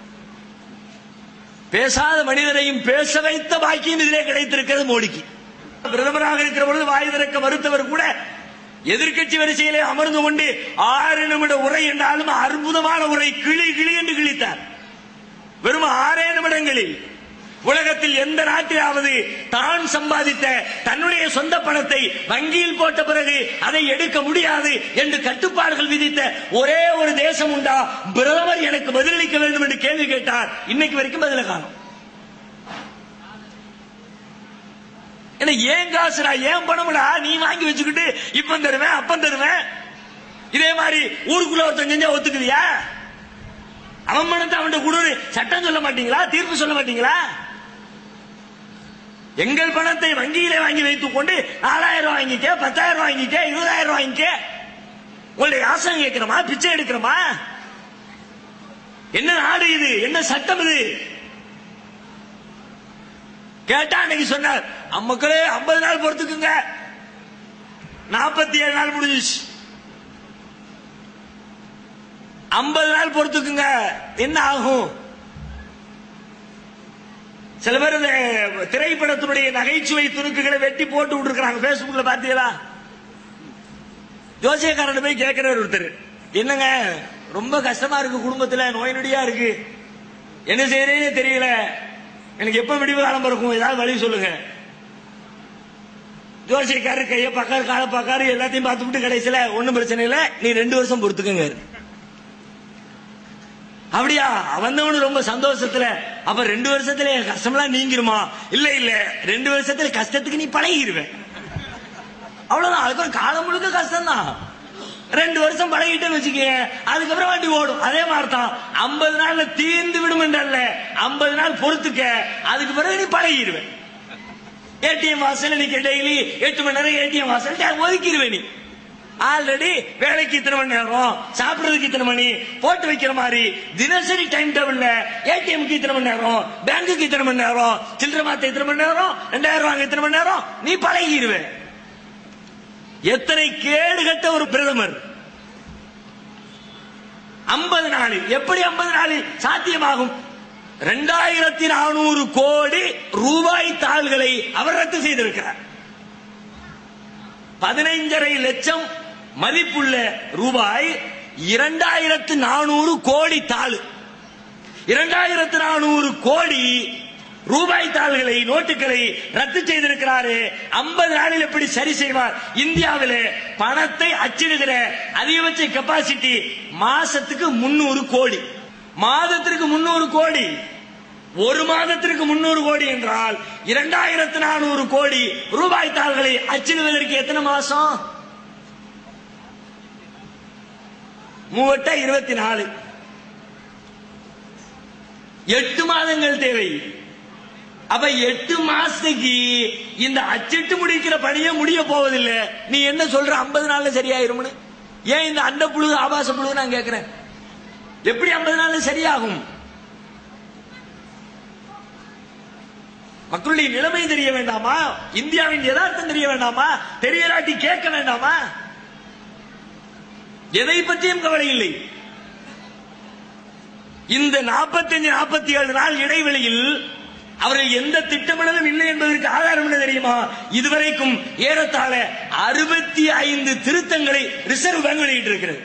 பேசாத மனிதரையும் பேச வைத்த பாக்கியம் இதிலே கிடைத்திருக்கிறது மோடிக்கு பிரதமராக இருக்கிற பொழுது வாய் திறக்க மறுத்தவர் கூட எதிர்க்கட்சி வரிசையிலே அமர்ந்து கொண்டு ஆறு நிமிட உரை என்றாலும் அற்புதமான உரை கிளி கிளி என்று கிழித்தார் வெறும் ஆறே நிமிடங்களில் உலகத்தில் எந்த நாட்டிலாவது தான் சம்பாதித்த தன்னுடைய சொந்த பணத்தை வங்கியில் போட்ட பிறகு அதை எடுக்க முடியாது என்று கட்டுப்பாடுகள் விதித்த ஒரே ஒரு தேசம் உண்டா பிரதமர் எனக்கு பதிலளிக்க வேண்டும் என்று கேள்வி கேட்டார் இன்னைக்கு வரைக்கும் பதில காணும் ஏன்னா ஏன் காசுடா ஏன் பணம்டா நீ வாங்கி வச்சுக்கிட்டு இப்ப தருவேன் அப்பம் தருவேன் இதே மாதிரி ஊருக்குள்ள ஒருத்தன் செஞ்சா ஒத்துக்குவியா அவன் பணத்தை அவன் குடு சட்டம் சொல்ல மாட்டீங்களா தீர்ப்பு சொல்ல மாட்டீங்களா எங்கள் பணத்தை வங்கியிலே வாங்கி வைத்துக் கொண்டு நாலாயிரம் ரூபாய் வாங்கிக்க பத்தாயிரம் ரூபாய் வாங்கிக்க இருபதாயிரம் ரூபாய் வாங்கிக்க உங்களுடைய ஆசனம் கேட்கிறோமா பிச்சை எடுக்கிறோமா என்ன நாடு இது என்ன சட்டம் இது கேட்டா அன்னைக்கு சொன்னார் மக்களே ஐம்பது நாள் பொறுத்துக்குங்க நாற்பத்தி ஏழு நாள் முடிஞ்சிச்சு ஐம்பது நாள் பொறுத்துக்குங்க என்ன ஆகும் சில பேர் இந்த திரைப்படத்தினுடைய நகைச்சுவை துணுக்குகளை வெட்டி போட்டு விட்டுருக்காங்க பேஸ்புக்ல பாத்தீங்களா ஜோசியக்காரன் போய் கேட்கிறார் ஒருத்தர் என்னங்க ரொம்ப கஷ்டமா இருக்கு குடும்பத்துல நோய் நொடியா இருக்கு என்ன செய்யறேன்னு தெரியல எனக்கு எப்ப விடிவு காலம் இருக்கும் ஏதாவது வழி சொல்லுங்க ஜோசியக்காரர் கைய பக்காரு கால பக்காரு எல்லாத்தையும் பார்த்து விட்டு கடைசியில ஒண்ணும் பிரச்சனை இல்ல நீ ரெண்டு வருஷம் பொறுத்துக்கங்க அப்படியா வந்தவனு ரொம்ப சந்தோஷத்துல அப்ப ரெண்டு வருஷத்துல என் கஷ்டம்லாம் நீங்கிருமா இல்ல இல்ல ரெண்டு வருஷத்துல கஷ்டத்துக்கு நீ பழகிருவேன் அவ்வளவுதான் அதுக்கப்புறம் காலம் முழுக்க கஷ்டம் தான் ரெண்டு வருஷம் பழகிட்டேன்னு வச்சுக்க அதுக்கப்புறம் வண்டி ஓடும் அதே மாதிரி தான் ஐம்பது நாள்ல தீர்ந்து விடும் என்றல்ல ஐம்பது நாள் பொறுத்துக்க அதுக்கு பிறகு நீ பழகிடுவேன் ஏடிஎம் வாசல் நீ டெய்லி எட்டு மணி நேரம் ஏடிஎம் வாசல் ஒதுக்கிடுவேன் நீ ஆல்ரெடி வேலைக்கு இத்தனை மணி நேரம் சாப்பிடுறதுக்கு இத்தனை மணி போட்டு வைக்கிற மாதிரி தினசரி டைம் டேபிள்ல ஏடிஎம்க்கு இத்தனை மணி நேரம் பேங்குக்கு இத்தனை மணி நேரம் சில்லறை மாத்த இத்தனை மணி நேரம் ரெண்டாயிரம் ரூபாய் இத்தனை மணி நேரம் நீ பழகிடுவே எத்தனை கேடு கட்ட ஒரு பிரதமர் ஐம்பது நாளில் எப்படி ஐம்பது நாளில் சாத்தியமாகும் ரெண்டாயிரத்தி நானூறு கோடி ரூபாய் தாள்களை அவர் ரத்து செய்திருக்கிறார் பதினைஞ்சரை லட்சம் மதிப்புள்ள ரூபாய் இரண்டாயிரத்து நானூறு கோடி தாள் இரண்டாயிரத்து நானூறு கோடி ரூபாய் தாள்களை நோட்டுகளை ரத்து செய்திருக்கிறாரு ஐம்பது நாளில் எப்படி சரி செய்வார் இந்தியாவில் பணத்தை அச்சிடுகிற அதிகபட்ச கெப்பாசிட்டி மாசத்துக்கு முன்னூறு கோடி மாதத்திற்கு முன்னூறு கோடி ஒரு மாதத்திற்கு முன்னூறு கோடி என்றால் இரண்டாயிரத்து நானூறு கோடி ரூபாய் தாள்களை அச்சிடுவதற்கு எத்தனை மாசம் மூவட்ட இருபத்தி நாலு எட்டு மாதங்கள் தேவை அப்ப எட்டு மாசத்துக்கு இந்த அச்சிட்டு முடிக்கிற பணியே முடிய போவதில்லை நீ என்ன சொல்ற ஐம்பது நாள்ல சரியாயிரும்னு ஏன் இந்த அண்ட புழு ஆபாச புழு நான் கேட்கிறேன் எப்படி ஐம்பது நாள்ல சரியாகும் மக்களுடைய நிலைமை தெரிய வேண்டாமா இந்தியாவின் யதார்த்தம் தெரிய வேண்டாமா தெரியலாட்டி கேட்க வேண்டாமா எதை பற்றியும் கவலை இல்லை இந்த நாற்பத்தஞ்சு நாற்பத்தி ஏழு நாள் இடைவெளியில் அவர்கள் எந்த திட்டமிடலும் இல்லை என்பதற்கு ஆதாரம் என்ன தெரியுமா இதுவரைக்கும் ஏறத்தாழ அறுபத்தி ஐந்து திருத்தங்களை ரிசர்வ் பேங்க் வெளியிட்டிருக்கிறது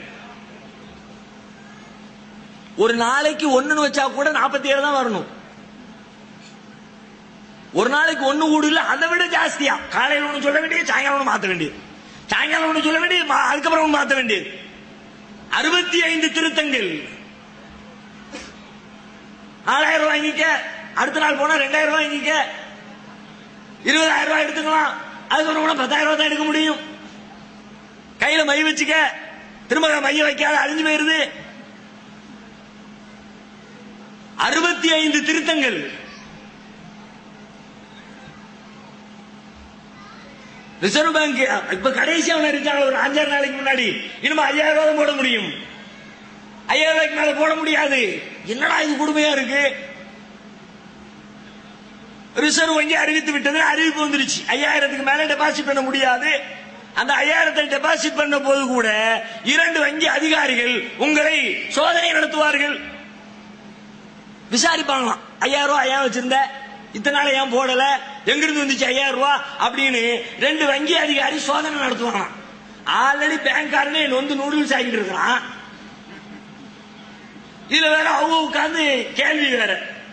ஒரு நாளைக்கு ஒண்ணுன்னு வச்சா கூட நாற்பத்தி ஏழு தான் வரணும் ஒரு நாளைக்கு ஒண்ணு கூடுல அதை விட ஜாஸ்தியா காலையில் ஒண்ணு சொல்ல வேண்டியது சாயங்காலம் ஒண்ணு மாத்த வேண்டியது சாயங்காலம் ஒண்ணு சொல்ல வேண்டியது மா- அதுக்கப்புறம் ஒண்ணு மாத்த வேண்டியது அறுபத்தி ஐந்து திருத்தங்கள் நாலாயிரம் ரூபாய் வாங்கிக்க அடுத்த நாள் போனா ரெண்டாயிரம் ரூபாய் வாங்கிக்க இருபதாயிரம் ரூபாய் எடுத்துக்கலாம் அதுக்கப்புறம் கூட பத்தாயிரம் ரூபாய் தான் எடுக்க முடியும் கையில மை வச்சுக்க திரும்ப மைய வைக்காத அழிஞ்சு போயிருது அறுபத்தி ஐந்து திருத்தங்கள் ரிசர்வ் பேங்க் இப்ப கடைசியா ஒண்ணு இருக்காங்க ஒரு அஞ்சாறு நாளைக்கு முன்னாடி இனிமே ஐயாயிரம் ரூபாய் தான் போட முடியும் ஐயாயிரம் ரூபாய்க்கு மேல போட முடியாது என்னடா இது கொடுமையா இருக்கு ரிசர்வ் வங்கி அறிவித்து விட்டது அறிவிப்பு வந்துருச்சு ஐயாயிரத்துக்கு மேல டெபாசிட் பண்ண முடியாது அந்த ஐயாயிரத்தை டெபாசிட் பண்ண போது கூட இரண்டு வங்கி அதிகாரிகள் உங்களை சோதனை நடத்துவார்கள் விசாரிப்பாங்களாம் ஐயாயிரம் ரூபாய் ஐயா வச்சிருந்த இத்தனை நாள் ஏன் போடல எங்கிருந்து வந்துச்சு ஐயாயிரம் ரூபாய் அப்படின்னு ரெண்டு வங்கி அதிகாரி சோதனை நடத்துவாங்களாம் ஆல்ரெடி பேங்க்காரனே நொந்து நூடுல்ஸ் ஆகிட்டு இருக்கிறான் இதுல வேற அவங்க உட்கார்ந்து கேள்வி வேற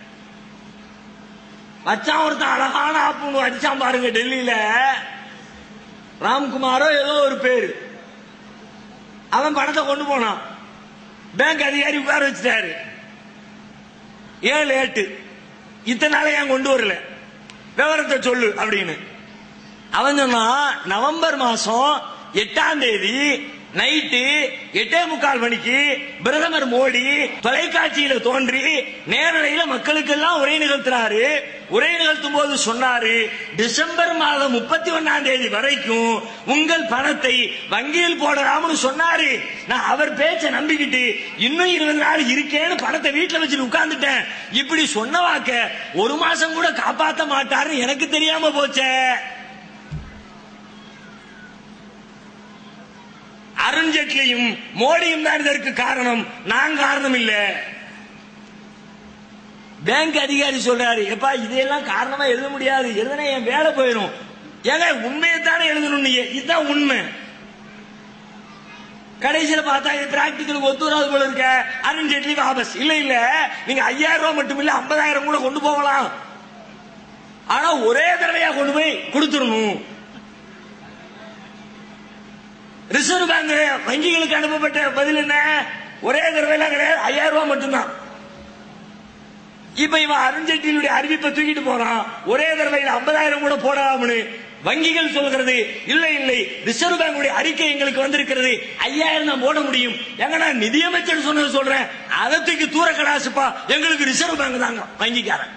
மச்சான் ஒருத்தன் அழகான ஆப்பு அடிச்சான் பாருங்க டெல்லியில ராம்குமாரோ ஏதோ ஒரு பேரு அவன் பணத்தை கொண்டு போனான் பேங்க் அதிகாரி உட்கார வச்சுட்டாரு ஏன் லேட்டு இத்தனை நாளை ஏன் கொண்டு வரல விவரத்தை சொல்லு அப்படின்னு அவன் சொன்னான் நவம்பர் மாசம் எட்டாம் தேதி நைட்டு எட்டே முக்கால் மணிக்கு பிரதமர் மோடி தொலைக்காட்சியில தோன்றி நேரலையில மக்களுக்கெல்லாம் உரை நிகழ்த்துறாரு உரை நிகழ்த்தும் போது சொன்னாரு டிசம்பர் மாதம் முப்பத்தி ஒன்னாம் தேதி வரைக்கும் உங்கள் பணத்தை வங்கியில் போடலாம்னு சொன்னாரு நான் அவர் பேச்ச நம்பிக்கிட்டு இன்னும் இருபது நாள் இருக்கேன்னு பணத்தை வீட்டுல வச்சுட்டு உட்கார்ந்துட்டேன் இப்படி சொன்ன வாக்க ஒரு மாசம் கூட காப்பாத்த மாட்டாருன்னு எனக்கு தெரியாம போச்சே அருண்ஜேட்லியும் மோடியும் தான் இதற்கு காரணம் நான் காரணம் இல்ல பேங்க் அதிகாரி சொல்றாரு எப்பா இதையெல்லாம் காரணமா எழுத முடியாது எழுதுனா என் வேலை போயிடும் ஏங்க உண்மையை தானே எழுதணும் நீங்க இதுதான் உண்மை கடைசியில பார்த்தா இது பிராக்டிக்கலுக்கு ஒத்து வராது போல இருக்க அருண் ஜேட்லி வாபஸ் இல்ல இல்ல நீங்க ஐயாயிரம் ரூபாய் மட்டும் இல்ல ஐம்பதாயிரம் கூட கொண்டு போகலாம் ஆனா ஒரே தடவையா கொண்டு போய் கொடுத்துடணும் ரிசர்வ் பேங்க் வங்கிகளுக்கு அனுப்பப்பட்ட பதில் என்ன ஒரே தடவைலாம் கிடையாது ஐயாயிரம் ரூபாய் மட்டும்தான் இப்ப இவன் அருண்ஜேட்லியுடைய அறிவிப்பை தூக்கிட்டு போறான் ஒரே தடவையில் ஐம்பதாயிரம் கூட போடலாம்னு வங்கிகள் சொல்கிறது இல்லை இல்லை ரிசர்வ் பேங்குடைய அறிக்கை எங்களுக்கு வந்திருக்கிறது ஐயாயிரம் தான் போட முடியும் எங்க நான் நிதியமைச்சர் சொன்னது சொல்றேன் அதை தூக்கி தூர கடாசுப்பா எங்களுக்கு ரிசர்வ் பேங்க் தாங்க வங்கிக்காரன்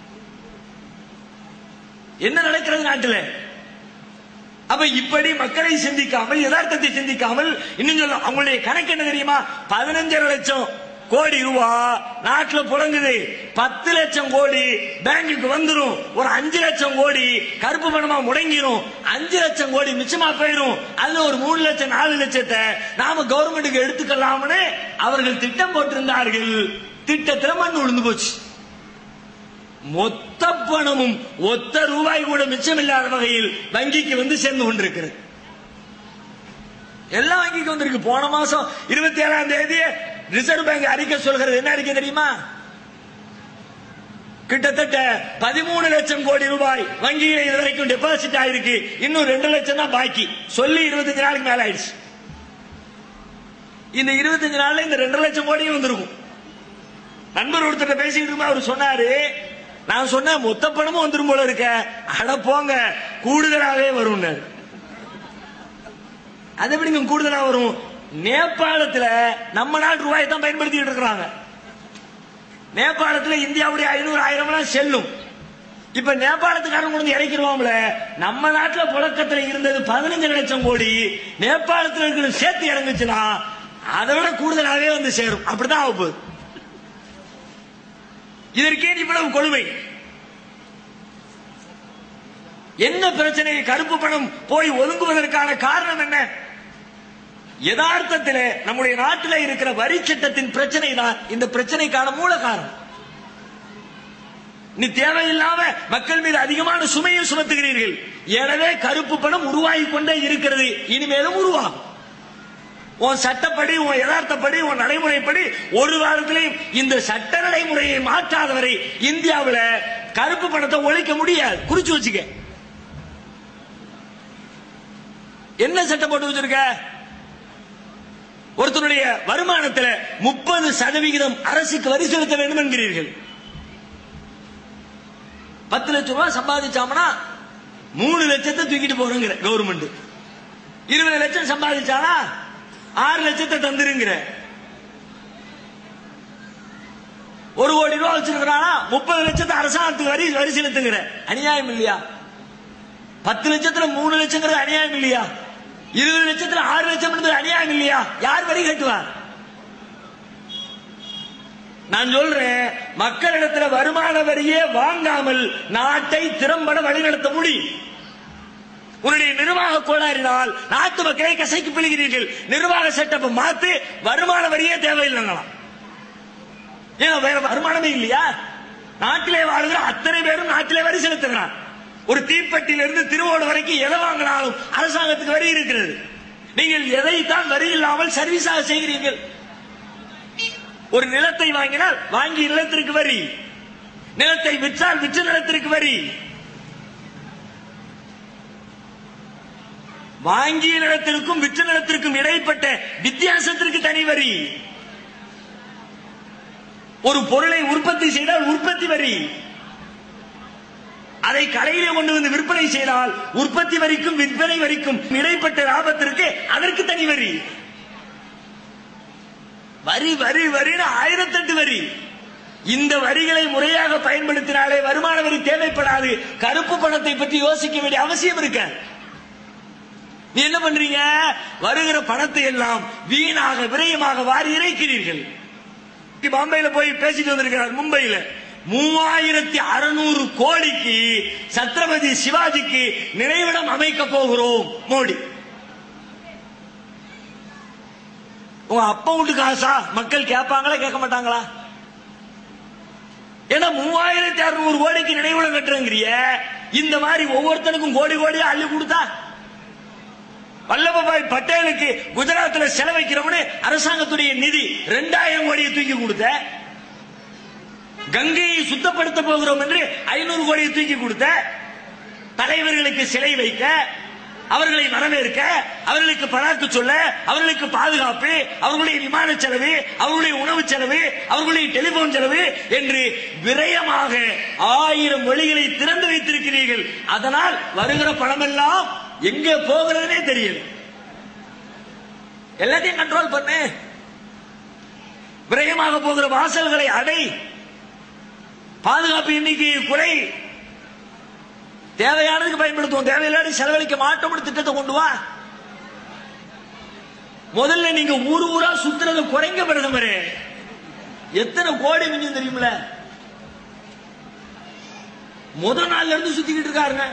என்ன நடக்கிறது நாட்டில் அப்ப இப்படி மக்களை சிந்திக்காமல் யதார்த்தத்தை சிந்திக்காமல் இன்னும் சொல்ல அவங்களுடைய கணக்கு என்ன தெரியுமா பதினஞ்சரை லட்சம் கோடி ரூபா நாட்டுல புழங்குது பத்து லட்சம் கோடி பேங்குக்கு வந்துரும் ஒரு அஞ்சு லட்சம் கோடி கருப்பு பணமா முடங்கிரும் அஞ்சு லட்சம் கோடி மிச்சமா போயிரும் அதுல ஒரு மூணு லட்சம் நாலு லட்சத்தை நாம கவர்மெண்ட்டுக்கு எடுத்துக்கலாம்னு அவர்கள் திட்டம் போட்டிருந்தார்கள் திட்டத்துல மண் விழுந்து போச்சு மொத்த பணமும் ஒத்த ரூபாய் கூட மிச்சமில்லாத வகையில் வங்கிக்கு வந்து சேர்ந்து கொண்டிருக்கிறது எல்லா வங்கிக்கு வந்திருக்கு போன மாசம் இருபத்தி ஏழாம் தேதி ரிசர்வ் பேங்க் அறிக்கை சொல்கிறது என்ன அறிக்கை தெரியுமா கிட்டத்தட்ட பதிமூணு லட்சம் கோடி ரூபாய் வங்கியில் இது வரைக்கும் டெபாசிட் ஆயிருக்கு இன்னும் ரெண்டு லட்சம் தான் பாக்கி சொல்லி இருபத்தஞ்சு நாளுக்கு மேல ஆயிடுச்சு இந்த இருபத்தஞ்சு நாள்ல இந்த ரெண்டு லட்சம் கோடியும் வந்திருக்கும் நண்பர் ஒருத்தர் பேசிட்டு இருக்கும் அவர் சொன்னாரு நான் சொன்னேன் மொத்த பணமும் வந்துரும் போல இருக்க அட போங்க கூடுதலாவே வரும் அது எப்படிங்க கூடுதலா வரும் நேபாளத்துல நம்ம நாட்டு ரூபாயை தான் பயன்படுத்திட்டு இருக்கிறாங்க நேபாளத்துல இந்தியாவுடைய ஐநூறு ஆயிரம் எல்லாம் செல்லும் இப்ப நேபாளத்துக்காரன் கொண்டு இறக்கிடுவோம்ல நம்ம நாட்டுல புழக்கத்துல இருந்தது பதினஞ்சு லட்சம் கோடி நேபாளத்துல இருக்கிற சேர்த்து இறங்குச்சுன்னா அதை விட கூடுதலாவே வந்து சேரும் அப்படிதான் ஆக போகுது இதற்கே இவ்வளவு கொடுமை என்ன பிரச்சனை கருப்பு பணம் போய் ஒதுங்குவதற்கான காரணம் என்ன யதார்த்தத்தில் நம்முடைய நாட்டில் இருக்கிற வரி சட்டத்தின் பிரச்சனை தான் இந்த பிரச்சனைக்கான மூல காரணம் நீ தேவையில்லாம மக்கள் மீது அதிகமான சுமையை சுமத்துகிறீர்கள் எனவே கருப்பு பணம் உருவாகி கொண்டே இருக்கிறது இனிமேலும் உருவாகும் உன் சட்டப்படி உன் யதார்த்தப்படி உன் நடைமுறைப்படி ஒரு காலத்திலையும் இந்த சட்ட நடைமுறையை மாற்றாதவரை இந்தியாவில் கருப்பு பணத்தை ஒழிக்க முடியாது குறிச்சு வச்சுக்க என்ன சட்டம் போட்டு வச்சிருக்க ஒருத்தருடைய வருமானத்தில் முப்பது சதவிகிதம் அரசுக்கு வரி செலுத்த வேண்டும் என்கிறீர்கள் பத்து லட்சம் ரூபாய் சம்பாதிச்சாமனா மூணு லட்சத்தை தூக்கிட்டு போறோங்கிற கவர்மெண்ட் இருபது லட்சம் சம்பாதிச்சானா ஆறு லட்சத்தை தந்துருங்கிற ஒரு கோடி ரூபாய் வச்சிருக்கிறானா முப்பது லட்சத்தை அரசாங்கத்துக்கு வரி வரி செலுத்துங்கிற அநியாயம் இல்லையா பத்து லட்சத்துல மூணு லட்சங்கிறது அநியாயம் இல்லையா இருபது லட்சத்துல ஆறு லட்சம் அநியாயம் இல்லையா யார் வரி கட்டுவார் நான் சொல்றேன் மக்களிடத்துல வருமான வரியே வாங்காமல் நாட்டை திறம்பட வழிநடத்த முடியும் உன்னுடைய நிர்வாக கோளாறினால் நாட்டு மக்களை கசைக்கு பிழிகிறீர்கள் நிர்வாக செட்டப்பை மாத்து வருமான வரியே தேவையில்லைங்களாம் ஏன் வேற வருமானமே இல்லையா நாட்டிலே வாழ்கிற அத்தனை பேரும் நாட்டிலே வரி செலுத்துகிறான் ஒரு தீப்பெட்டியிலிருந்து திருவோடு வரைக்கும் எதை வாங்கினாலும் அரசாங்கத்துக்கு வரி இருக்கிறது நீங்கள் எதைத்தான் வரி இல்லாமல் சர்வீஸாக செய்கிறீர்கள் ஒரு நிலத்தை வாங்கினால் வாங்கி நிலத்திற்கு வரி நிலத்தை விற்றால் விற்ற நிலத்திற்கு வரி வாங்கிய நிலத்திற்கும் விற்ற நிலத்திற்கும் இடைப்பட்ட வித்தியாசத்திற்கு தனி வரி ஒரு பொருளை உற்பத்தி செய்தால் உற்பத்தி வரி அதை கடையிலே கொண்டு வந்து விற்பனை செய்தால் உற்பத்தி வரிக்கும் விற்பனை வரிக்கும் இடைப்பட்ட லாபத்திற்கு அதற்கு தனி வரி வரி வரி வரின்னு ஆயிரத்தெட்டு வரி இந்த வரிகளை முறையாக பயன்படுத்தினாலே வருமான வரி தேவைப்படாது கருப்பு பணத்தை பற்றி யோசிக்க வேண்டிய அவசியம் இருக்க நீ என்ன பண்றீங்க வருகிற பணத்தை எல்லாம் வீணாக விரயமாக வாரி இறைக்கிறீர்கள் பாம்பேல போய் பேசிட்டு வந்திருக்கிறார் மும்பையில மூவாயிரத்தி அறுநூறு கோடிக்கு சத்ரபதி சிவாஜிக்கு நினைவிடம் அமைக்க போகிறோம் மோடி உங்க அப்பா வீட்டு காசா மக்கள் கேட்பாங்களா கேட்க மாட்டாங்களா ஏன்னா மூவாயிரத்தி அறுநூறு கோடிக்கு நினைவிடம் கட்டுறங்கிறிய இந்த மாதிரி ஒவ்வொருத்தனுக்கும் கோடி கோடியா அள்ளி கொடுத்தா வல்லபாய் பட்டேலுக்கு குஜராத்ல செலவைக்கிறவனு அரசாங்கத்துடைய நிதி ரெண்டாயிரம் கோடியை தூக்கி கொடுத்த கங்கையை சுத்தப்படுத்த போகிறோம் என்று ஐநூறு கோடியை தூக்கி கொடுத்த தலைவர்களுக்கு சிலை வைக்க அவர்களை வரவேற்க அவர்களுக்கு பராக்கு சொல்ல அவர்களுக்கு பாதுகாப்பு அவர்களுடைய விமான செலவு அவர்களுடைய உணவு செலவு அவர்களுடைய டெலிபோன் செலவு என்று விரயமாக ஆயிரம் வழிகளை திறந்து வைத்திருக்கிறீர்கள் அதனால் வருகிற பணமெல்லாம் எங்கே போகிறதுனே தெரியல எல்லாத்தையும் கண்ட்ரோல் பண்ணு விரயமாக போகிற வாசல்களை அடை பாதுகாப்பு எண்ணிக்கையை குறை தேவையானதுக்கு பயன்படுத்துவோம் தேவையில்லாத செலவழிக்க மாட்டோம் திட்டத்தை கொண்டு வா முதல்ல நீங்க ஊர் ஊரா சுத்துறத குறைங்க பிரதமரே எத்தனை கோடி மிஞ்சும் தெரியுமில முதல் நாள்ல இருந்து சுத்திக்கிட்டு இருக்காருங்க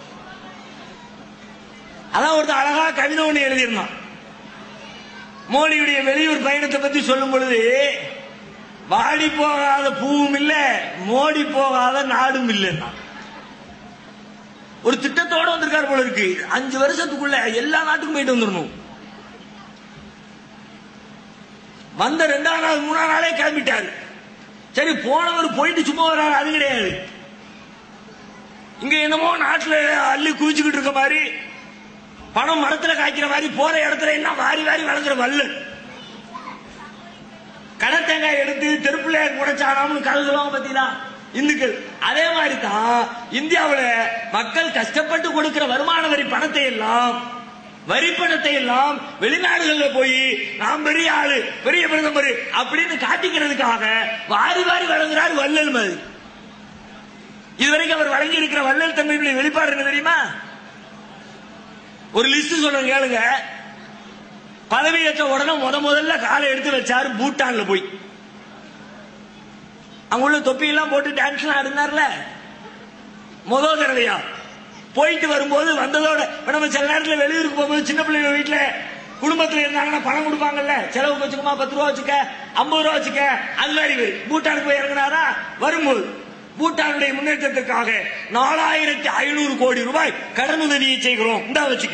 அதான் ஒருத்தர் அழகா கவிதை ஒண்ணு எழுதியிருந்தான் மோடியுடைய வெளியூர் பயணத்தை பத்தி சொல்லும் பொழுது வாடி போகாத பூவும் இல்ல மோடி போகாத நாடும் இல்லைன்னா ஒரு திட்டத்தோட வந்திருக்காரு போல இருக்கு அஞ்சு வருஷத்துக்குள்ள எல்லா நாட்டுக்கும் போயிட்டு வந்துடணும் வந்த ரெண்டாம் நாள் மூணாம் நாளே கிளம்பிட்டாரு சரி போனவர் போயிட்டு சும்மா வராரு அது கிடையாது இங்க என்னமோ நாட்டுல அள்ளி குவிச்சுக்கிட்டு இருக்க மாதிரி பணம் மரத்துல காய்க்கிற மாதிரி போற இடத்துல என்ன வாரி வாரி வளர்க்குற வல்லல் கடை தேங்காய் எடுத்து தெருப்பிள்ளையார் குடைச்சானாம்னு கதை சொல்லுவாங்க பாத்தீங்களா இந்துக்கள் அதே மாதிரி தான் இந்தியாவுல மக்கள் கஷ்டப்பட்டு கொடுக்கிற வருமான வரி பணத்தை எல்லாம் வரி பணத்தை எல்லாம் வெளிநாடுகள்ல போய் நாம் பெரிய ஆளு பெரிய பிரதமர் அப்படின்னு காட்டிக்கிறதுக்காக வாரி வாரி வழங்குறாரு வள்ளல் மாதிரி இதுவரைக்கும் அவர் வழங்கி இருக்கிற வள்ளல் தன்மையுடைய வெளிப்பாடு என்ன தெரியுமா ஒரு லிஸ்ட் சொல்றேன் கேளுங்க பதவியேற்ற உடனே முத முதல்ல காலை எடுத்து வச்சாரு பூட்டான்ல போய் அங்க உள்ள தொப்பியெல்லாம் போட்டு டான்ஸ் ஆடினார்ல முதல் தடவையா போயிட்டு வரும்போது வந்ததோட இப்ப நம்ம சில நேரத்தில் வெளியூருக்கு போகும்போது சின்ன பிள்ளைங்க வீட்டுல குடும்பத்துல இருந்தாங்கன்னா பணம் கொடுப்பாங்கல்ல செலவுக்கு வச்சுக்கமா பத்து ரூபா வச்சுக்க ஐம்பது ரூபா வச்சுக்க அது மாதிரி இவரு பூட்டானுக்கு போய் இறங்கினாரா வரும்போது பூட்டானுடைய முன்னேற்றத்திற்காக நாலாயிரத்தி ஐநூறு கோடி ரூபாய் கடனுதவியை செய்கிறோம் இந்தா வச்சுக்க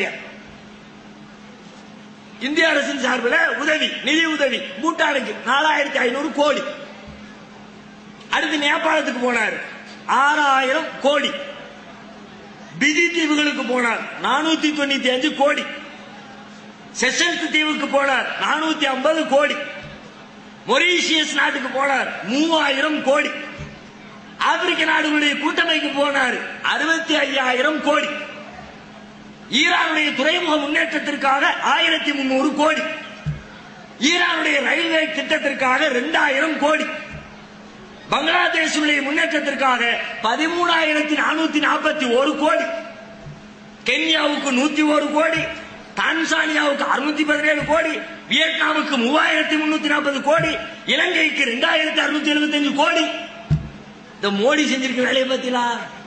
இந்திய அரசின் சார்பில் உதவி நிதி உதவி பூட்டானுக்கு நாலாயிரத்தி ஐநூறு கோடி அடுத்து நேபாளத்துக்கு போனார் ஆறாயிரம் கோடி பிஜி தீவுகளுக்கு போனார் நானூத்தி தொண்ணூத்தி அஞ்சு கோடி செஷன்ஸ் தீவுக்கு போனார் நானூத்தி ஐம்பது கோடி மொரீஷியஸ் நாட்டுக்கு போனார் மூவாயிரம் கோடி ஆப்பிரிக்க நாடுகளுடைய கூட்டமைக்கு போனார் அறுபத்தி ஐயாயிரம் கோடி ஈரானுடைய துறைமுக முன்னேற்றத்திற்காக ஆயிரத்தி முன்னூறு கோடி ஈரானுடைய ரயில்வே திட்டத்திற்காக இரண்டாயிரம் கோடி பங்களாதேஷுடைய முன்னேற்றத்திற்காக பதிமூணாயிரத்தி நானூத்தி நாற்பத்தி ஒரு கோடி கென்யாவுக்கு நூத்தி ஒரு கோடி டான்சானியாவுக்கு அறுநூத்தி பதினேழு கோடி வியட்நாமுக்கு மூவாயிரத்தி முன்னூத்தி நாற்பது கோடி இலங்கைக்கு ரெண்டாயிரத்தி அறுநூத்தி எழுபத்தஞ்சு கோடி இந்த மோடி செஞ்சிருக்க வேலையை பத்திலா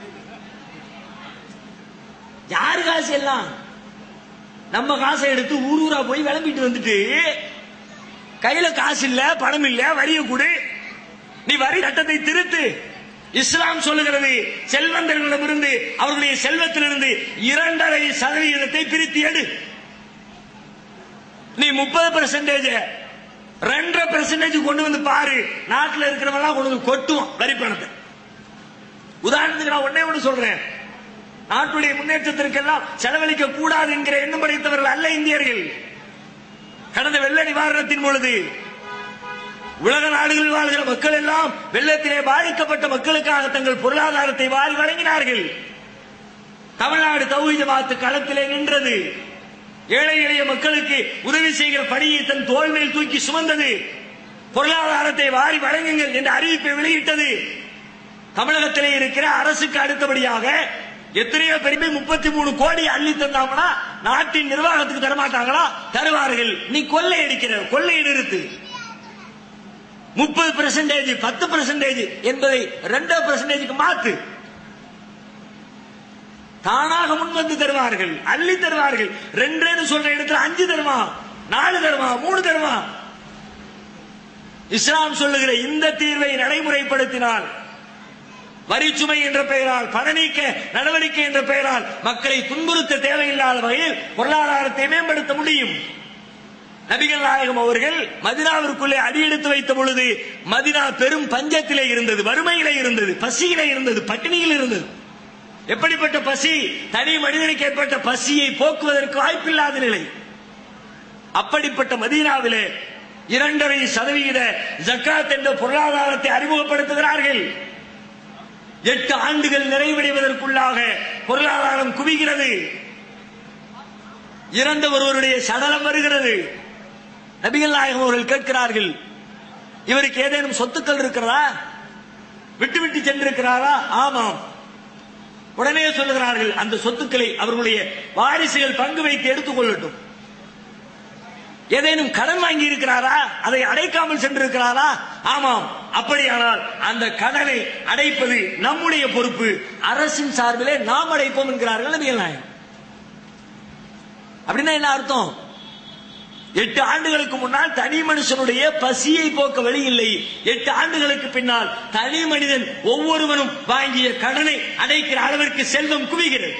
யாரு காசு எல்லாம் நம்ம காசை எடுத்து ஊர் ஊரா போய் விளம்பிட்டு வந்துட்டு கையில காசு இல்ல பணம் இல்ல வரிய கொடு நீ வரி சட்டத்தை திருத்து இஸ்லாம் சொல்லுகிறது செல்வந்தர்களிடமிருந்து அவர்களுடைய செல்வத்திலிருந்து இரண்டரை சதவீதத்தை பிரித்து எடு நீ முப்பது பெர்சன்டேஜ் ரெண்டரை பெர்சன்டேஜ் கொண்டு வந்து பாரு நாட்டில் இருக்கிறவங்க கொண்டு வந்து கொட்டுவோம் வரி பணத்தை உதாரணத்துக்கு நான் ஒன்னே ஒன்று சொல்றேன் நாட்டுடைய முன்னேற்றத்திற்கெல்லாம் செலவழிக்க கூடாது என்கிற எண்ணம் படைத்தவர்கள் அல்ல இந்தியர்கள் கடந்த வெள்ள நிவாரணத்தின் பொழுது உலக நாடுகளில் வாழ்கிற மக்கள் எல்லாம் வெள்ளத்திலே பாதிக்கப்பட்ட மக்களுக்காக தங்கள் பொருளாதாரத்தை வாரி வழங்கினார்கள் தமிழ்நாடு தௌஹி ஜமாத்து களத்திலே நின்றது ஏழை எளிய மக்களுக்கு உதவி செய்கிற பணியை தன் தோல் மேல் தூக்கி சுமந்தது பொருளாதாரத்தை வாரி வழங்குங்கள் என்ற அறிவிப்பை வெளியிட்டது தமிழகத்திலே இருக்கிற அரசுக்கு அடுத்தபடியாக எத்தனையோ பெருமை முப்பத்தி மூணு கோடி அள்ளி தந்தாங்கன்னா நாட்டின் நிர்வாகத்துக்கு தரமாட்டாங்களா தருவார்கள் நீ கொள்ளையடிக்கிற கொள்ளையை நிறுத்து முப்பது பெர்சன்டேஜ் பத்து பெர்சன்டேஜ் என்பதை ரெண்டு பெர்சன்டேஜுக்கு மாத்து தானாக முன் வந்து தருவார்கள் அள்ளி தருவார்கள் ரெண்டு சொல்ற இடத்துல அஞ்சு தருமா நாலு தருமா மூணு தருமா இஸ்லாம் சொல்லுகிற இந்த தீர்வை நடைமுறைப்படுத்தினால் வரிச்சுமை என்ற பெயரால் பணநீக்க நடவடிக்கை என்ற பெயரால் மக்களை துன்புறுத்த தேவையில்லாத வகையில் பொருளாதாரத்தை மேம்படுத்த முடியும் நபிகள் நாயகம் அவர்கள் மதினாவிற்குள்ளே அடியெடுத்து வைத்த பொழுது மதினா பெரும் பஞ்சத்திலே இருந்தது வறுமையிலே இருந்தது பசியிலே இருந்தது பட்டினியில் இருந்தது எப்படிப்பட்ட பசி தனி மனிதனுக்கு ஏற்பட்ட பசியை போக்குவதற்கு வாய்ப்பில்லாத நிலை அப்படிப்பட்ட மதீனாவிலே இரண்டரை சதவிகித ஜக்காத் என்ற பொருளாதாரத்தை அறிமுகப்படுத்துகிறார்கள் எட்டு ஆண்டுகள் நிறைவடைவதற்குள்ளாக பொருளாதாரம் குவிகிறது இறந்த ஒருவருடைய சடலம் வருகிறது நபிகள் நாயகம் அவர்கள் கேட்கிறார்கள் இவருக்கு ஏதேனும் சொத்துக்கள் இருக்கிறதா விட்டு விட்டு சென்றிருக்கிறாரா ஆமாம் உடனே சொல்லுகிறார்கள் அந்த சொத்துக்களை அவர்களுடைய வாரிசுகள் பங்கு வைத்து எடுத்துக் கொள்ளட்டும் ஏதேனும் கடன் வாங்கி இருக்கிறாரா அதை அடைக்காமல் சென்றிருக்கிறாரா ஆமாம் அப்படியானால் அந்த கடனை அடைப்பது நம்முடைய பொறுப்பு அரசின் சார்பிலே நாம் அடைப்போம் என்கிறார்கள் நபிகள் நாயகம் அப்படின்னா என்ன அர்த்தம் எட்டு ஆண்டுகளுக்கு முன்னால் தனி மனுஷனுடைய பசியை போக்க வழி இல்லை எட்டு ஆண்டுகளுக்கு பின்னால் தனி மனிதன் ஒவ்வொருவனும் வாங்கிய கடனை அடைக்கிற அளவிற்கு செல்வம் குவிகிறது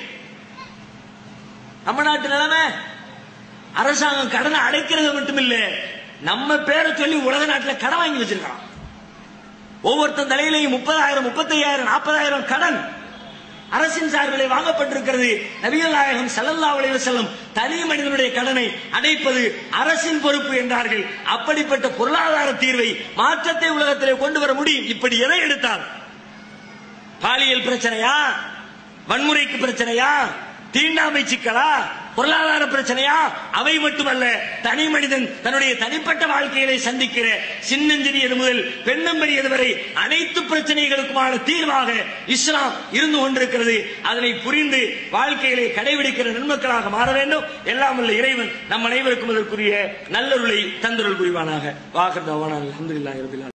நம்ம நாட்டு நிலைமை அரசாங்கம் கடனை அடைக்கிறது மட்டுமில்ல நம்ம பேரை சொல்லி உலக நாட்டில் கடன் வாங்கி வச்சிருக்கான் ஒவ்வொருத்தன் தலையிலையும் முப்பதாயிரம் முப்பத்தையாயிரம் நாற்பதாயிரம் கடன் அரசின் சார்பிலே வாங்கப்பட்டிருக்கிறது நபிகள் நாயகம் ஸல்லல்லாஹு அலைஹி வஸல்லம் தனி மனிதனுடைய கடனை அடைப்பது அரசின் பொறுப்பு என்றார்கள் அப்படிப்பட்ட பொருளாதார தீர்வை மாற்றத்தை உலகத்திலே கொண்டு வர முடியும் இப்படி எதை எடுத்தால் பாலியல் பிரச்சனையா வன்முறைக்கு பிரச்சனையா தீண்டாமை சிக்கலா பொருளாதார பிரச்சனையா அவை மட்டுமல்ல தனி மனிதன் தன்னுடைய தனிப்பட்ட வாழ்க்கைகளை சந்திக்கிற சின்னஞ்சிறியது முதல் பெண்ணம்பெரியது வரை அனைத்து பிரச்சனைகளுக்குமான தீர்வாக இஸ்லாம் இருந்து கொண்டிருக்கிறது அதனை புரிந்து வாழ்க்கையிலே கடைபிடிக்கிற நன்மக்களாக மாற வேண்டும் எல்லாம் உள்ள இறைவன் நம் அனைவருக்கும் அதற்குரிய நல்லருளை தந்தருள் புரிவானாக வாகர் தவான அலமதுல்லாஹி ரபில்